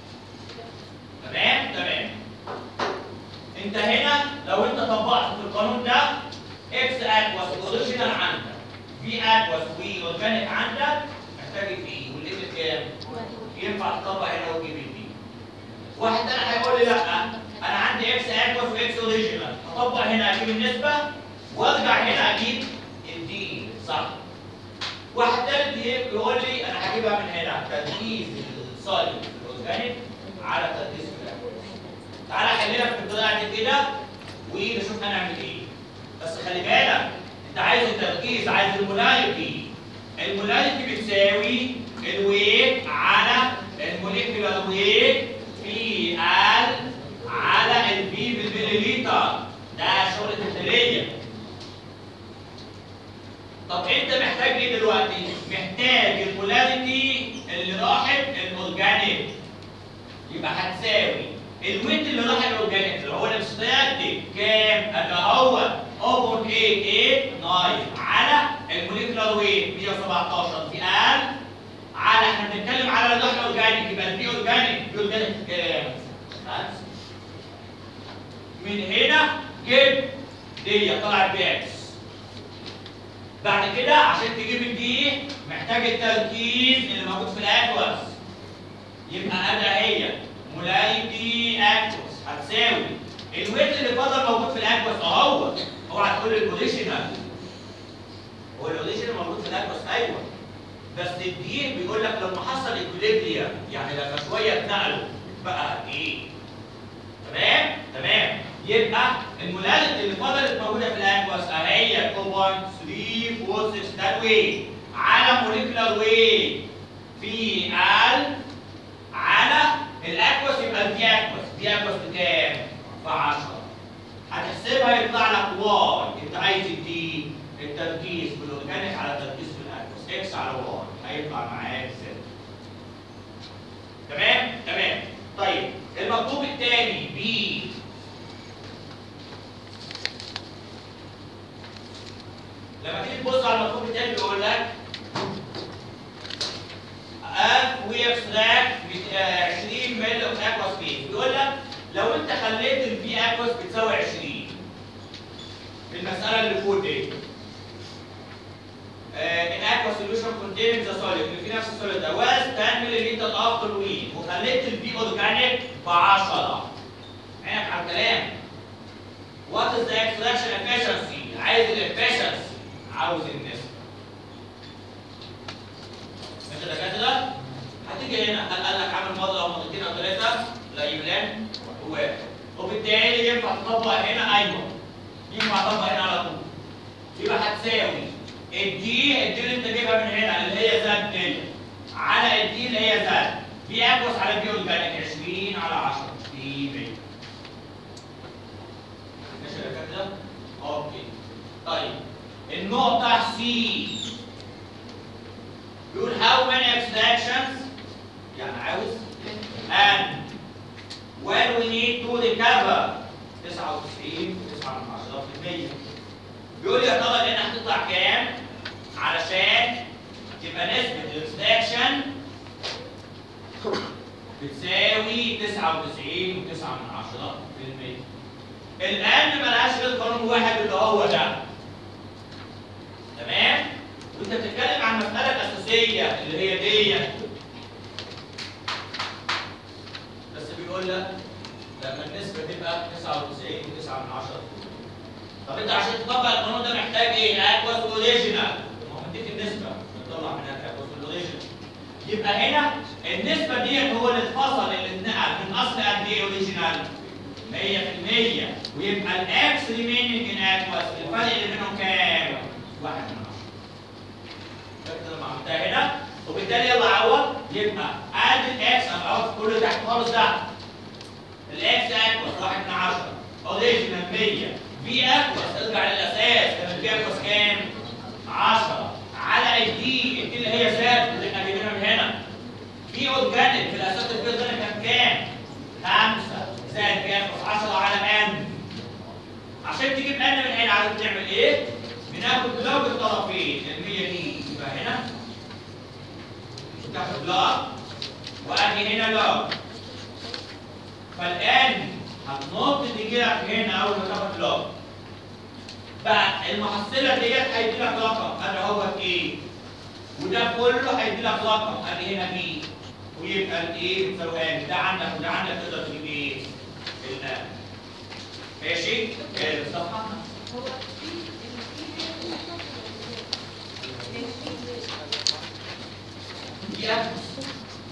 تمام تمام انت هنا لو انت طبقت في القانون ده اكس اكواس اوريجينال عندك في اكواس وي اورجانيك عندك محتاج في والليمت كام؟ ينفع تطبق هنا وتجيب الدي واحد تاني هيقول لي لا انا عندي اكس اكواس واكس اوريجينال اطبق هنا اجيب النسبه وارجع هنا اجيب الدي صح واحد تالت يقول لي انا هجيبها من هنا تركيز الصالب الاورجانيك على تركيز الفلاكوس تعالى خلينا في الطريقه دي كده ونشوف هنعمل ايه بس خلي بالك انت عايز التركيز عايز المولاريتي المولاريتي بتساوي الويت على الموليكيولار ويت في ال على البي بالمليليتر ده شغل تحليليه طب انت محتاج ايه دلوقتي؟ محتاج المولاريتي اللي راحت الاورجانيك يبقى هتساوي الويت اللي راح الاورجانيك اللي هو الاكستراكتد كام؟ ادي هو 0.889 على الموليكولار ويت 117 في ال على احنا بنتكلم على اللي راح الاورجانيك يبقى البي اورجانيك بي اورجانيك كام؟ خمسة من هنا جبت دي طلعت باكس بعد كده عشان تجيب الدي محتاج التركيز اللي موجود في الاكوس يبقى انا هي مولاي دي اكوس هتساوي الويت اللي فضل موجود في الاكوس اهو اوعى تقول البوزيشنال هو الاوديشن موجود في الاكوس ايوه بس الدي بيقول لك لما حصل اكوليبريم يعني لما شويه اتنقلوا بقى ايه تمام تمام يبقى المولاليتي اللي فضلت موجوده في الاكواس اهي 2.346 ده الويت على موليكولار ويت في ال على الاكواس يبقى الدي اكواس دي اكواس بكام؟ ب 10 هتحسبها يطلع لك واي انت عايز الدي التركيز في الاورجانيك على التركيز في الاكواس اكس على واي هيطلع معاك زد تمام تمام طيب المطلوب الثاني بي لما تيجي تبص على المطلوب الثاني بيقول لك and we extract with, آه، 20 مللي of aqua space بيقول لك لو انت خليت البي اكوس بتساوي 20 في المساله اللي فوق دي آه، in aqua solution containing the solid اللي في نفس السوليد ده was 10 مللي لتر after week وخليت البي اورجانيك ب 10 عينك على الكلام What is the extraction efficiency؟ عايز الافشنسي عاوز النسبة ماشي يا دكاترة؟ هتيجي هنا هل قال لك عامل مرة أو مرتين أو ثلاثة؟ لا يبلان واحد وبالتالي ينفع تطبق هنا أيوه ينفع تطبق هنا على طول يبقى هتساوي الدي الدي اللي انت جايبها من هنا اللي هي زد دي على الدي اللي هي زد بي اكوس على بي اورجانيك 20 على 10 في 100 ماشي يا دكاتره؟ اوكي طيب النقطة سي بيقول how many extractions يعني عاوز and when we need to recover 99 9 بيقول لي يا ترى هنا هتطلع كام علشان تبقى نسبة الاكستراكشن بتساوي 99 و9 من 10 في المية الآن ملهاش غير قانون واحد اللي هو ده تمام وانت بتتكلم عن المسألة الأساسية اللي هي دي بس بيقول لك لما النسبة تبقى 99 و9 من 10 طب انت عشان تطبق القانون ده محتاج ايه؟ اكواس اوريجينال ما هو مديك النسبة بتطلع منها اكواس اوريجينال يبقى هنا النسبة ديت هو اللي اتفصل اللي اتنقل من اصل قد ايه اوريجينال؟ 100% ويبقى الاكس ريميننج ان اكواس الفرق اللي بينهم كام؟ واحد من عشرة. فاكر لما عملتها هنا وبالتالي يلا عوض يبقى ادي الاكس انا عوض كل اللي تحت خالص ده الاكس اكواس واحد من عشرة اوريجينال 100 في اكواس ارجع للاساس كان البي اكواس كام؟ 10 على الدي الدي اللي هي زاد اللي احنا جايبينها من هنا في اورجانيك في الاساس البي اورجانيك كان كام؟ 5 زائد بي اكواس 10 على ان عشان تجيب ان من هنا عايز تعمل ايه؟ بناخد لوج الطرفين ال 100 دي يبقى هنا تاخد لوج وادي هنا لوج فالان هتنط تيجي لك هنا اول ما تاخد لوج بقى المحصله ديت هيدي لك رقم ادي هو ايه وده كله هيدي لك رقم ادي هنا بي ويبقى الايه بتساوي ان ده عندك وده عندك تقدر تجيب ايه؟ الان ماشي؟ ايه الصفحه؟ دي أكس.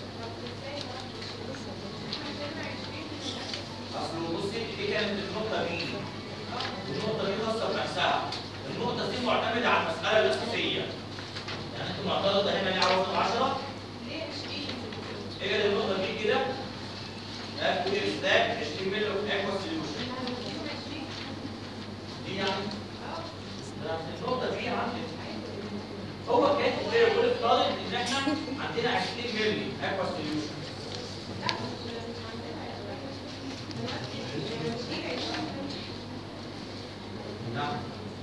اصل بصي دي كانت النقطه دي النقطه دي خاصه بنفسها النقطه دي معتمده على المساله الاساسيه يعني انت معترضه هنا ليه عاوز 10 اجي النقطه دي كده اف وي ستاك 20 مللي اوف اكوا سوليوشن دي يعني ده النقطه دي عندي هو كان بيقول الطالب ان احنا عندنا 20 مللي اكوا سوليوشن نعم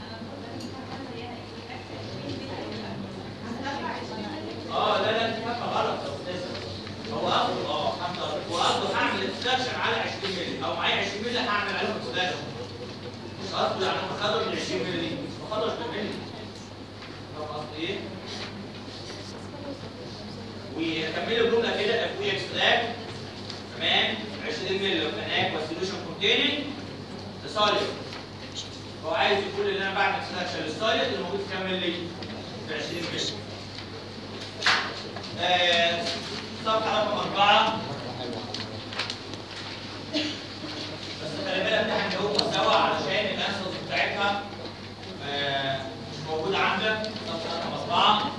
اه لا لا انت فاهمه غلط يا استاذ هو قصده اه هو قصده هعمل اكستراكشن على 20 مللي هعمل عليهم اكسداش مش قصدي يعني بخرج ال 20 مللي دي مش بخرج ال مللي فاهم قصدي ايه؟ وكملوا الجمله كده اف وي اكستراكت تمام 20 مللي اوف اناك وسوليوشن كونتيننج لسوليد هو عايز يقول ان انا بعمل اكستراكشن للسوليد اللي موجود في كام مللي؟ في 20 مللي آه، صفحه رقم اربعه بس خلي بالك ده هنجاوبها سوا علشان الانسرز بتاعتها آه، مش موجوده عندك صفحه رقم اربعه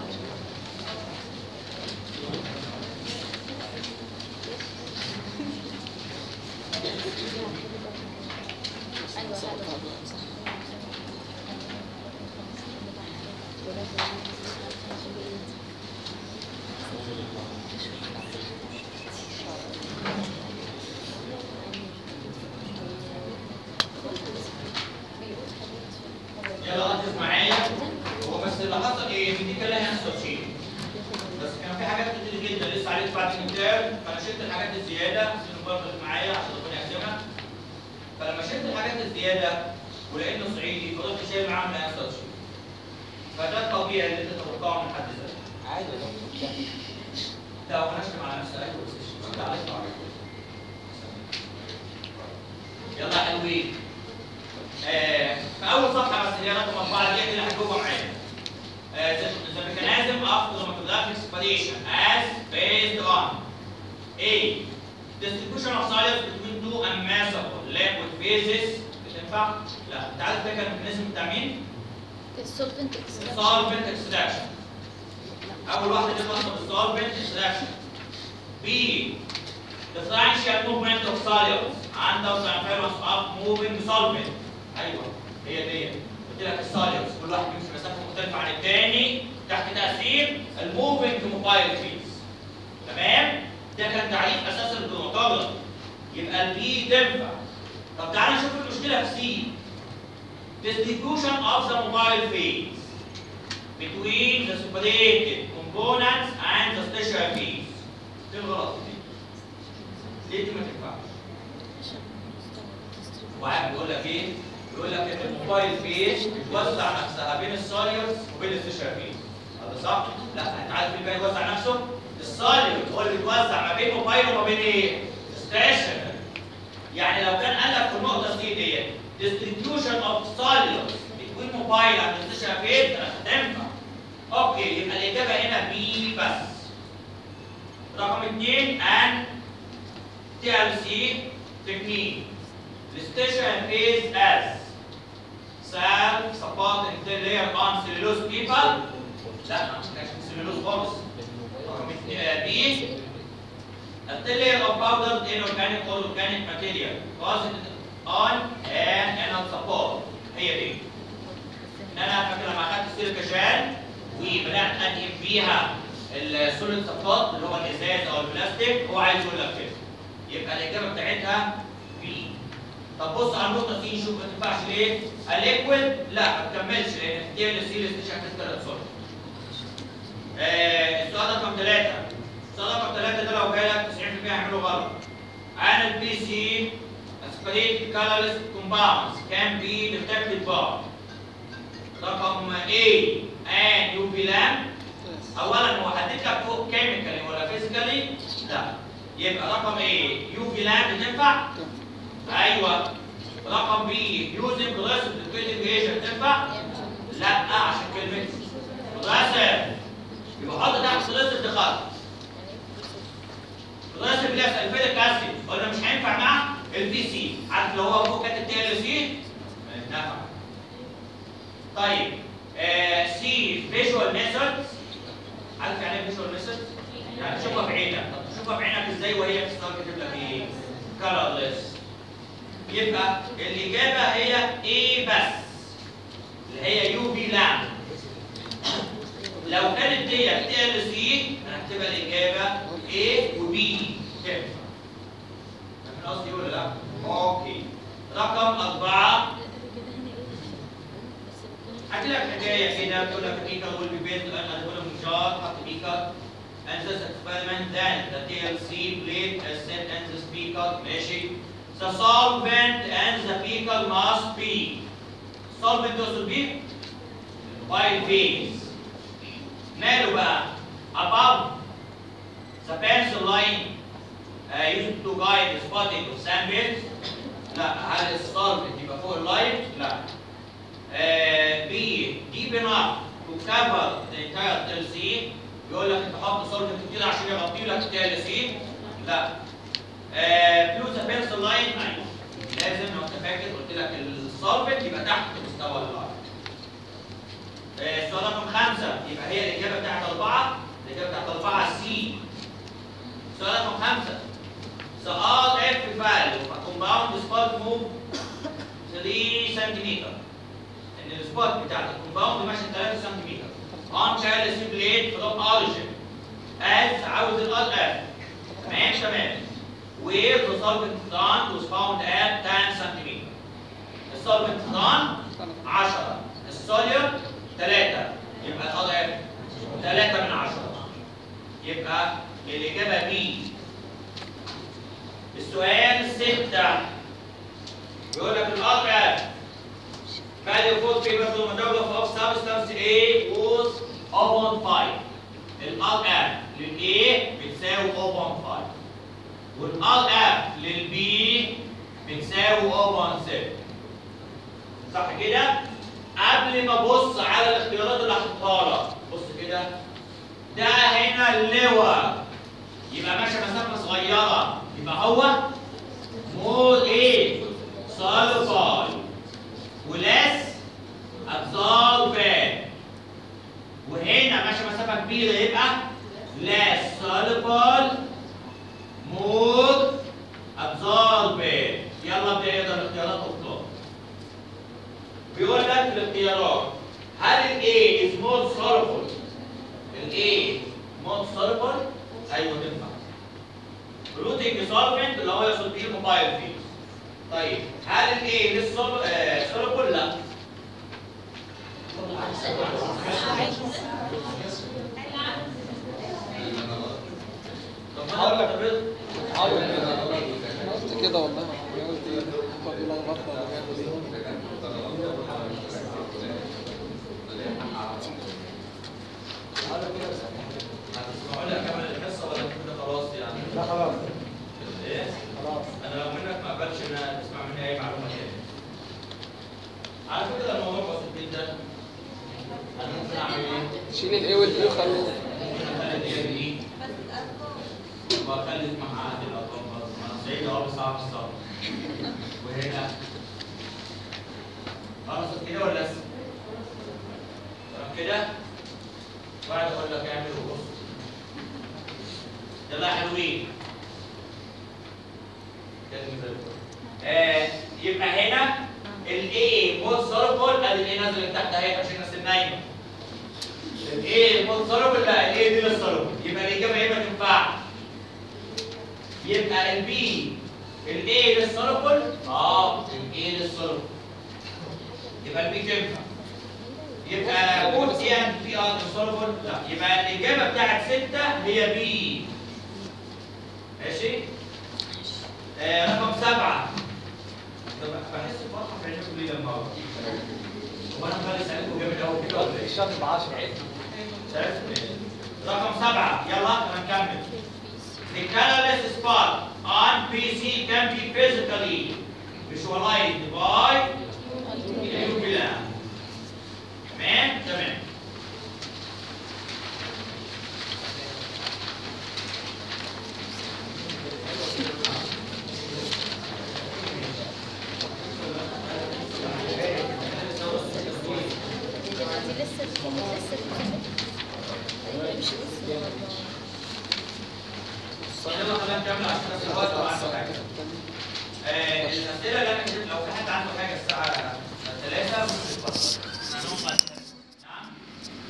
يلا ركز معايا هو بس اللي حصل ايه ان دي كان لها نفس شيء بس كان في حاجات كتير جدا لسه عليك بعد الامتحان فانا شلت الحاجات الزياده عشان برضه معايا عشان ربنا يكرمك فلما شلت الحاجات الزياده ولانه صعيدي فضلت شايل معاه من نفس شيء فده الطبيعي اللي انت تتوقعه من حد ذاته عادي يا دكتور لا هو نشكم على نفسه ايوه بس مش انت عليك على طول. يلا حلوين آه، في اول صفحه بس اللي هي رقم اربعه دي اللي هتجوبها معايا آه، the the mechanism of chromatographic separation as based on A. Distribution of solids between two unmeasurable liquid phases بتنفع؟ لا، انت عارف فاكر الميكانيزم بتاع مين؟ السولفنت solvent extraction اول واحده دي خاصه بالsolvent extraction B differential movement of solids under the influence of moving solvent ايوه هي دي قلت لك السوليدز كل واحد بيمشي مسافه مختلفه عن الثاني تحت تاثير الموفينج موبايل فيز تمام ده كان تعريف اساس الكروماتوجرافي يبقى البي تنفع طب تعالى نشوف المشكله في سي distribution of the mobile phase between the separated components and the stationary phase. ايه الغلط دي؟ ليه دي ما تنفعش؟ واحد بيقول لك ايه؟ بيقول لك ان الموبايل فيز بتوزع نفسها بين السوليوز وبين الستيشنري فيز. هذا صح؟ لا انت عارف مين بقى يوزع نفسه؟ السوليوز هو اللي بيوزع ما بين موبايل وما بين ايه؟ ستيشنري. يعني لو كان قال لك في النقطه دي ديت distribution of solutes between mobile and stationary phase هتنفع. اوكي يبقى الاجابه هنا بي بس. رقم اثنين ان تي ال سي تكنيك. The station phase as self supporting the layer on cellulose people لا ما كانش cellulose خالص. رقم اثنين بي A thin layer of powdered inorganic or organic material deposited on an anode support هي دي. ان انا فاكر لما اخدت السيليكا جان وبدات انقل بيها السوليد سبورت اللي هو الازاز او البلاستيك هو عايز يقول لك كده. يبقى الاجابه بتاعتها بي. طب بص على النقطه سي شوف ما تنفعش ليه؟ الليكويد لا ما تكملش لان دي اللي سي ستيشن تذكر سوليد. آه السؤال رقم ثلاثه السؤال رقم ثلاثه ده لو جالك 90% هيعملوا غلط. عن البي سي aspirated colorless compounds can be detected by رقم A and UV lamp اولا هو حدد لك فوق كيميكالي ولا فيزيكالي لا يبقى رقم A UV lamp تنفع ايوه رقم B using progressive liquid reagent تنفع لا عشان كلمه progressive يبقى حط تحت progressive دي خالص progressive اللي هي سلفيتك اسيد قلنا مش هينفع مع البي سي عارف لو هو فوق كاتب تي ال سي نفع طيب سي فيجوال ميثودز عارف يعني ايه فيجوال ميثودز؟ يعني تشوفها بعينك طب تشوفها بعينك ازاي وهي في الصور كاتب لك ايه؟ كلرلس يبقى الاجابه هي ايه بس اللي هي يو في لامب لو كانت دي تي ال سي هنكتبها الاجابه A و B تنفع فاهم قصدي ولا لا؟ اوكي رقم أربعة هحكي لك حكايه كده بتقول لك بيكا will be based on aluminum jar حط بيكا and this experiment then the TLC plate is set in this beaker ماشي the solvent and the vehicle must be solvent تقصد بيه white phase ماله بقى above the pencil line uh, used to guide the spotting of samples لا هل السولفنت يبقى فوق اللاين لا uh, B deep enough to cover the entire TLC يقول لك انت حط سولفنت كده عشان يغطي لك TLC لا بلو ذا بيرسون لاين ايوه لازم لو انت فاكر قلت لك السولفنت يبقى تحت مستوى اللاين آه، السؤال رقم خمسة يبقى هي الإجابة بتاعت أربعة الإجابة بتاعت أربعة سي السؤال رقم خمسة The RF value of a compound spot move 3 سنتيمتر إن السبوت بتاعت الكومباوند ماشي 3 سنتيمتر on careless blade from origin as عاوز ال RF تمام تمام where the solvent done was found at 10 سنتيمتر السولفنت done 10 الصوديوم 3 يبقى ال RF 3 من 10 يبقى الإجابة B السؤال ستة بيقول لك ال RF value for papers on monograph of substance A was 0.5 ال RF لل A بتساوي 0.5 وال RF لل B بتساوي 0.7 صح كده؟ قبل ما ابص على الاختيارات اللي هحطها لك بص كده ده هنا اللواء يبقى ماشي مسافه صغيره يبقى هو مور ايه؟ سالفاي ولاس ابزاربان وهنا ماشي مسافه كبيره يبقى لاس سالفال مور ابزاربان يلا ابدا يقدر الاختيارات اختار بيقول لك في الاختيارات هل ال A is more soluble؟ ال A more soluble؟ ايوه تنفع. Routing solvent اللي هو يقصد بيه الموبايل فيه. طيب هل ال A less sol- آه، soluble؟ لا. طب ما هقول أنا لك. طب- انا قلت كده والله انا قلت ايه هو بيقول انا غلطه ولا بيعمل ايه هتسمعوا لي اكمل الحصه ولا كده خلاص يعني؟ لا خلاص ايه؟ خلاص انا لو منك ما اقبلش ان أنا تسمع مني اي معلومه تاني. على فكره الموضوع بسيط جدا. انا ممكن اعمل ايه؟ شيل الاي والبي وخلي ممكن اخلي دي دي واخلي مع عهد الارقام برضه ما انا سعيد اهو بس اعرف الصبر. وهنا خلصت كده ولا لسه؟ تمام كده؟ وبعد اقول لك اعمل وبص. يلا يا حلوين. آه، يبقى هنا الاي مود سولوبل ادي الاي نازل تحت اهي عشان الناس النايمه الاي مود سولوبل لا الاي دي للسولوبل يبقى الاجابه ايه ما تنفعش يبقى البي الاي للسولوبل اه الاي للسولوبل يبقى البي تنفع يبقى قول سي ان بي ار للسولوبل لا يبقى الاجابه بتاعت سته هي بي ماشي آه، رقم سبعة طب بحس بفرحة في عينيكم ليه لما أقول؟ هو أنا مخلي عليكم جامد أوي كده ولا إيه؟ الشهر ب 10 شايف؟ رقم سبعة يلا أنا نكمل. The colorless spot on PC can be physically visualized by pupilla. تمام؟ تمام. دي لسه لسه ايوه مش لسه يلا خلينا نكمل عشان بس الوقت وعنده حاجة. آه، الأسئلة اللي أنا كتبت لو في حد عنده حاجة الساعة 3 ممكن يتفضل. هنقوم